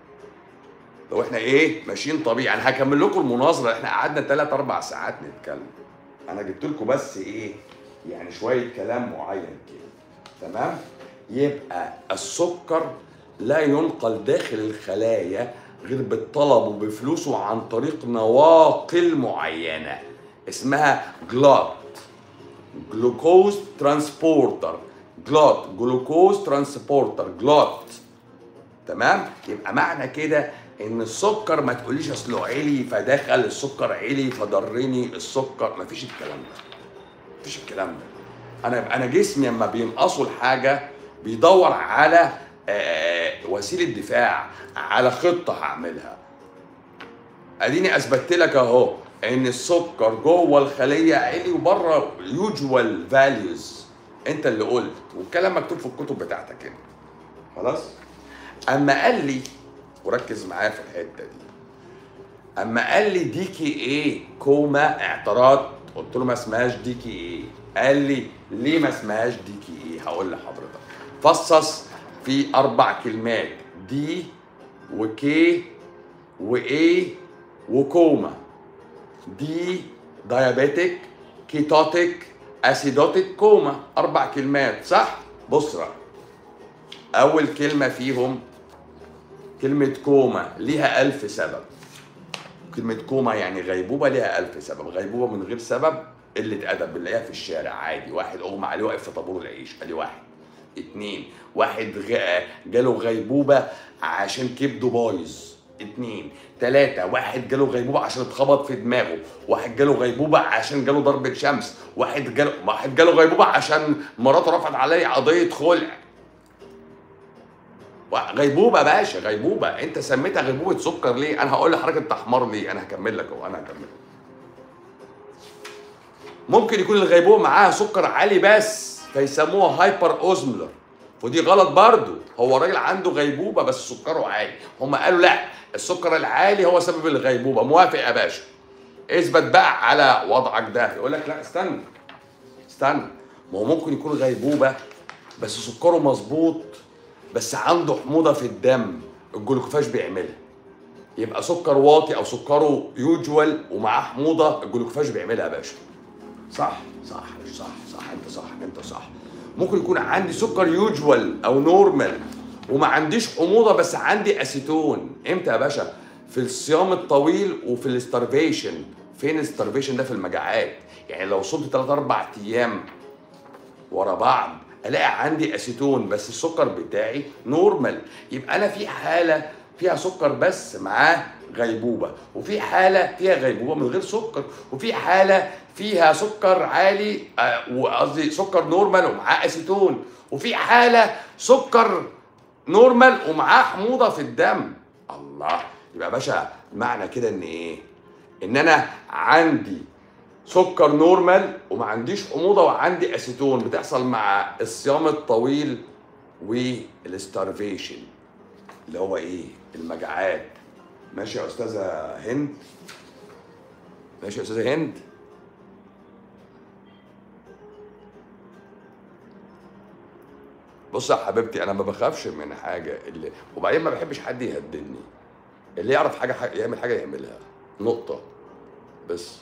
لو احنا ايه ماشيين طبيعي انا هكمل لكم المناظره احنا قعدنا 3 4 ساعات نتكلم انا جبت لكم بس ايه يعني شويه كلام معين كده تمام يبقى السكر لا ينقل داخل الخلايا غير بالطلب وبفلوسه عن طريق نواقل معينه اسمها جلات جلوكوز ترانسبورتر جلوت جلوكوز ترانسبورتر جلوت تمام يبقى معنى كده ان السكر ما تقوليش اصله عالي فدخل السكر عالي فضرني السكر مفيش الكلام ده مفيش الكلام ده انا انا جسمي لما بينقصوا الحاجه بيدور على آه، وسيله دفاع على خطه هعملها اديني اثبتت لك اهو ان السكر جوه الخليه عالي وبره يوجوال فاليوز انت اللي قلت والكلام مكتوب في الكتب بتاعتك هنا خلاص اما قال لي وركز معايا في الحته دي اما قال لي ديكي ايه كوما اعتراض قلت له ما اسمهاش ديكي ايه قال لي ليه ما اسمهاش ديكي ايه هقول لحضرتك فصص في اربع كلمات دي وكي وايه وكوما دي دايابيتك كيتوتيك اسيدوتيك كوما اربع كلمات صح بص بقى اول كلمه فيهم كلمه كوما ليها ألف سبب كلمة كوما يعني غيبوبة ليها ألف سبب غيبوبة من غير سبب قلة أدب بنلاقيها في الشارع عادي واحد أغمى عليه واقف في طابور العيش أدي واحد اتنين واحد غ- جاله غيبوبة عشان كبده بايظ اتنين تلاتة واحد جاله غيبوبة عشان اتخبط في دماغه واحد جاله غيبوبة عشان جاله ضربة شمس واحد جاله واحد جاله غيبوبة عشان مراته رفعت عليه قضية خلع غيبوبه يا باشا غيبوبه انت سميتها غيبوبه سكر ليه انا هقول لحضرتك انت حمار ليه انا هكمل لك اهو انا هكمل ممكن يكون الغيبوبه معاها سكر عالي بس فيسموها هايبر اوزمولر ودي غلط برضو هو راجل عنده غيبوبه بس سكره عالي هم قالوا لا السكر العالي هو سبب الغيبوبه موافق يا باشا اثبت بقى على وضعك ده يقول لك لا استنى استنى ما هو ممكن يكون غيبوبه بس سكره مظبوط بس عنده حموضه في الدم الجلوكوفاج بيعملها يبقى سكر واطي او سكره يوجوال ومعاه حموضه الجلوكوفاج بيعملها يا باشا صح صح صح صح انت صح انت صح ممكن يكون عندي سكر يوجوال او نورمال وما عنديش حموضه بس عندي اسيتون امتى يا باشا في الصيام الطويل وفي الاستارفيشن فين الاستارفيشن ده في المجاعات يعني لو صمت 3 4 ايام ورا بعض الاقي عندي اسيتون بس السكر بتاعي نورمال يبقى انا في حاله فيها سكر بس معاه غيبوبه وفي حاله فيها غيبوبه من غير سكر وفي حاله فيها سكر عالي آه، وقصدي سكر نورمال ومعاه اسيتون وفي حاله سكر نورمال ومعاه حموضه في الدم الله يبقى يا باشا معنى كده ان ايه ان انا عندي سكر نورمال وما عنديش حموضه وعندي اسيتون بتحصل مع الصيام الطويل والاستارفيشن اللي هو ايه المجاعات ماشي يا استاذه هند ماشي يا استاذه هند بص يا حبيبتي انا ما بخافش من حاجه اللي وبعدين ما بحبش حد يهددني اللي يعرف حاجه حاجة يعمل حاجه يعملها نقطه بس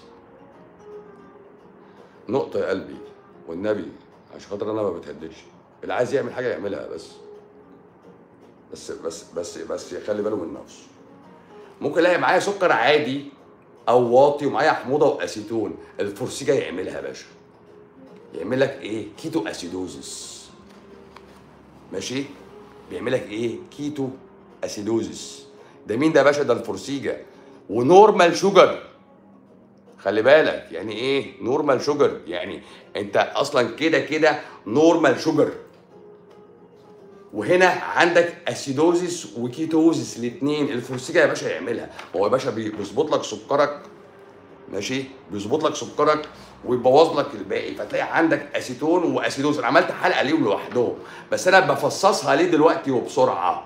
نقطة يا قلبي والنبي عشان خاطر انا ما بتهددش اللي عايز يعمل حاجة يعملها بس بس بس بس بس يخلي باله من نفسه ممكن الاقي معايا سكر عادي او واطي ومعايا حموضة واسيتون الفورسيجا يعملها يا باشا يعمل لك ايه كيتو اسيدوزس ماشي بيعمل لك ايه كيتو اسيدوزس ده مين ده يا باشا ده الفورسيجا ونورمال شوجر خلي بالك يعني ايه نورمال شوجر يعني انت اصلا كده كده نورمال شوجر وهنا عندك اسيدوزيس وكيتوزيس الاثنين الفورسيجا يا باشا يعملها هو يا باشا بي- بيظبط لك سكرك ماشي بيظبط لك سكرك ويبوظ لك الباقي فتلاقي عندك اسيتون واسيدوز انا عملت حلقه ليهم لوحدهم بس انا بفصصها ليه دلوقتي وبسرعه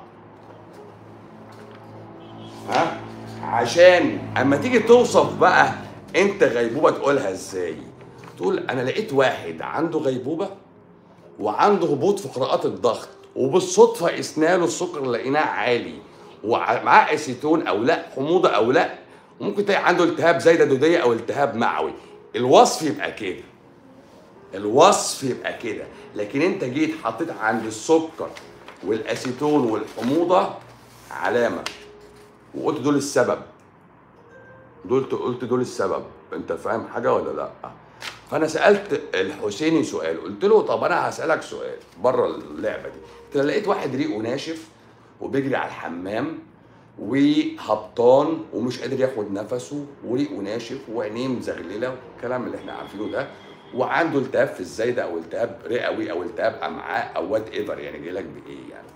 ها عشان اما تيجي توصف بقى انت غيبوبه تقولها ازاي تقول انا لقيت واحد عنده غيبوبه وعنده هبوط في قراءات الضغط وبالصدفه قسنا له السكر لقيناه عالي ومعاه اسيتون او لا حموضه او لا وممكن تلاقي عنده التهاب زايده دوديه او التهاب معوي الوصف يبقى كده الوصف يبقى كده لكن انت جيت حطيت عند السكر والاسيتون والحموضه علامه وقلت دول السبب دول قلت دول السبب انت فاهم حاجه ولا لا فانا سالت الحسيني سؤال قلت له طب انا هسالك سؤال بره اللعبه دي انت لقيت واحد ريقه ناشف وبيجري على الحمام وهبطان ومش قادر ياخد نفسه وريقه ناشف وعينيه مزغلله والكلام اللي احنا عارفينه ده وعنده التهاب في الزايده او التهاب رئوي او التهاب امعاء او وات ايفر يعني جاي لك بايه يعني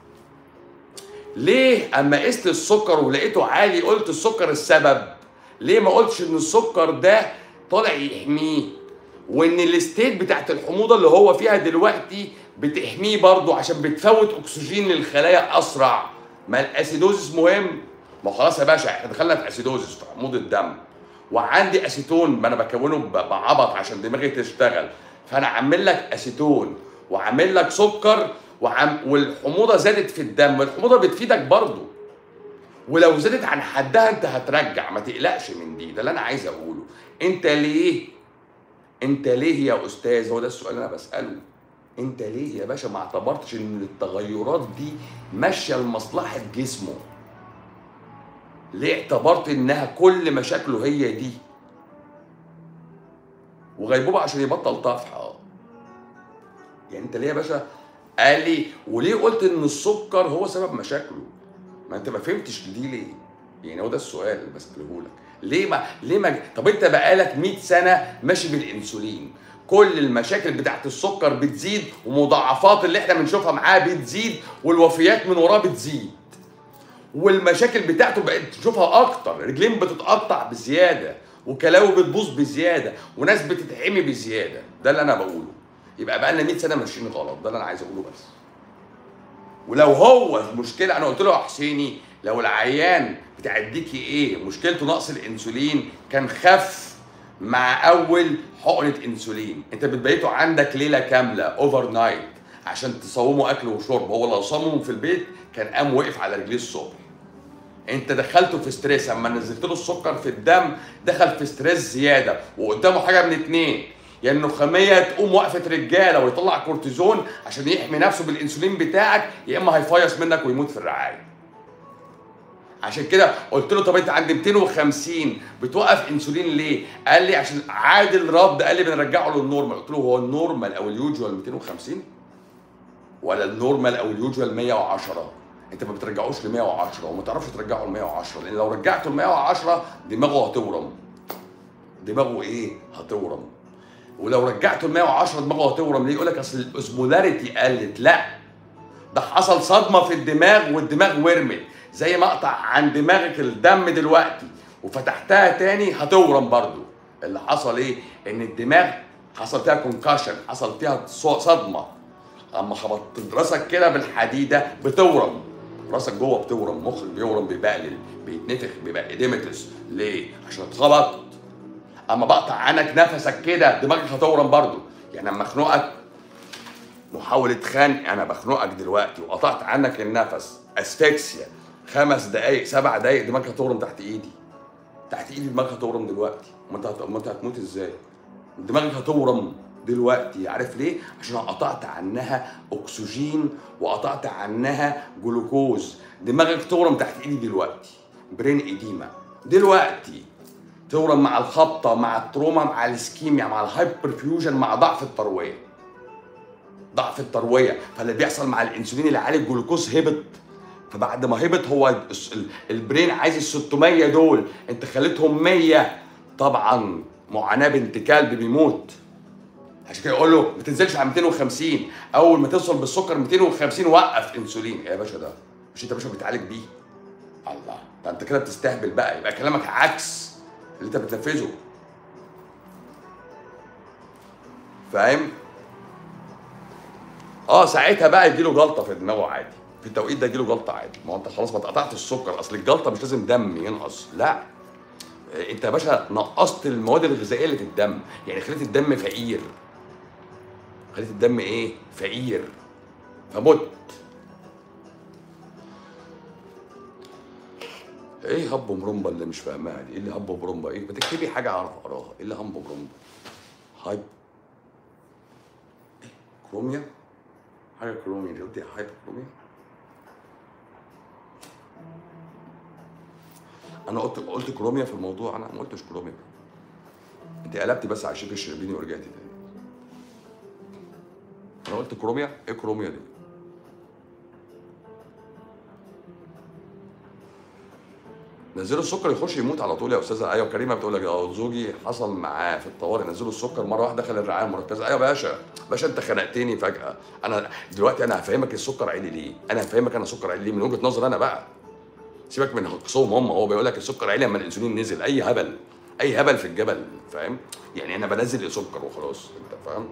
ليه اما قست السكر ولقيته عالي قلت السكر السبب ليه ما قلتش ان السكر ده طالع يحميه وان الستيت بتاعت الحموضه اللي هو فيها دلوقتي بتحميه برضه عشان بتفوت اكسجين للخلايا اسرع ما الاسيدوزس مهم ما خلاص يا باشا احنا دخلنا في اسيدوزس في حموضه الدم وعندي اسيتون ما انا بكونه ب- بعبط عشان دماغي تشتغل فانا عامل لك اسيتون وعامل لك سكر وعم والحموضه زادت في الدم الحموضه بتفيدك برضه ولو زادت عن حدها انت هترجع ما تقلقش من دي ده اللي انا عايز اقوله انت ليه انت ليه يا استاذ هو ده السؤال اللي انا بساله انت ليه يا باشا ما اعتبرتش ان التغيرات دي ماشيه لمصلحه جسمه ليه اعتبرت انها كل مشاكله هي دي وغيبوبه عشان يبطل طفح اه يعني انت ليه يا باشا قال لي وليه قلت ان السكر هو سبب مشاكله ما انت ما فهمتش دي ليه يعني هو ده السؤال اللي بساله لك ليه ما ليه ما طب انت بقالك 100 سنه ماشي بالانسولين كل المشاكل بتاعت السكر بتزيد ومضاعفات اللي احنا بنشوفها معاه بتزيد والوفيات من وراه بتزيد والمشاكل بتاعته بقت تشوفها اكتر رجلين بتتقطع بزياده وكلاوي بتبوظ بزياده وناس بتتحمي بزياده ده اللي انا بقوله يبقى بقى لنا 100 سنه ماشيين غلط ده اللي انا عايز اقوله بس ولو هو المشكله انا قلت له يا حسيني لو العيان بتاع الديكي ايه مشكلته نقص الانسولين كان خف مع اول حقنه انسولين انت بتبيته عندك ليله كامله اوفر نايت عشان تصومه اكل وشرب هو لو صومه في البيت كان قام وقف على رجليه الصبح انت دخلته في ستريس اما نزلت له السكر في الدم دخل في ستريس زياده وقدامه حاجه من اتنين يا انه خميه تقوم وقفه رجاله ويطلع كورتيزون عشان يحمي نفسه بالانسولين بتاعك يا اما هيفيص منك ويموت في الرعايه عشان كده قلت له طب انت عند 250 بتوقف انسولين ليه؟ قال لي عشان عادل رد قال لي بنرجعه للنورمال قلت له هو النورمال او اليوجوال 250 ولا النورمال او اليوجوال 110 انت ما بترجعوش ل 110 وما تعرفش ترجعه ل 110 لان لو رجعته ل 110 دماغه هتورم دماغه ايه؟ هتورم ولو رجعته ل 110 دماغه هتورم ليه؟ يقول لك اصل الاوزمولاريتي قلت لا ده حصل صدمه في الدماغ والدماغ ورمت زي ما اقطع عن دماغك الدم دلوقتي وفتحتها تاني هتورم برضو اللي حصل ايه ان الدماغ حصل فيها كونكشن حصل فيها ص- صدمه اما خبطت راسك كده بالحديده بتورم راسك جوه بتورم مخك بيورم بيبقلل بيتنفخ بيبقى اديمتس ليه عشان اتخبط اما بقطع عنك نفسك كده دماغك هتورم برضو يعني اما اخنقك محاولة خنق أنا بخنقك دلوقتي وقطعت عنك النفس أسفكسيا خمس دقايق سبع دقايق دماغك هتورم تحت إيدي تحت إيدي دماغك هتورم دلوقتي ما أنت هت- ما أنت هتموت إزاي؟ دماغك هتورم دلوقتي عارف ليه؟ عشان أنا قطعت عنها أكسجين وقطعت عنها جلوكوز دماغك تورم تحت إيدي دلوقتي برين إديما دلوقتي تورم مع الخبطة مع التروما مع الاسكيميا مع الهايبرفيوجن مع ضعف التروية ضعف الترويه فاللي بيحصل مع الانسولين اللي عالي الجلوكوز هبط فبعد ما هبط هو الس- ال- البرين عايز ال 600 دول انت خليتهم 100 طبعا معاناه بنت كلب بيموت عشان كده يقول له ما تنزلش على 250 اول ما توصل بالسكر 250 وقف انسولين يا باشا ده مش انت يا باشا بتعالج بيه الله ده انت كده بتستهبل بقى يبقى كلامك عكس اللي انت بتنفذه فاهم اه ساعتها بقى يجي له جلطه في دماغه عادي في التوقيت ده يجي له جلطه عادي ما هو انت خلاص ما اتقطعت السكر اصل الجلطه مش لازم دم ينقص لا آه، انت يا باشا نقصت المواد الغذائيه اللي في الدم يعني خليت الدم فقير خليت الدم ايه فقير فمت ايه هب مرمبا اللي مش فاهمها دي ايه اللي هب مرمبا ايه ما تكتبي حاجه اعرف اقراها ايه اللي هب مرمبا هايب كروميا حاجه كروميا انت قلتي هايب كروميا انا قلت قلت كروميا في الموضوع انا ما قلتش كروميا انت قلبتي بس على الشيك الشربيني ورجعتي تاني انا قلت كروميا ايه كروميا دي نزلوا السكر يخش يموت على طول يا استاذه ايوه كريمه بتقول لك اه زوجي حصل معاه في الطوارئ نزلوا السكر مره واحده دخل الرعايه المركزه ايوه يا باشا باشا انت خنقتني فجاه انا دلوقتي انا هفهمك السكر عالي ليه انا هفهمك انا سكر عالي ليه من وجهه نظر انا بقى سيبك من خصوم هم هو بيقول لك السكر عالي لما الانسولين نزل اي هبل اي هبل في الجبل فاهم يعني انا بنزل السكر وخلاص انت فاهم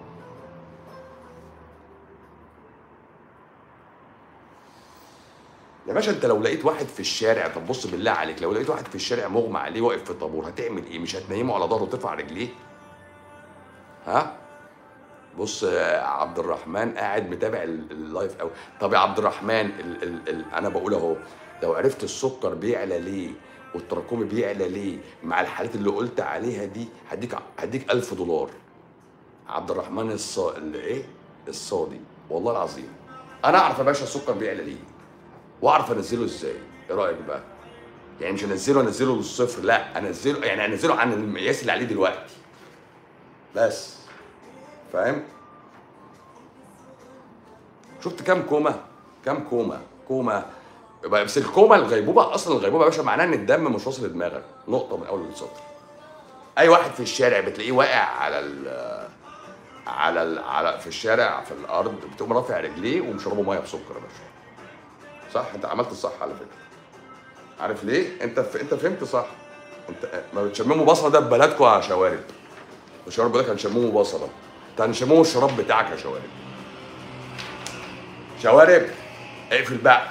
يا باشا انت لو لقيت واحد في الشارع طب بص بالله عليك لو لقيت واحد في الشارع مغمى عليه واقف في الطابور هتعمل ايه مش هتنيمه على ظهره وترفع رجليه ها بص يا عبد الرحمن قاعد متابع ال- اللايف قوي طب يا عبد الرحمن ال ال ال انا بقول اهو لو عرفت السكر بيعلى ليه والتراكمي بيعلى ليه مع الحالات اللي قلت عليها دي هديك هديك 1000 دولار عبد الرحمن الص ايه الصادي والله العظيم انا اعرف يا باشا السكر بيعلى ليه واعرف انزله ازاي ايه رايك بقى يعني مش انزله انزله للصفر لا انزله يعني انزله عن المقياس اللي عليه دلوقتي بس فاهم شفت كام كوما كام كوما كوما يبقى بس الكوما الغيبوبه اصلا الغيبوبه يا باشا معناها ان الدم مش واصل لدماغك نقطه من اول السطر اي واحد في الشارع بتلاقيه واقع على ال على ال على في الشارع في الارض بتقوم رافع رجليه ومشربه ميه بسكر يا باشا صح انت عملت الصح على فكره عارف ليه انت ف... انت فهمت صح انت ما بتشمموا بصله ده في بلدكم يا شوارب الشوارب بلدك هنشمموا بصله انت هنشمموا الشراب بتاعك يا شوارب شوارب اقفل بقى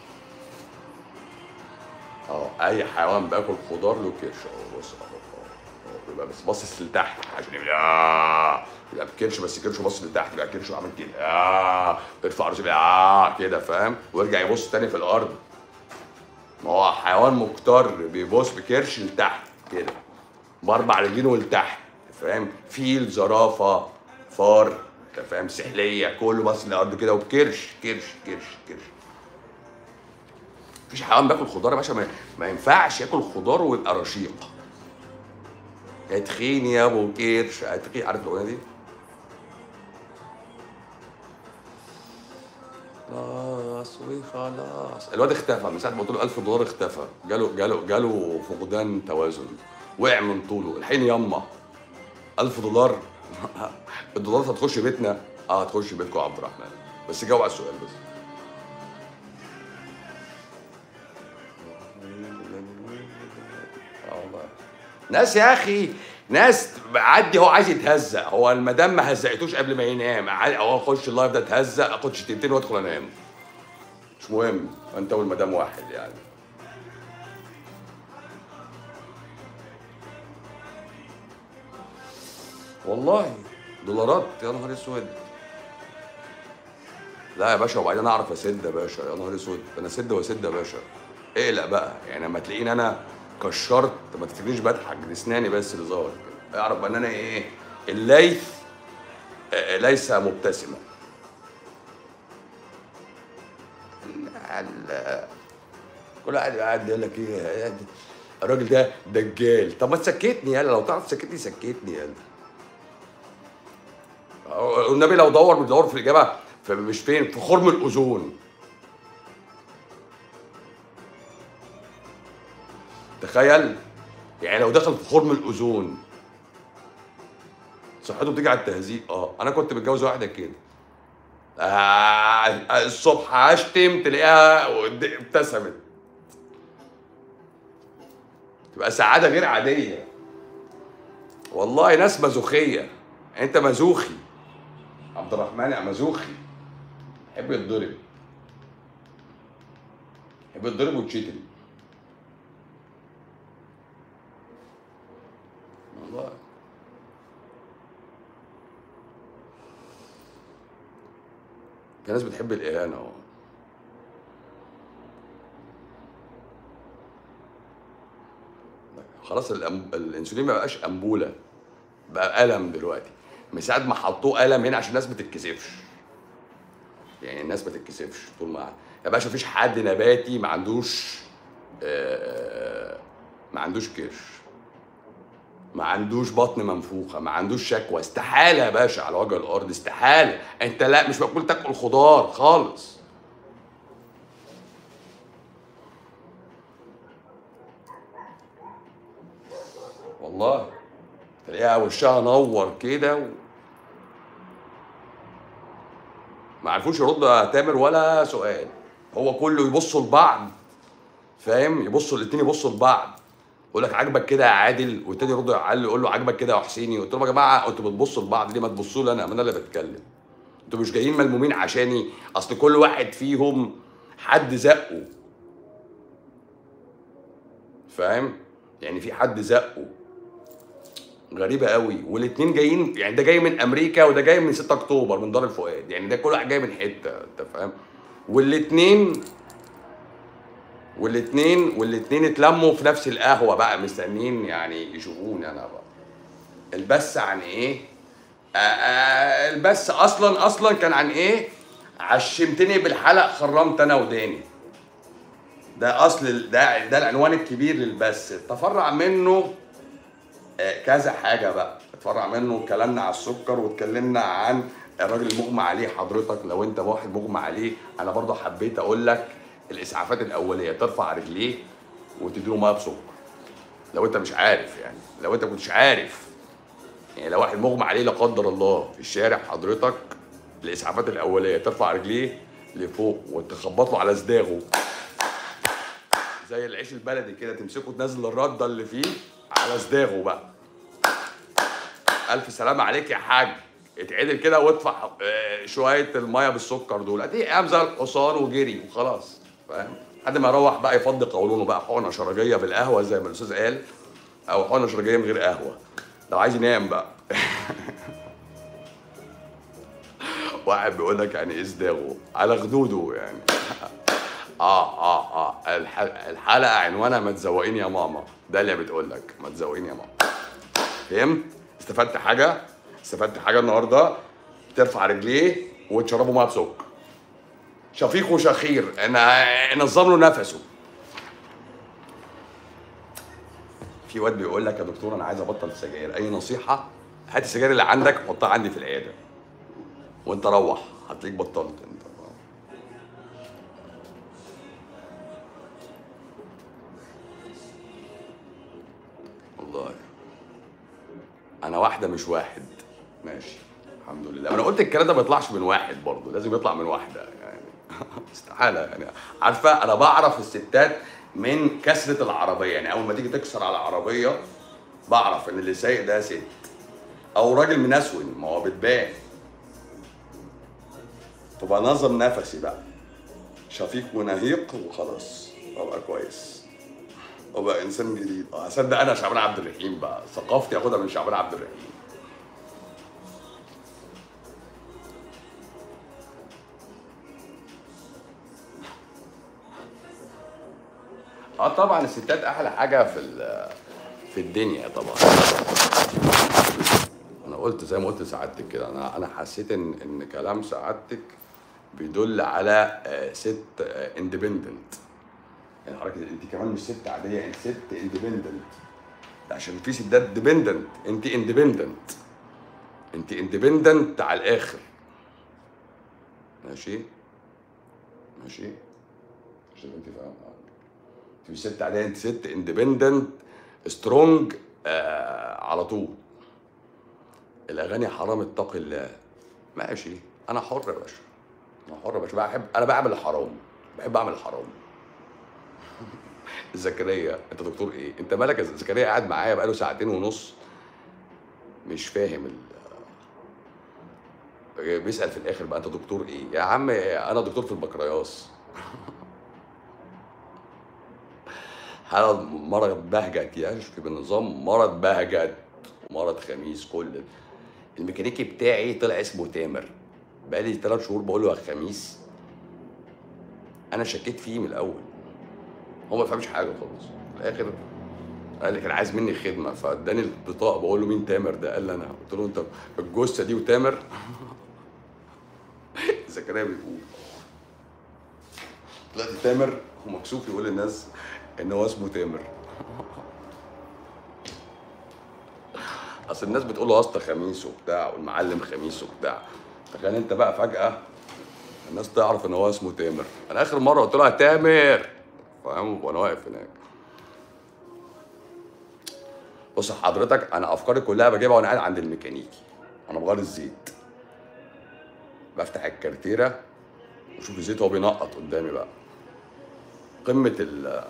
اه اي حيوان بياكل خضار له كرش اهو بص اهو اهو اهو. يبقى بس باصص لتحت عشان يبقى آه. يبقى بكرش بس كرشه باصص لتحت يبقى كرشه عامل كده آه. يرفع راسه يبقى آه كده فاهم ويرجع يبص تاني في الارض ما هو حيوان مكتر بيبص بكرش لتحت كده باربع رجلين لتحت فاهم فيل زرافه فار انت فاهم سحليه كله باصص للارض كده وبكرش كرش كرش كرش مفيش حيوان بياكل خضار يا باشا ما, ما ينفعش ياكل خضار ويبقى رشيق يا تخين يا ابو كرش يا تخين عارف الاغنيه دي؟ خلاص وخلاص الواد اختفى من ساعه ما قلت له 1000 دولار اختفى جاله جاله جاله فقدان توازن وقع من طوله الحين يما 1000 دولار الدولارات هتخش بيتنا اه هتخش بيتكم يا عبد الرحمن بس جاوب على السؤال بس اه والله ناس يا اخي ناس عدي هو عايز يتهزق هو المدام ما هزقتوش قبل ما ينام عادي هو اخش اللايف ده اتهزق اخد شتيمتين وادخل انام مش مهم انت والمدام واحد يعني والله دولارات يا نهار اسود لا يا باشا وبعدين اعرف اسد يا باشا يا نهار اسود انا اسد واسد يا باشا اقلق بقى يعني لما تلاقيني انا كشرت ما تفتكرنيش بضحك دي اسناني بس اللي ظاهر كده اعرف بقى ان انا ايه الليث آه، ليس مبتسما ال- كل واحد قاعد يقول لك ايه الراجل ده دجال طب ما تسكتني يالا لو تعرف تسكتني سكتني يالا والنبي لو دور بيدور في الاجابه في مش فين في خرم الاوزون تخيل يعني لو دخل في خرم الاوزون صحته بتيجي على التهزيق اه انا كنت متجوز واحده كده آه الصبح اشتم تلاقيها قد- ابتسمت تبقى سعاده غير عاديه والله ناس مزوخيه انت مزوخي عبد الرحمن يا مزوخي يحب يتضرب يحب يتضرب ويتشتم والله في ناس بتحب الإهانة اهو خلاص الأم... الانسولين ما بقاش انبوله بقى قلم دلوقتي من ساعه ما حطوه قلم هنا عشان الناس ما تتكسفش يعني الناس ما تتكسفش طول ما يا باشا مفيش حد نباتي ما عندوش آه، عندوش كرش ما عندوش بطن منفوخه ما عندوش شكوى استحاله يا باشا على وجه الارض استحاله انت لا مش مقبول تاكل خضار خالص والله تلاقيها وشها نور كده و... ما عرفوش يردوا يا تامر ولا سؤال هو كله يبصوا لبعض فاهم يبصوا الاتنين يبصوا لبعض يقول لك عاجبك كده يا عادل والتاني يرد على يقول له عاجبك كده يا حسيني قلت لهم يا جماعه انتوا بتبصوا لبعض ليه ما تبصوا لي انا ما انا اللي بتكلم انتوا مش جايين ملمومين عشاني اصل كل واحد فيهم حد زقه فاهم يعني في حد زقه غريبه قوي والاتنين جايين يعني ده جاي من امريكا وده جاي من 6 اكتوبر من دار الفؤاد يعني ده كل واحد جاي من حته انت فاهم والاتنين والاتنين والاتنين اتلموا في نفس القهوه بقى مستنيين يعني يشوفوني انا بقى البث عن ايه آه آه البث اصلا اصلا كان عن ايه عشمتني بالحلق خرمت انا وداني ده اصل ال- ده ده العنوان الكبير للبث تفرع منه آه، كذا حاجه بقى اتفرع منه اتكلمنا على السكر واتكلمنا عن الراجل المغمى عليه حضرتك لو انت واحد مغمى عليه انا برضه حبيت اقول لك الاسعافات الاوليه ترفع رجليه وتديله ميه بسكر لو انت مش عارف يعني لو انت كنتش عارف يعني لو واحد مغمى عليه لا قدر الله في الشارع حضرتك الاسعافات الاوليه ترفع رجليه لفوق وتخبط له على صداغه زي العيش البلدي كده تمسكه تنزل الرده اللي فيه على صداغه بقى الف سلام عليك يا حاج اتعدل كده وادفع آه، شويه الميه بالسكر دول ادي قام زي الحصان وجري وخلاص فاهم لحد ما يروح بقى يفضي قولونه بقى حقنه شرجيه بالقهوه زي ما الاستاذ قال او حقنه شرجيه من غير قهوه لو عايز ينام بقى واحد بيقول لك يعني ايه صداغه على خدوده يعني اه اه اه الح- الحلقه عنوانها ما تزوقيني يا ماما ده اللي بتقول لك ما تزوقيني يا ماما فهمت استفدت حاجه استفدت حاجه النهارده ترفع رجليه وتشربه ميه بسكر شفيق وشخير انا نظم له نفسه في واد بيقول لك يا دكتور انا عايز ابطل سجاير اي نصيحه هات السجاير اللي عندك حطها عندي في العياده وانت روح هتلاقيك بطلت انت والله انا واحده مش واحد ماشي الحمد لله انا قلت الكلام ده ما يطلعش من واحد برضه لازم يطلع من واحده يعني استحاله يعني عارفه انا بعرف الستات من كسره العربيه يعني اول ما تيجي تكسر على العربيه بعرف ان اللي سايق ده ست او راجل منسون ما هو بتبان تبقى نظم نفسي بقى شفيق ونهيق وخلاص ابقى كويس ابقى انسان جديد اه هصدق انا شعبان عبد الرحيم بقى ثقافتي اخدها من شعبان عبد الرحيم اه طبعا الستات احلى حاجه في ال- في الدنيا طبعا انا قلت زي ما قلت لسعادتك كده انا انا حسيت ان ان كلام سعادتك بيدل على آه، ست اندبندنت يعني حضرتك انت كمان مش ست عاديه انت ست اندبندنت عشان في ستات ديبندنت انت اندبندنت انت اندبندنت على الاخر ماشي ماشي عشان انت فاهم آه. انت مش ست عاديه انت ست اندبندنت سترونج آه على طول الاغاني حرام اتقي الله ماشي انا حر يا باشا انا حر يا باشا بحب انا بعمل الحرام بحب اعمل الحرام زكريا انت دكتور ايه انت مالك يا زكريا قاعد معايا بقاله ساعتين ونص مش فاهم ال... بيسال في الاخر بقى انت دكتور ايه يا عم انا دكتور في البكرياس حالة مرض بهجت يشفي بالنظام مرض بهجت مرض خميس كل الميكانيكي بتاعي طلع اسمه تامر بقالي ثلاث شهور بقول له يا خميس انا شكيت فيه من الاول هو ما فهمش حاجه خالص في الاخر قال لي كان عايز مني خدمه فاداني البطاقه بقول له مين تامر ده قال لي انا قلت له انت الجثه دي وتامر زكريا بيقول طلعت تامر ومكسوف يقول للناس ان هو اسمه تامر اصل الناس بتقول له اسطى خميس وبتاع والمعلم خميس وبتاع تخيل انت بقى فجاه الناس تعرف ان هو اسمه تامر انا اخر مره قلت له يا تامر فاهم وانا واقف هناك بص حضرتك انا افكاري كلها بجيبها وانا قاعد عند الميكانيكي انا بغير الزيت بفتح الكارتيره واشوف الزيت وهو بينقط قدامي بقى قمه ال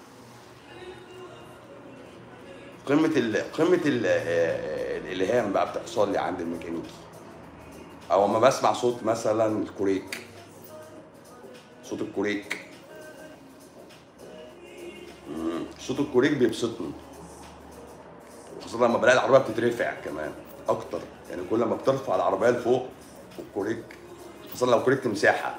قمه ال قمه ال الالهام بقى بتحصل لي عند الميكانيكي او اما بسمع صوت مثلا الكوريك صوت الكوريك مم. صوت الكوريك بيبسطني خاصة لما بلاقي العربية بتترفع كمان أكتر يعني كل ما بترفع العربية لفوق والكوريك خاصة لو كوريك مساحة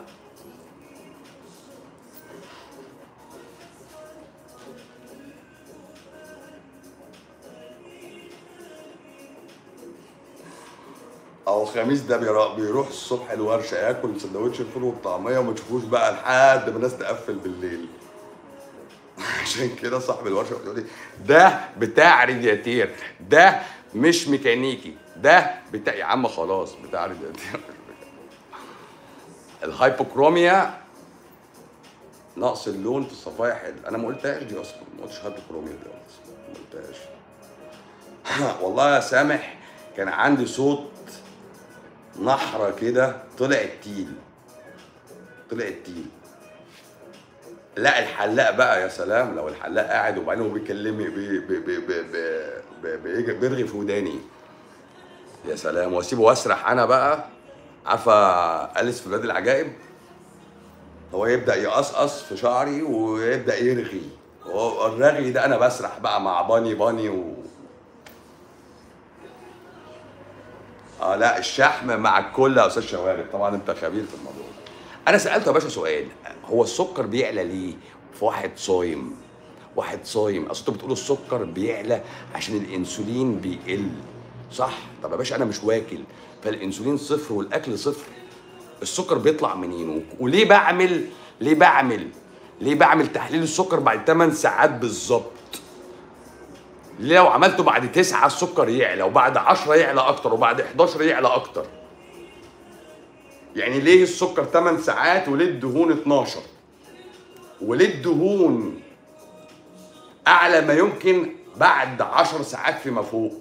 او الخميس ده بيرا- بيروح الصبح الورشه ياكل سندوتش الفول والطعميه وما تشوفوش بقى لحد ما الناس تقفل بالليل عشان كده صاحب الورشه بيقول لي ده بتاع رادياتير ده مش ميكانيكي ده بتاع يا عم خلاص بتاع رادياتير الهايبوكروميا نقص اللون في الصفائح ال- انا ما قلتهاش دي اصلا ما قلتش هايبوكروميا دي اصلا ما قلتهاش والله يا سامح كان عندي صوت نحره كده طلع التيل طلع التيل لا الحلاق بقى يا سلام لو الحلاق قاعد وبعدين هو بيكلمني بي بي بي بي بي بي بيجي- بيرغي في وداني يا سلام واسيبه واسرح انا بقى عارفه اليس في ولاد العجائب هو يبدا يقصقص في شعري ويبدا يرغي هو الرغي ده انا بسرح بقى مع باني باني و اه لا الشحم مع الكل يا استاذ شوارب طبعا انت خبير في الموضوع ده. انا سالته يا باشا سؤال هو السكر بيعلى ليه في واحد صايم واحد صايم اصل انتوا بتقولوا السكر بيعلى عشان الانسولين بيقل صح طب يا باشا انا مش واكل فالانسولين صفر والاكل صفر السكر بيطلع منين و- وليه بعمل ليه بعمل ليه بعمل تحليل السكر بعد 8 ساعات بالظبط ليه لو عملته بعد تسعة السكر يعلى وبعد عشرة يعلى أكتر وبعد 11 يعلى أكتر يعني ليه السكر 8 ساعات وليه الدهون 12 وليه الدهون أعلى ما يمكن بعد 10 ساعات فيما فوق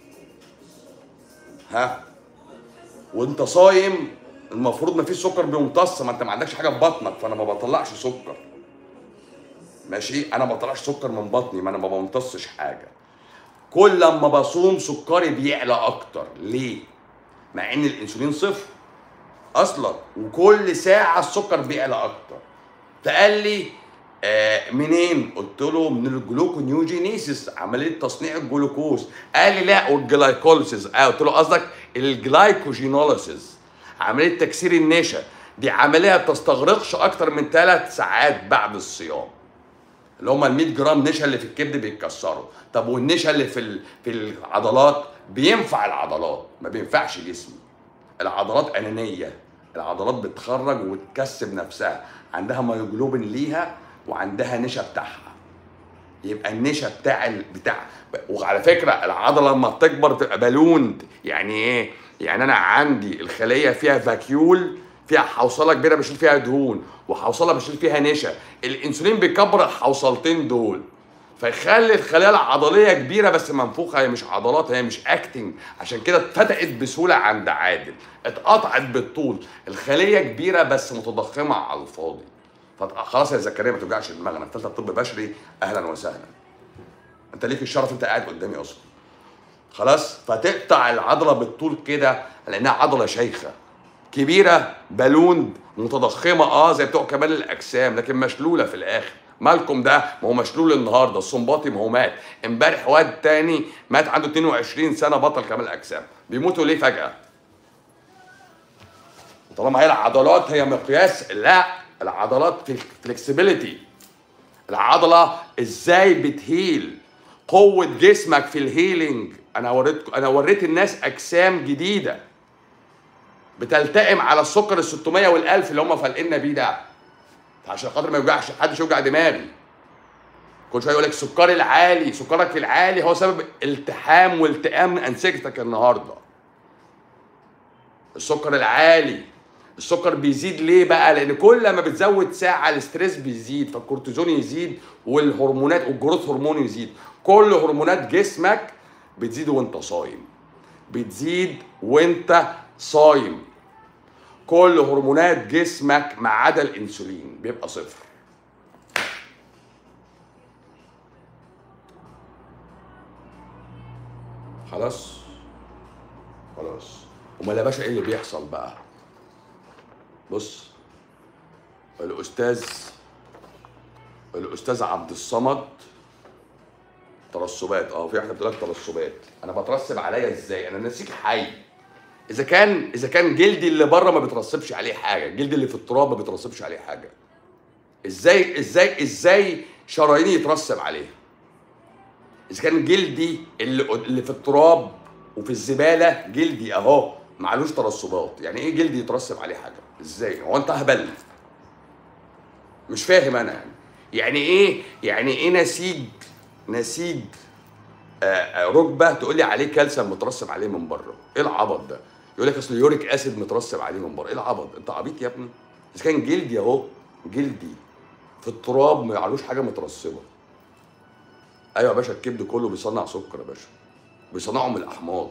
ها وانت صايم المفروض ما فيش سكر بيمتص ما انت ما عندكش حاجه في بطنك فانا ما بطلعش سكر ماشي انا ما بطلعش سكر من بطني ما انا ما بمتصش حاجه كل لما بصوم سكري بيعلى اكتر ليه مع ان الانسولين صفر اصلا وكل ساعه السكر بيعلى اكتر فقال لي آه منين قلت له من الجلوكونيوجينيسيس عمليه تصنيع الجلوكوز قال لي لا والجلايكوليسيس آه قلت له قصدك الجلايكوجينوليسيس عمليه تكسير النشا دي عمليه ما بتستغرقش اكتر من ثلاث ساعات بعد الصيام اللي هم ال 100 جرام نشا اللي في الكبد بيتكسروا طب والنشا اللي في ال- في العضلات بينفع العضلات ما بينفعش جسمي العضلات انانيه العضلات بتخرج وتكسب نفسها عندها مايوجلوبين ليها وعندها نشا بتاعها يبقى النشا بتاع ال... بتاع وعلى فكره العضله لما بتكبر تبقى بالوند يعني ايه؟ يعني انا عندي الخليه فيها فاكيول فيها حوصله كبيره بشيل فيها دهون وحوصله بشيل فيها نشا الانسولين بيكبر الحوصلتين دول فيخلي الخلايا العضليه كبيره بس منفوخه هي مش عضلات هي مش اكتنج عشان كده اتفتقت بسهوله عند عادل اتقطعت بالطول الخليه كبيره بس متضخمه على الفاضي فخلاص يا زكريا ما توجعش دماغنا في ثالثه طب بشري اهلا وسهلا انت ليك الشرف انت قاعد قدامي اصلا خلاص فتقطع العضله بالطول كده لانها عضله شيخه كبيره بالون متضخمه اه زي بتوع كمال الاجسام لكن مشلوله في الاخر مالكم ده ما هو مشلول النهارده الصنباطي ما هو مات امبارح واد تاني مات عنده 22 سنه بطل كمال اجسام بيموتوا ليه فجاه طالما هي العضلات هي مقياس لا العضلات في فلكسبيليتي العضله ازاي بتهيل قوه جسمك في الهيلينج انا وريتكم انا وريت الناس اجسام جديده بتلتئم على السكر ال 600 وال 1000 اللي هم فالقنا بيه ده عشان خاطر ما يوجعش حدش يوجع دماغي كل شويه يقول لك السكر العالي سكرك العالي هو سبب التحام والتئام من انسجتك النهارده السكر العالي السكر بيزيد ليه بقى لان كل ما بتزود ساعه الاستريس بيزيد فالكورتيزون يزيد والهرمونات والجروث هرمون يزيد كل هرمونات جسمك بتزيد وانت صايم بتزيد وانت صايم كل هرمونات جسمك ما عدا الانسولين بيبقى صفر خلاص خلاص امال يا باشا ايه اللي بيحصل بقى بص الاستاذ الاستاذ عبد الصمد ترسبات اه في واحده بتقول لك ترسبات انا بترسب عليا ازاي انا نسيج حي اذا كان اذا كان جلدي اللي بره ما بيترسبش عليه حاجه جلدي اللي في التراب ما بيترسبش عليه حاجه ازاي ازاي ازاي شراييني يترسب عليها اذا كان جلدي اللي اللي في التراب وفي الزباله جلدي اهو معلوش ترسبات يعني ايه جلدي يترسب عليه حاجه ازاي هو انت هبل مش فاهم انا يعني يعني ايه يعني ايه نسيج نسيج آه، آه، ركبه تقول لي عليه كالسيوم مترسب عليه من بره ايه العبط ده يقول لك اصل يوريك اسيد مترسب عليه من بره ايه العبط انت عبيط يا ابني اذا كان جلدي اهو جلدي في التراب ما علوش حاجه مترسبه ايوه يا باشا الكبد كله بيصنع سكر يا باشا بيصنعه من الاحماض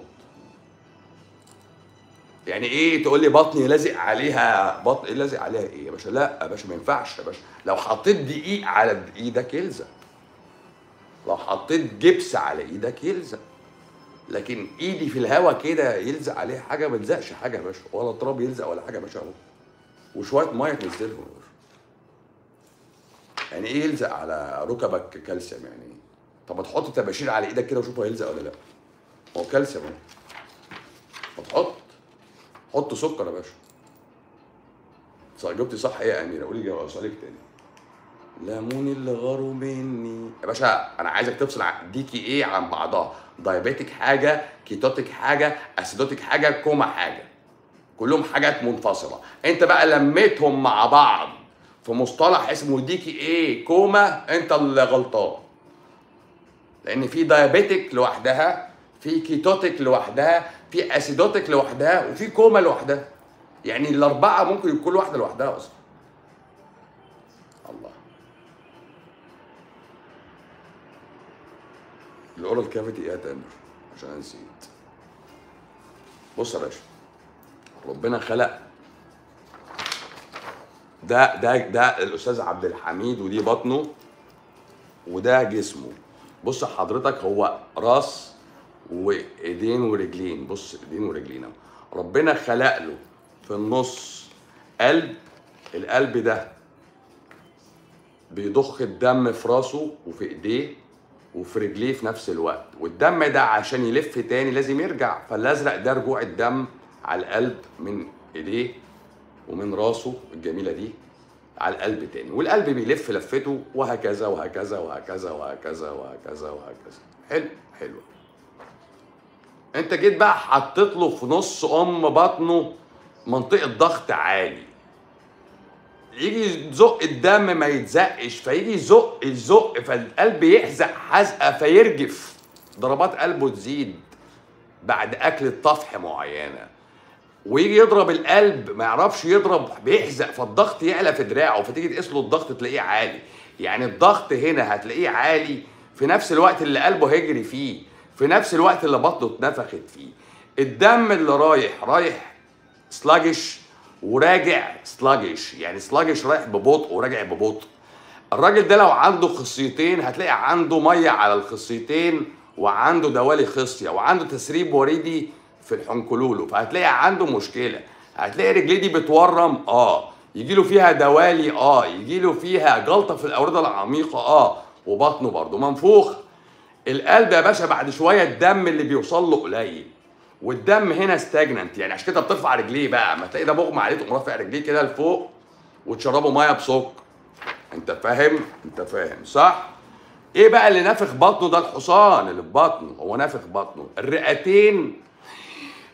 يعني ايه تقول لي بطني لازق عليها بطن ايه لازق عليها ايه يا باشا لا يا باشا ما ينفعش يا باشا لو حطيت دقيق على ايدك يلزق لو حطيت جبس على ايدك يلزق لكن ايدي في الهوا كده يلزق عليها حاجه ما يلزقش حاجه يا باشا ولا تراب يلزق ولا حاجه يا باشا اهو وشويه ميه تنزلهم يا باشا يعني ايه يلزق على ركبك كالسيوم يعني ايه طب ما تحط طباشير على ايدك كده وشوف هيلزق ولا لا هو كالسيوم اهو ما تحط حط سكر يا باشا صح جبتي صح ايه يا اميره قولي جواب سؤالك تاني ليمون اللي غاروا مني يا باشا انا عايزك تفصل ع- ديكي ايه عن بعضها دايابيتك حاجه كيتوتك حاجه اسيدوتك حاجه كوما حاجه كلهم حاجات منفصله انت بقى لميتهم مع بعض في مصطلح اسمه ديكي ايه كوما انت اللي غلطان لان في دايابيتك لوحدها في كيتوتك لوحدها في اسيدوتك لوحدها وفي كوما لوحدها يعني الاربعه ممكن يكون كل واحده لوحدها اصلا الله الاورال كافيتي ايه يا تامر عشان أنا نسيت بص يا باشا ربنا خلق ده ده ده الاستاذ عبد الحميد ودي بطنه وده جسمه بص حضرتك هو راس وايدين ورجلين بص ايدين ورجلين اهو ربنا خلق له في النص قلب القلب ده بيضخ الدم في راسه وفي ايديه وفي رجليه في نفس الوقت والدم ده عشان يلف تاني لازم يرجع فالازرق ده رجوع الدم على القلب من ايديه ومن راسه الجميله دي على القلب تاني والقلب بيلف لفته وهكذا وهكذا وهكذا وهكذا وهكذا وهكذا حلو حلو انت جيت بقى حطيت له في نص ام بطنه منطقه ضغط عالي يجي يزق الدم ما يتزقش فيجي يزق يزق فالقلب يحزق حزقه فيرجف ضربات قلبه تزيد بعد اكل طفح معينه ويجي يضرب القلب ما يعرفش يضرب بيحزق فالضغط يعلى في دراعه فتيجي تقيس له الضغط تلاقيه عالي يعني الضغط هنا هتلاقيه عالي في نفس الوقت اللي قلبه هيجري فيه في نفس الوقت اللي بطنه اتنفخت فيه الدم اللي رايح رايح سلاجش وراجع سلاجش يعني سلاجش رايح ببطء وراجع ببطء الراجل ده لو عنده خصيتين هتلاقي عنده ميه على الخصيتين وعنده دوالي خصيه وعنده تسريب وريدي في الحنكلولو فهتلاقي عنده مشكله هتلاقي رجليه دي بتورم اه يجي له فيها دوالي اه يجي له فيها جلطه في الاورده العميقه اه وبطنه برضه منفوخ القلب يا باشا بعد شويه الدم اللي بيوصل له قليل والدم هنا ستاجننت يعني عشان كده بترفع رجليه بقى ما تلاقي ده مغمى عليه تقوم رافع رجليه كده لفوق وتشربه ميه بسكر انت فاهم انت فاهم صح ايه بقى اللي نافخ بطنه ده الحصان اللي في بطنه هو نافخ بطنه الرئتين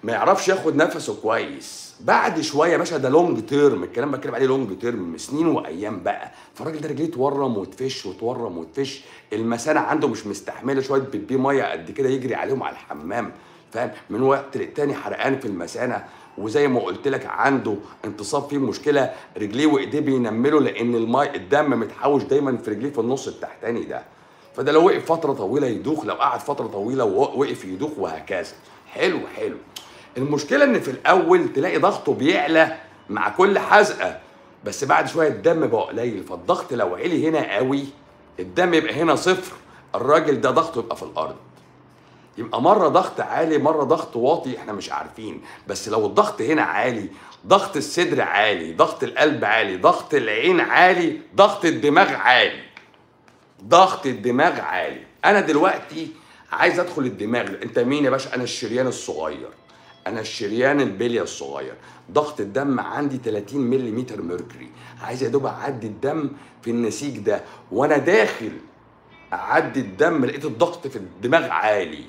ما يعرفش ياخد نفسه كويس بعد شويه يا باشا ده لونج تيرم الكلام بتكلم عليه لونج تيرم سنين وايام بقى فالراجل ده رجليه تورم وتفش وتورم وتفش المثانه عنده مش مستحمله شويه بيبي ميه قد كده يجري عليهم على الحمام فاهم من وقت للتاني حرقان في المثانه وزي ما قلت لك عنده انتصاب فيه مشكله رجليه وايديه بينملوا لان الماء الدم متحوش دايما في رجليه في النص التحتاني ده فده لو وقف فتره طويله يدوخ لو قعد فتره طويله ووقف يدوخ وهكذا حلو حلو المشكله ان في الاول تلاقي ضغطه بيعلى مع كل حزقه بس بعد شويه الدم بقى قليل فالضغط لو عالي هنا قوي الدم يبقى هنا صفر الراجل ده ضغطه يبقى في الارض يبقى مره ضغط عالي مره ضغط واطي احنا مش عارفين بس لو الضغط هنا عالي ضغط الصدر عالي ضغط القلب عالي ضغط العين عالي ضغط الدماغ عالي ضغط الدماغ عالي انا دلوقتي عايز ادخل الدماغ انت مين يا باشا انا الشريان الصغير انا الشريان البليه الصغير ضغط الدم عندي 30 ملم ميركوري عايز يا دوب اعدي الدم في النسيج ده وانا داخل اعدي الدم لقيت الضغط في الدماغ عالي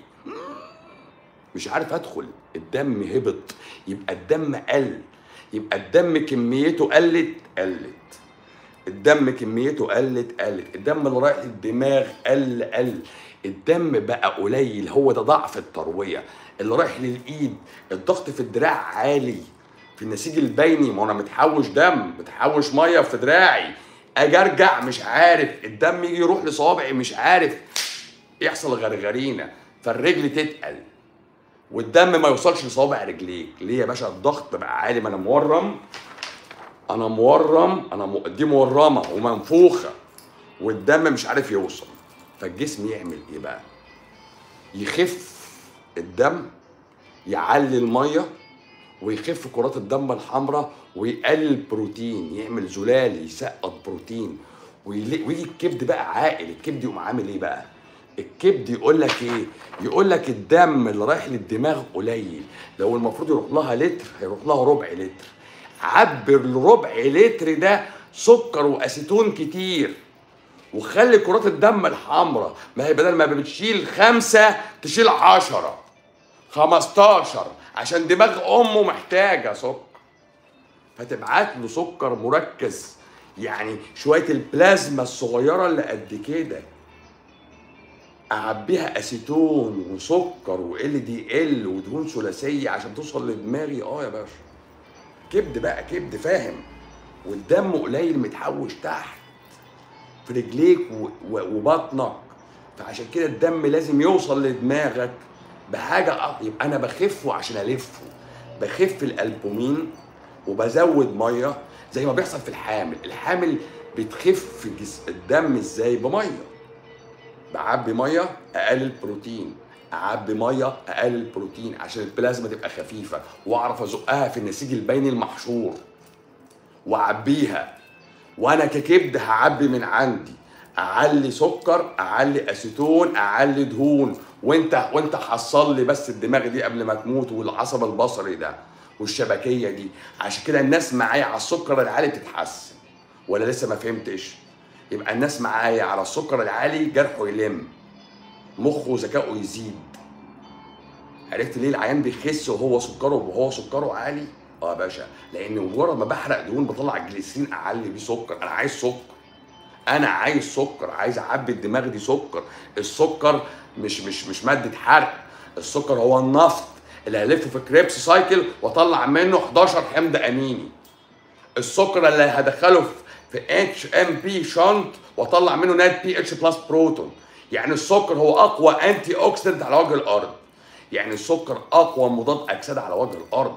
مش عارف ادخل الدم هبط يبقى الدم قل يبقى الدم كميته قلت قلت الدم كميته قلت قلت الدم اللي رايح للدماغ قل قل الدم بقى قليل هو ده ضعف الترويه اللي رايح للايد الضغط في الدراع عالي في النسيج البيني ما انا متحوش دم متحوش ميه في دراعي اجي ارجع مش عارف الدم يجي يروح لصوابعي مش عارف يحصل غرغرينه فالرجل تتقل والدم ما يوصلش لصوابع رجليك ليه يا باشا الضغط بقى عالي ما انا مورم انا مورم انا م... دي مورمه ومنفوخه والدم مش عارف يوصل فالجسم يعمل ايه بقى يخف الدم يعلي الميه ويخف كرات الدم الحمراء ويقلل البروتين يعمل زلال يسقط بروتين ويجي الكبد بقى عاقل الكبد يقوم عامل ايه بقى الكبد يقول لك ايه يقول لك الدم اللي رايح للدماغ قليل لو المفروض يروح لها لتر هيروح لها ربع لتر عبر الربع لتر ده سكر واسيتون كتير وخلي كرات الدم الحمراء ما هي بدل ما بتشيل خمسة تشيل عشرة خمستاشر عشان دماغ أمه محتاجة سكر فتبعت له سكر مركز يعني شوية البلازما الصغيرة اللي قد كده اعبيها اسيتون وسكر وال دي ال ودهون ثلاثيه عشان توصل لدماغي اه يا باشا كبد بقى كبد فاهم والدم قليل متحوش تحت في رجليك وبطنك فعشان كده الدم لازم يوصل لدماغك بحاجه يبقى انا بخفه عشان الفه بخف الالبومين وبزود ميه زي ما بيحصل في الحامل الحامل بتخف الدم ازاي بميه بعبي ميه اقلل بروتين اعبي ميه اقلل بروتين عشان البلازما تبقى خفيفه واعرف ازقها في النسيج البيني المحشور واعبيها وانا ككبد هعبي من عندي اعلي سكر اعلي اسيتون اعلي دهون وانت وانت حصل لي بس الدماغ دي قبل ما تموت والعصب البصري ده والشبكيه دي عشان كده الناس معايا على السكر العالي بتتحسن ولا لسه ما فهمتش يبقى الناس معايا على السكر العالي جرحه يلم مخه وذكائه يزيد عرفت ليه العيان بيخس وهو سكره وهو سكره عالي اه يا باشا لان مجرد ما بحرق دهون بطلع جليسرين اعلي بيه سكر انا عايز سكر انا عايز سكر عايز اعبي الدماغ دي سكر السكر مش مش مش ماده حرق السكر هو النفط اللي هلفه في كريبس سايكل واطلع منه 11 حمض اميني السكر اللي هدخله في اتش ام بي شنط واطلع منه نات بي اتش بلس بروتون يعني السكر هو اقوى انتي اوكسيدنت على وجه الارض يعني السكر اقوى مضاد اكسده على وجه الارض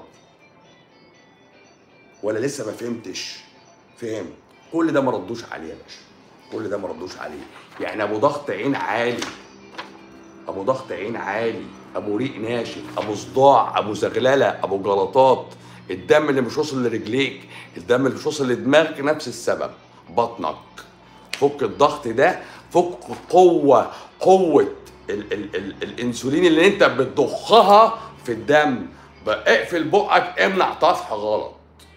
ولا لسه ما فهمتش فهم كل ده ما ردوش عليه يا باشا كل ده ما ردوش عليه يعني ابو ضغط عين عالي ابو ضغط عين عالي ابو ريق ناشف ابو صداع ابو زغلله ابو جلطات الدم اللي مش واصل لرجليك الدم اللي مش واصل لدماغك نفس السبب بطنك فك الضغط ده فك قوه قوه ال ال ال الانسولين اللي انت بتضخها في الدم اقفل بقك امنع طفح غلط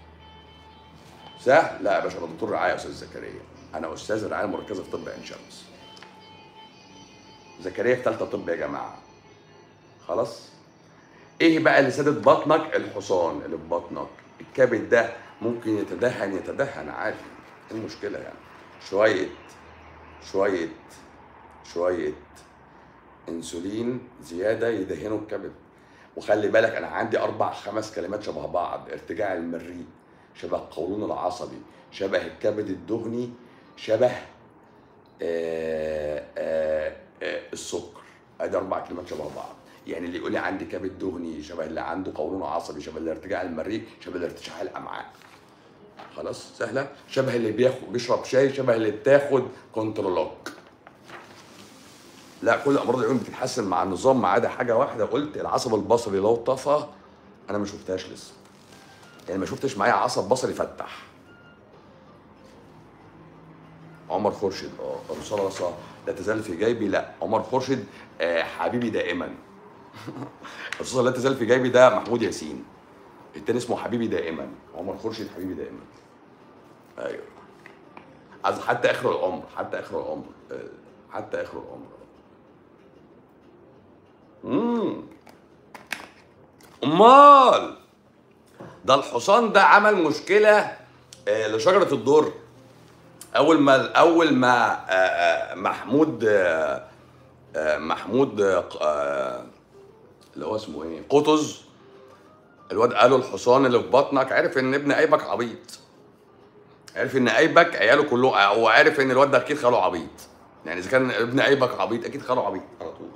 سهل لا يا باشا انا دكتور رعايه يا استاذ زكريا انا استاذ الرعايه المركزه في طب عين شمس زكريا في ثالثه طب يا جماعه خلاص ايه بقى اللي سادت بطنك الحصان اللي في بطنك الكبد ده ممكن يتدهن يتدهن عادي ايه المشكله يعني شويه شويه شويه انسولين زياده يدهنوا الكبد وخلي بالك انا عندي اربع خمس كلمات شبه بعض ارتجاع المريء شبه القولون العصبي شبه الكبد الدهني شبه آه آه آه السكر ادي اربع كلمات شبه بعض يعني اللي يقول لي عندي كبد دهني شبه اللي عنده قولون عصبي شبه اللي ارتجاع المريء شبه اللي ارتشاح الامعاء خلاص سهله شبه اللي بياخد بيشرب شاي شبه اللي بتاخد كنترولوك لا كل امراض العيون بتتحسن مع النظام ما عدا حاجه واحده قلت العصب البصري لو طفى انا ما شفتهاش لسه يعني ما شفتش معايا عصب بصري فتح عمر خورشيد اه الرصاصه لا تزال في جيبي لا عمر خورشيد آه حبيبي دائما الرصاصه لا تزال في جيبي ده محمود ياسين التاني اسمه حبيبي دائما عمر خورشيد حبيبي دائما ايوه عايز حتى اخر العمر حتى اخر العمر آه، حتى اخر العمر امم امال ده الحصان ده عمل مشكله آه، لشجره الدر اول ما اول ما آه، آه، محمود آه، آه، محمود آه، آه، اللي هو اسمه ايه قطز الواد قالوا الحصان اللي في بطنك عرف ان ابن ايبك عبيط عرف ان ايبك عياله كله هو عارف ان الواد ده اكيد خاله عبيط يعني اذا كان ابن ايبك عبيط اكيد خاله عبيط على طول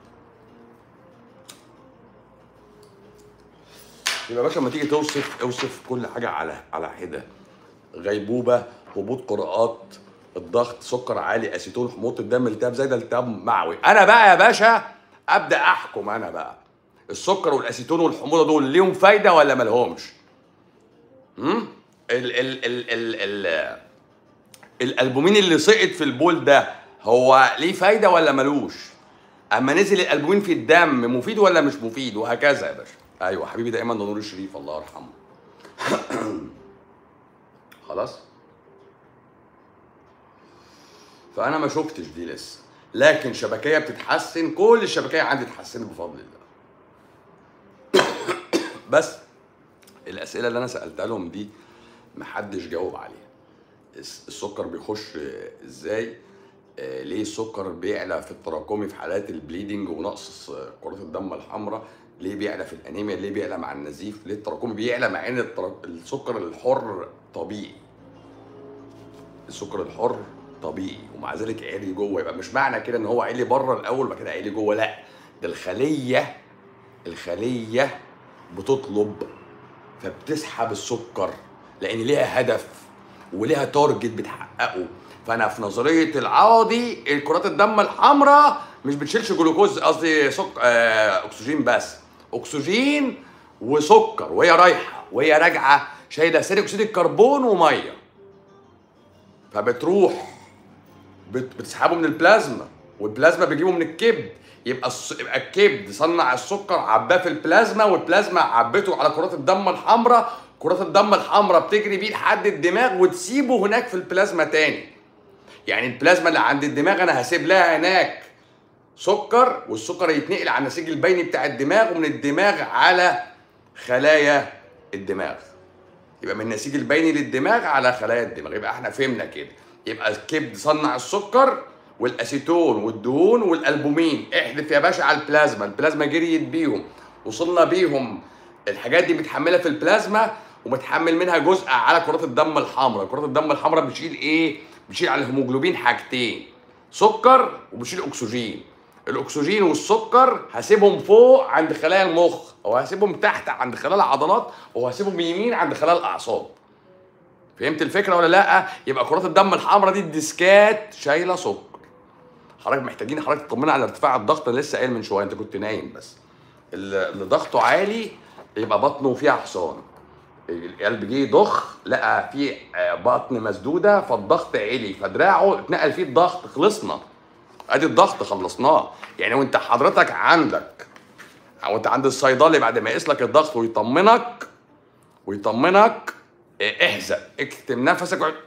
يبقى يا باشا لما تيجي توصف اوصف كل حاجه على على حده غيبوبه هبوط قراءات الضغط سكر عالي اسيتون حموضه الدم التهاب زايده التهاب معوي انا بقى يا باشا ابدا احكم انا بقى السكر والاسيتون والحموضه دول ليهم فايده ولا مالهمش امم ال ال ال ال ال الالبومين اللي سقط في البول ده هو ليه فايده ولا ملوش اما نزل الالبومين في الدم مفيد ولا مش مفيد وهكذا يا باشا ايوه حبيبي دايما ده نور الشريف الله يرحمه خلاص فانا ما شفتش دي لسه لكن شبكيه بتتحسن كل الشبكيه عندي اتحسنت بفضل الله بس الاسئله اللي انا سالتها لهم دي محدش جاوب عليها الس- السكر بيخش ازاي آه، ليه السكر بيعلى في التراكمي في حالات البليدنج ونقص كرات الدم الحمراء ليه بيعلى في الانيميا ليه بيعلى مع النزيف ليه التراكمي بيعلى مع ان الترا- السكر الحر طبيعي السكر الحر طبيعي ومع ذلك عالي جوه يبقى مش معنى كده ان هو عالي بره الاول وبعد كده عالي جوه لا ده الخليه الخليه بتطلب فبتسحب السكر لان ليها هدف وليها تارجت بتحققه فانا في نظريه العوضي كرات الدم الحمراء مش بتشيلش جلوكوز قصدي سك... آه اكسجين بس اكسجين وسكر وهي رايحه وهي راجعه شايله ثاني اكسيد الكربون وميه فبتروح بت- بتسحبه من البلازما والبلازما بيجيبه من الكبد يبقى الس... يبقى الكبد صنع السكر عباه في البلازما والبلازما عبته على كرات الدم الحمراء كرات الدم الحمراء بتجري بيه لحد الدماغ وتسيبه هناك في البلازما تاني يعني البلازما اللي عند الدماغ انا هسيب لها هناك سكر والسكر يتنقل على النسيج البيني بتاع الدماغ ومن الدماغ على خلايا الدماغ يبقى من النسيج البيني للدماغ على خلايا الدماغ يبقى احنا فهمنا كده يبقى الكبد صنع السكر والاسيتون والدهون والالبومين احذف يا باشا على البلازما البلازما جريت بيهم وصلنا بيهم الحاجات دي متحمله في البلازما ومتحمل منها جزء على كرات الدم الحمراء كرات الدم الحمراء بتشيل ايه بتشيل على الهيموجلوبين حاجتين سكر وبتشيل اكسجين الاكسجين والسكر هسيبهم فوق عند خلايا المخ او هسيبهم تحت عند خلايا العضلات وهسيبهم يمين عند خلايا الاعصاب فهمت الفكره ولا لا يبقى كرات الدم الحمراء دي الديسكات شايله سكر حضرتك محتاجين حضرتك تطمنا على ارتفاع الضغط انا لسه قايل من شويه انت كنت نايم بس اللي اللي ضغطه عالي يبقى بطنه فيها حصان القلب جه يضخ لقى فيه آه، بطن مسدوده فالضغط عالي فدراعه اتنقل فيه الضغط خلصنا ادي الضغط خلصناه يعني وانت حضرتك عندك او انت عند الصيدلي بعد ما يقيس لك الضغط ويطمنك ويطمنك اه، احزق اكتم نفسك وع-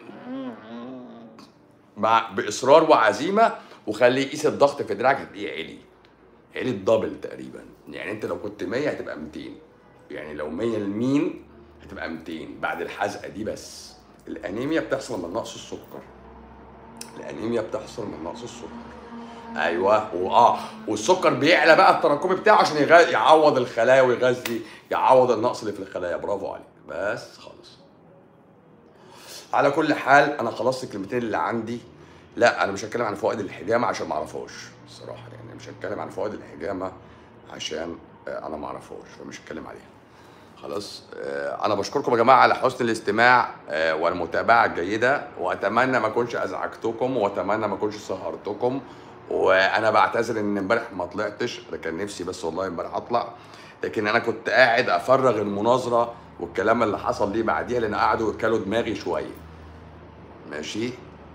مع باصرار وعزيمه وخليه يقيس الضغط في دراعك هتلاقيه عالي عيلة دبل تقريبا يعني انت لو كنت 100 هتبقى 200 يعني لو 100 لمين هتبقى 200 بعد الحزقه دي بس الانيميا بتحصل من نقص السكر الانيميا بتحصل من نقص السكر ايوه واه والسكر بيعلى بقى التراكمي بتاعه عشان يغ- يعوض الخلايا ويغذي يعوض النقص اللي في الخلايا برافو عليك بس خالص على كل حال انا خلصت الكلمتين اللي عندي لا انا مش هتكلم عن فوائد الحجامه عشان ما اعرفهاش الصراحه يعني مش هتكلم عن فوائد الحجامه عشان آه، انا ما اعرفهاش فمش هتكلم عليها خلاص آه، انا بشكركم يا جماعه على حسن الاستماع آه، والمتابعه الجيده واتمنى ما اكونش ازعجتكم واتمنى ما اكونش سهرتكم وانا بعتذر ان امبارح ما طلعتش انا كان نفسي بس والله امبارح اطلع لكن انا كنت قاعد افرغ المناظره والكلام اللي حصل ليه بعديها لان قعدوا يكلوا دماغي شويه ماشي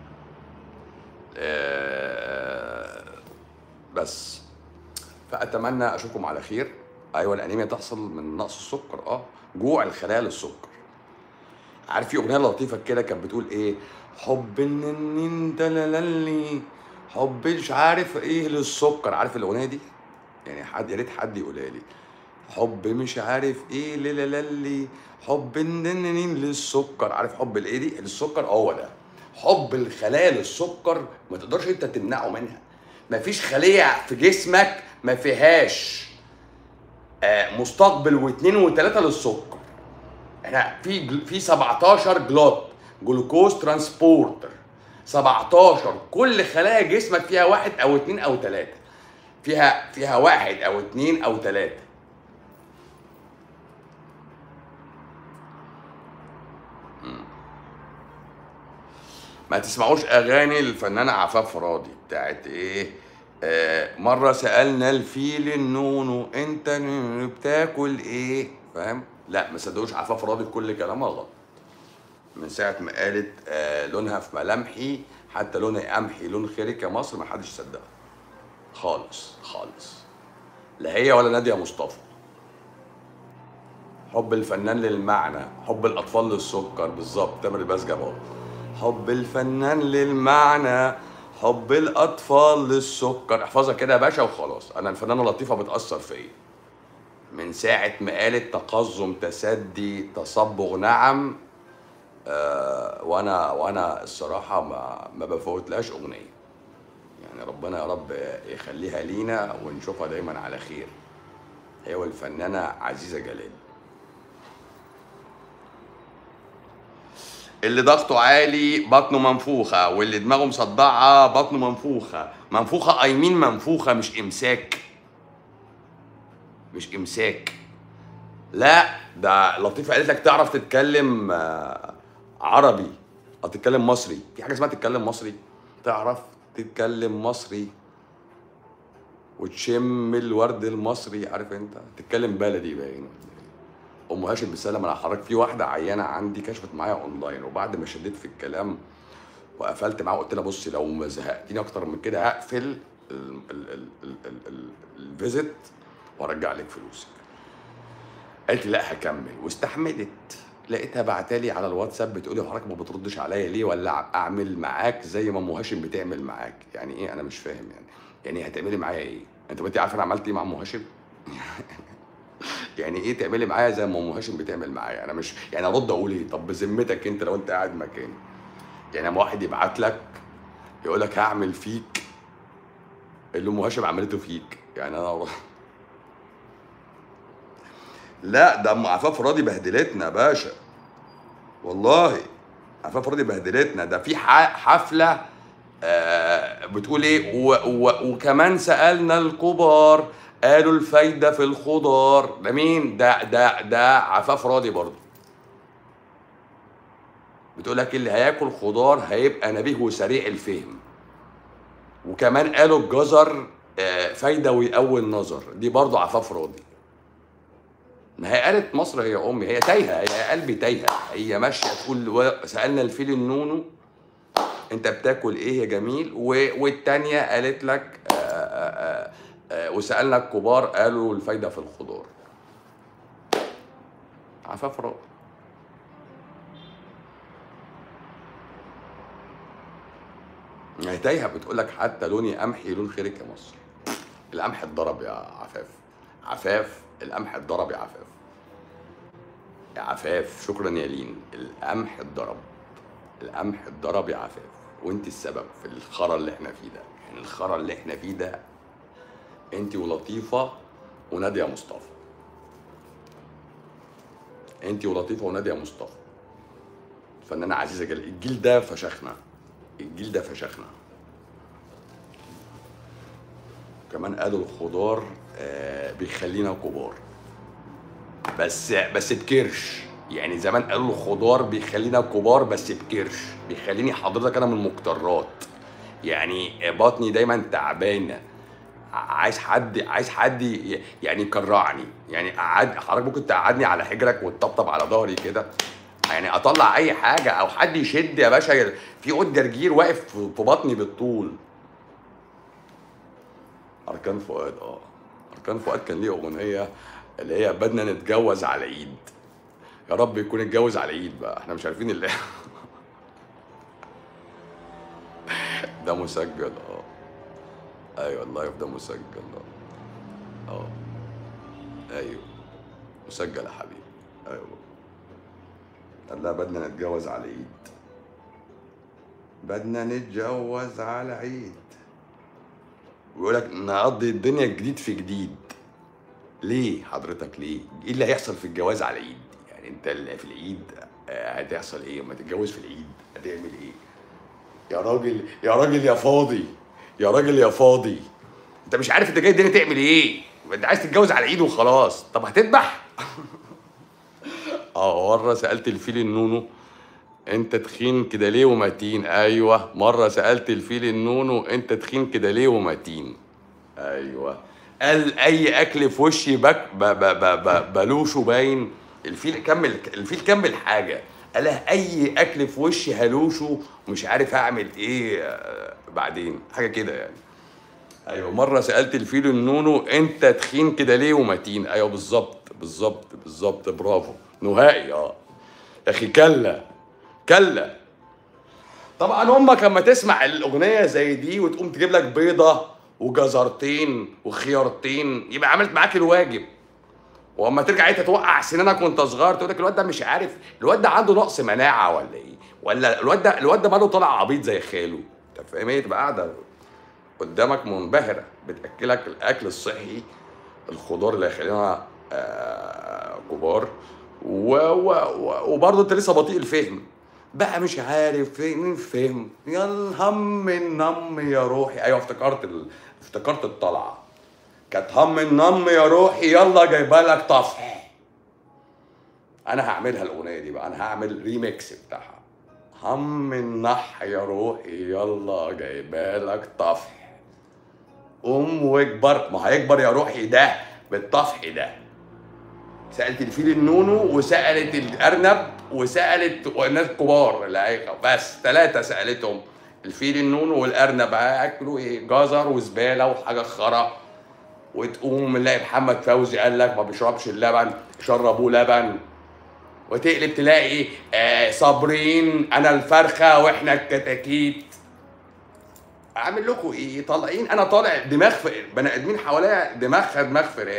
آه، بس فاتمنى اشوفكم على خير ايوه الانيميا تحصل من نقص السكر اه جوع الخلايا للسكر عارف في اغنيه لطيفه كده كانت بتقول ايه حب الننين دلالي حب مش عارف ايه للسكر عارف الاغنيه دي يعني حد يا ريت حد يقولها لي حب مش عارف ايه للالي حب الننين للسكر عارف حب الايه دي للسكر هو ده حب الخلايا للسكر ما تقدرش انت تمنعه منها مفيش خليه في جسمك ما فيهاش آه، مستقبل واثنين وثلاثه للسكر احنا في جل- في 17 جلوت جلوكوز ترانسبورتر 17 كل خلايا جسمك فيها واحد او اثنين او ثلاثه فيها فيها واحد او اثنين او ثلاثه ما تسمعوش اغاني الفنانه عفاف راضي بتاعت ايه آه مره سالنا الفيل النونو انت بتاكل ايه فاهم لا ما صدقوش عفاف راضي كل كلامها غلط من ساعه ما قالت آه لونها في ملامحي حتى لون قمحي لون خيرك مصر ما حدش صدقها خالص خالص لا هي ولا ناديه مصطفى حب الفنان للمعنى حب الاطفال للسكر بالظبط تامر الباز جابوه حب الفنان للمعنى حب الاطفال للسكر احفظها كده يا باشا وخلاص انا الفنانه لطيفه بتاثر فيا من ساعه ما قالت تقزم تسدي تصبغ نعم آه وانا وانا الصراحه ما ما بفوتلهاش اغنيه يعني ربنا يا رب يخليها لينا ونشوفها دايما على خير هي والفنانه عزيزه جلال اللي ضغطه عالي بطنه منفوخة واللي دماغه مصدعة بطنه منفوخة منفوخة اي مين منفوخة مش امساك مش امساك لا ده لطيفة قالت لك تعرف تتكلم آه، عربي او تتكلم مصري في حاجة اسمها تتكلم مصري تعرف تتكلم مصري وتشم الورد المصري عارف انت تتكلم بلدي باين ام هاشم بالسلامه انا حضرتك في واحده عيانه عندي كشفت معايا اونلاين وبعد ما شديت في الكلام وقفلت معاها قلت لها بصي لو ما زهقتيني اكتر من كده هقفل ال- ال- ال- ال- ال- ال- الفيزيت وارجع لك فلوسك قالت لي لا هكمل واستحملت لقيتها بعتالي على الواتساب بتقولي حضرتك ما بتردش عليا ليه ولا اعمل معاك زي ما ام هاشم بتعمل معاك يعني ايه انا مش فاهم يعني يعني هتعملي معايا ايه انت انت عارفه انا عملت ايه مع ام هاشم يعني ايه تعملي معايا زي ما ام هاشم بتعمل معايا انا مش يعني ارد اقول ايه طب بذمتك انت لو انت قاعد مكاني يعني لما واحد يبعت لك يقول لك هعمل فيك اللي ام هاشم عملته فيك يعني انا لا ده ام عفاف راضي بهدلتنا يا باشا والله عفاف راضي بهدلتنا ده في ح- حفله آه بتقول ايه و و وكمان سالنا الكبار قالوا الفايده في الخضار ده مين ده ده ده عفاف راضي برضه بتقول لك اللي هياكل خضار هيبقى نبيه وسريع الفهم وكمان قالوا الجزر آه، فايده ويقوي النظر دي برضه عفاف راضي ما هي قالت مصر هي امي هي تايهه هي قلبي تايهه هي ماشيه تقول و- سالنا الفيل النونو انت بتاكل ايه يا جميل و... والتانيه قالت لك آآ آآ آآ وسالنا الكبار قالوا الفايده في الخضار عفاف راضي هي تايهه بتقول لك حتى لوني قمحي لون خيرك يا مصر القمح اتضرب يا عفاف عفاف القمح اتضرب يا عفاف يا عفاف شكرا يا لين القمح اتضرب القمح اتضرب يا عفاف وانت السبب في الخرا اللي احنا فيه ده يعني الخرا اللي احنا فيه ده انت ولطيفه وناديه مصطفى انت ولطيفه وناديه مصطفى فنانه عزيزه جل الجيل ده فشخنا الجيل ده فشخنا كمان قالوا الخضار آه، بيخلينا كبار بس بس بكرش يعني زمان قالوا الخضار بيخلينا كبار بس بكرش بيخليني حضرتك انا من المكترات يعني بطني دايما تعبانه عايز حد عايز حد ي- يعني يكرعني يعني قعد حضرتك ممكن تقعدني على حجرك وتطبطب على ظهري كده يعني اطلع اي حاجه او حد يشد يا باشا في عود جرجير واقف في في بطني بالطول اركان فؤاد اه اركان فؤاد كان ليه اغنيه اللي هي بدنا نتجوز على العيد يا رب يكون اتجوز على العيد بقى احنا مش عارفين اللي ده مسجل اه ايوه اللايف ده مسجل اه اه ايوه مسجل يا حبيبي ايوه قال لها بدنا نتجوز على العيد بدنا نتجوز على عيد ويقول لك نقضي الدنيا جديد في جديد ليه حضرتك ليه؟ ايه اللي هيحصل في الجواز على العيد؟ يعني انت اللي في العيد آه، هتحصل ايه؟ لما تتجوز في العيد هتعمل ايه؟ يا راجل يا راجل يا فاضي يا راجل يا فاضي انت مش عارف انت جاي الدنيا تعمل ايه؟ انت عايز تتجوز على العيد وخلاص طب هتذبح؟ اه مره سالت الفيل النونو انت تخين كده ليه ومتين ايوه مره سالت الفيل النونو انت تخين كده ليه ومتين ايوه قال اي اكل في وشي بك ب ب ب ب بلوشه باين الفيل كمل الفيل كمل حاجه قال اي اكل في وشي هلوشه ومش عارف اعمل ايه آه، بعدين حاجه كده يعني ايوه مره سالت الفيل النونو انت تخين كده ليه ومتين ايوه بالظبط بالظبط بالظبط برافو نهائي اه يا اخي كلا كلا طبعا امك لما تسمع الاغنيه زي دي وتقوم تجيب لك بيضه وجزرتين وخيارتين يبقى عملت معاك الواجب واما ترجع انت توقع سنانك وانت صغير تقول لك الواد ده مش عارف الواد ده عنده نقص مناعه ولا ايه ولا الواد ده الواد ده ماله طالع عبيط زي خاله انت فاهم ايه تبقى قاعده قدامك منبهره بتاكلك الاكل الصحي الخضار اللي هيخلينا آه كبار و و و وبرضه انت لسه بطيء الفهم بقى مش عارف في- مين فهم يا الهم النم يا روحي ايوه افتكرت ال... افتكرت الطلعه كانت هم النم يا روحي يلا جايبه لك طفح انا هعملها الاغنيه دي بقى انا هعمل ريميكس بتاعها هم النح يا روحي يلا جايبه لك طفح قوم واكبر ما هيكبر يا روحي ده بالطفح ده سالت الفيل النونو وسالت الارنب وسالت الناس كبار اللي بس ثلاثه سالتهم الفيل النونو والارنب هياكلوا ايه جزر وزباله وحاجه خرا وتقوم نلاقي محمد فوزي قال لك ما بيشربش اللبن شربوه لبن وتقلب تلاقي آه صابرين انا الفرخه واحنا الكتاكيت اعمل لكم ايه طالعين انا طالع دماغ في بني ادمين حواليا دماغها دماغ فراخ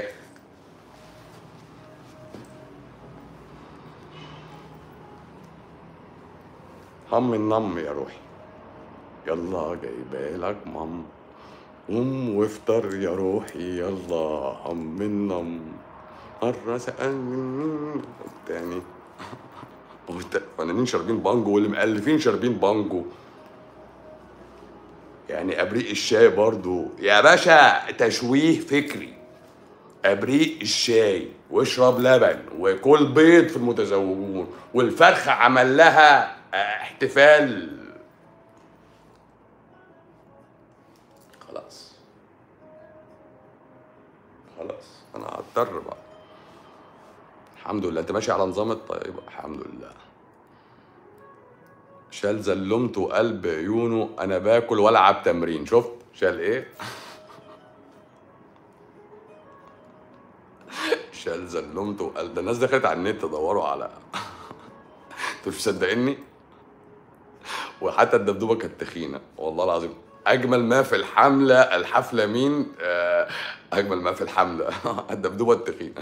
هم النم يا روحي يلا جايبالك مام قوم وافطر يا روحي يلا هم النم مرة سألني التاني والت- فنانين شاربين بانجو واللي مؤلفين شاربين بانجو يعني ابريق الشاي برضو يا باشا تشويه فكري ابريق الشاي واشرب لبن وكل بيض في المتزوجون والفرخه عمل لها آه، احتفال خلاص خلاص انا هضطر بقى الحمد لله انت ماشي على نظام الطيب الحمد لله شال زلمته وقلب عيونه انا باكل والعب تمرين شفت شال ايه شال زلمته وقلب ده الناس دخلت على النت دوروا على انتوا مش مصدقيني وحتى الدبدوبه كانت تخينه والله العظيم اجمل ما في الحمله الحفله مين آه اجمل ما في الحمله الدبدوبه التخينه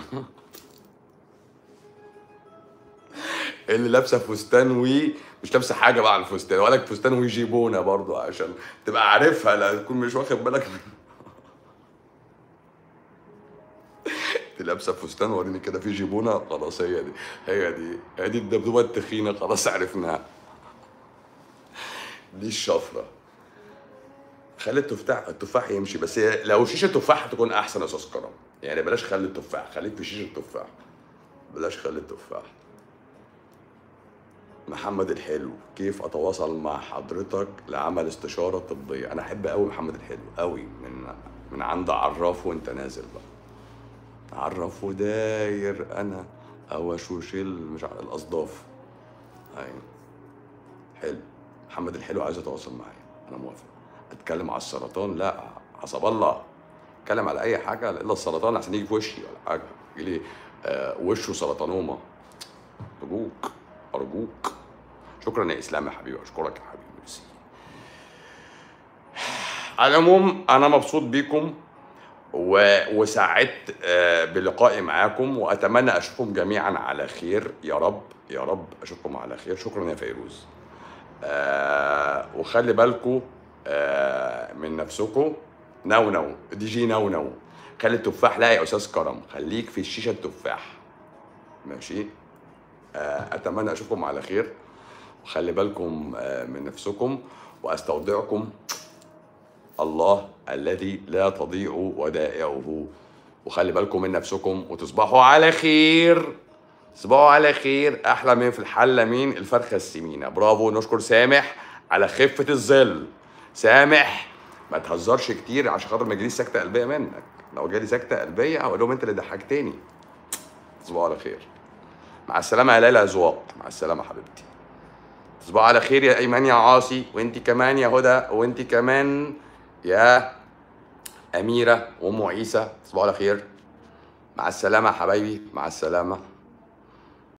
اللي لابسه فستان وي مش لابسه حاجه بقى على الفستان ولا فستان وي جيبونه برضو عشان تبقى عارفها لا تكون مش واخد بالك من انت لابسه فستان وريني كده في جيبونه خلاص هي دي هي دي هي دي الدبدوبه التخينه خلاص عرفناها دي الشفره خلي التفاح التفاح يمشي بس لو شيشه تفاح تكون احسن يا استاذ كرم يعني بلاش خلي التفاح خليك في شيشه تفاح بلاش خلي التفاح محمد الحلو كيف اتواصل مع حضرتك لعمل استشاره طبيه انا احب قوي محمد الحلو قوي من من عند عراف وانت نازل بقى عرف وداير انا اوشوش ال- مش عارف الاصداف ايوه حلو محمد الحلو عايز يتواصل معايا انا موافق اتكلم على السرطان لا حسب الله اتكلم على اي حاجه الا السرطان عشان يجي في وشي ولا حاجه يجي لي آه وشه سرطانوما ارجوك ارجوك شكرا يا اسلام يا حبيبي اشكرك يا حبيبي ميرسي على العموم انا مبسوط بيكم و... وسعدت آه، بلقائي معاكم واتمنى اشوفكم جميعا على خير يا رب يا رب اشوفكم على خير شكرا يا فيروز آه وخلي بالكم آه من نفسكم نو نو دي جي نو نو خلي التفاح لا يا استاذ كرم خليك في الشيشه التفاح ماشي آه اتمنى اشوفكم على خير وخلي بالكم آه من نفسكم واستودعكم الله الذي لا تضيع ودائعه وخلي بالكم من نفسكم وتصبحوا على خير تصبحوا على خير احلى من في الحله مين الفرخه السمينه برافو نشكر سامح على خفه الظل سامح ما تهزرش كتير عشان خاطر ما يجيليش سكته قلبيه منك لو جالي سكته قلبيه هقول لهم انت اللي ضحكتني تصبحوا على خير مع السلامه يا ليلى ذواق مع السلامه حبيبتي تصبحوا على خير يا ايمان يا عاصي وانت كمان يا هدى وانت كمان يا اميره وام عيسى تصبحوا على خير مع السلامه يا حبايبي مع السلامه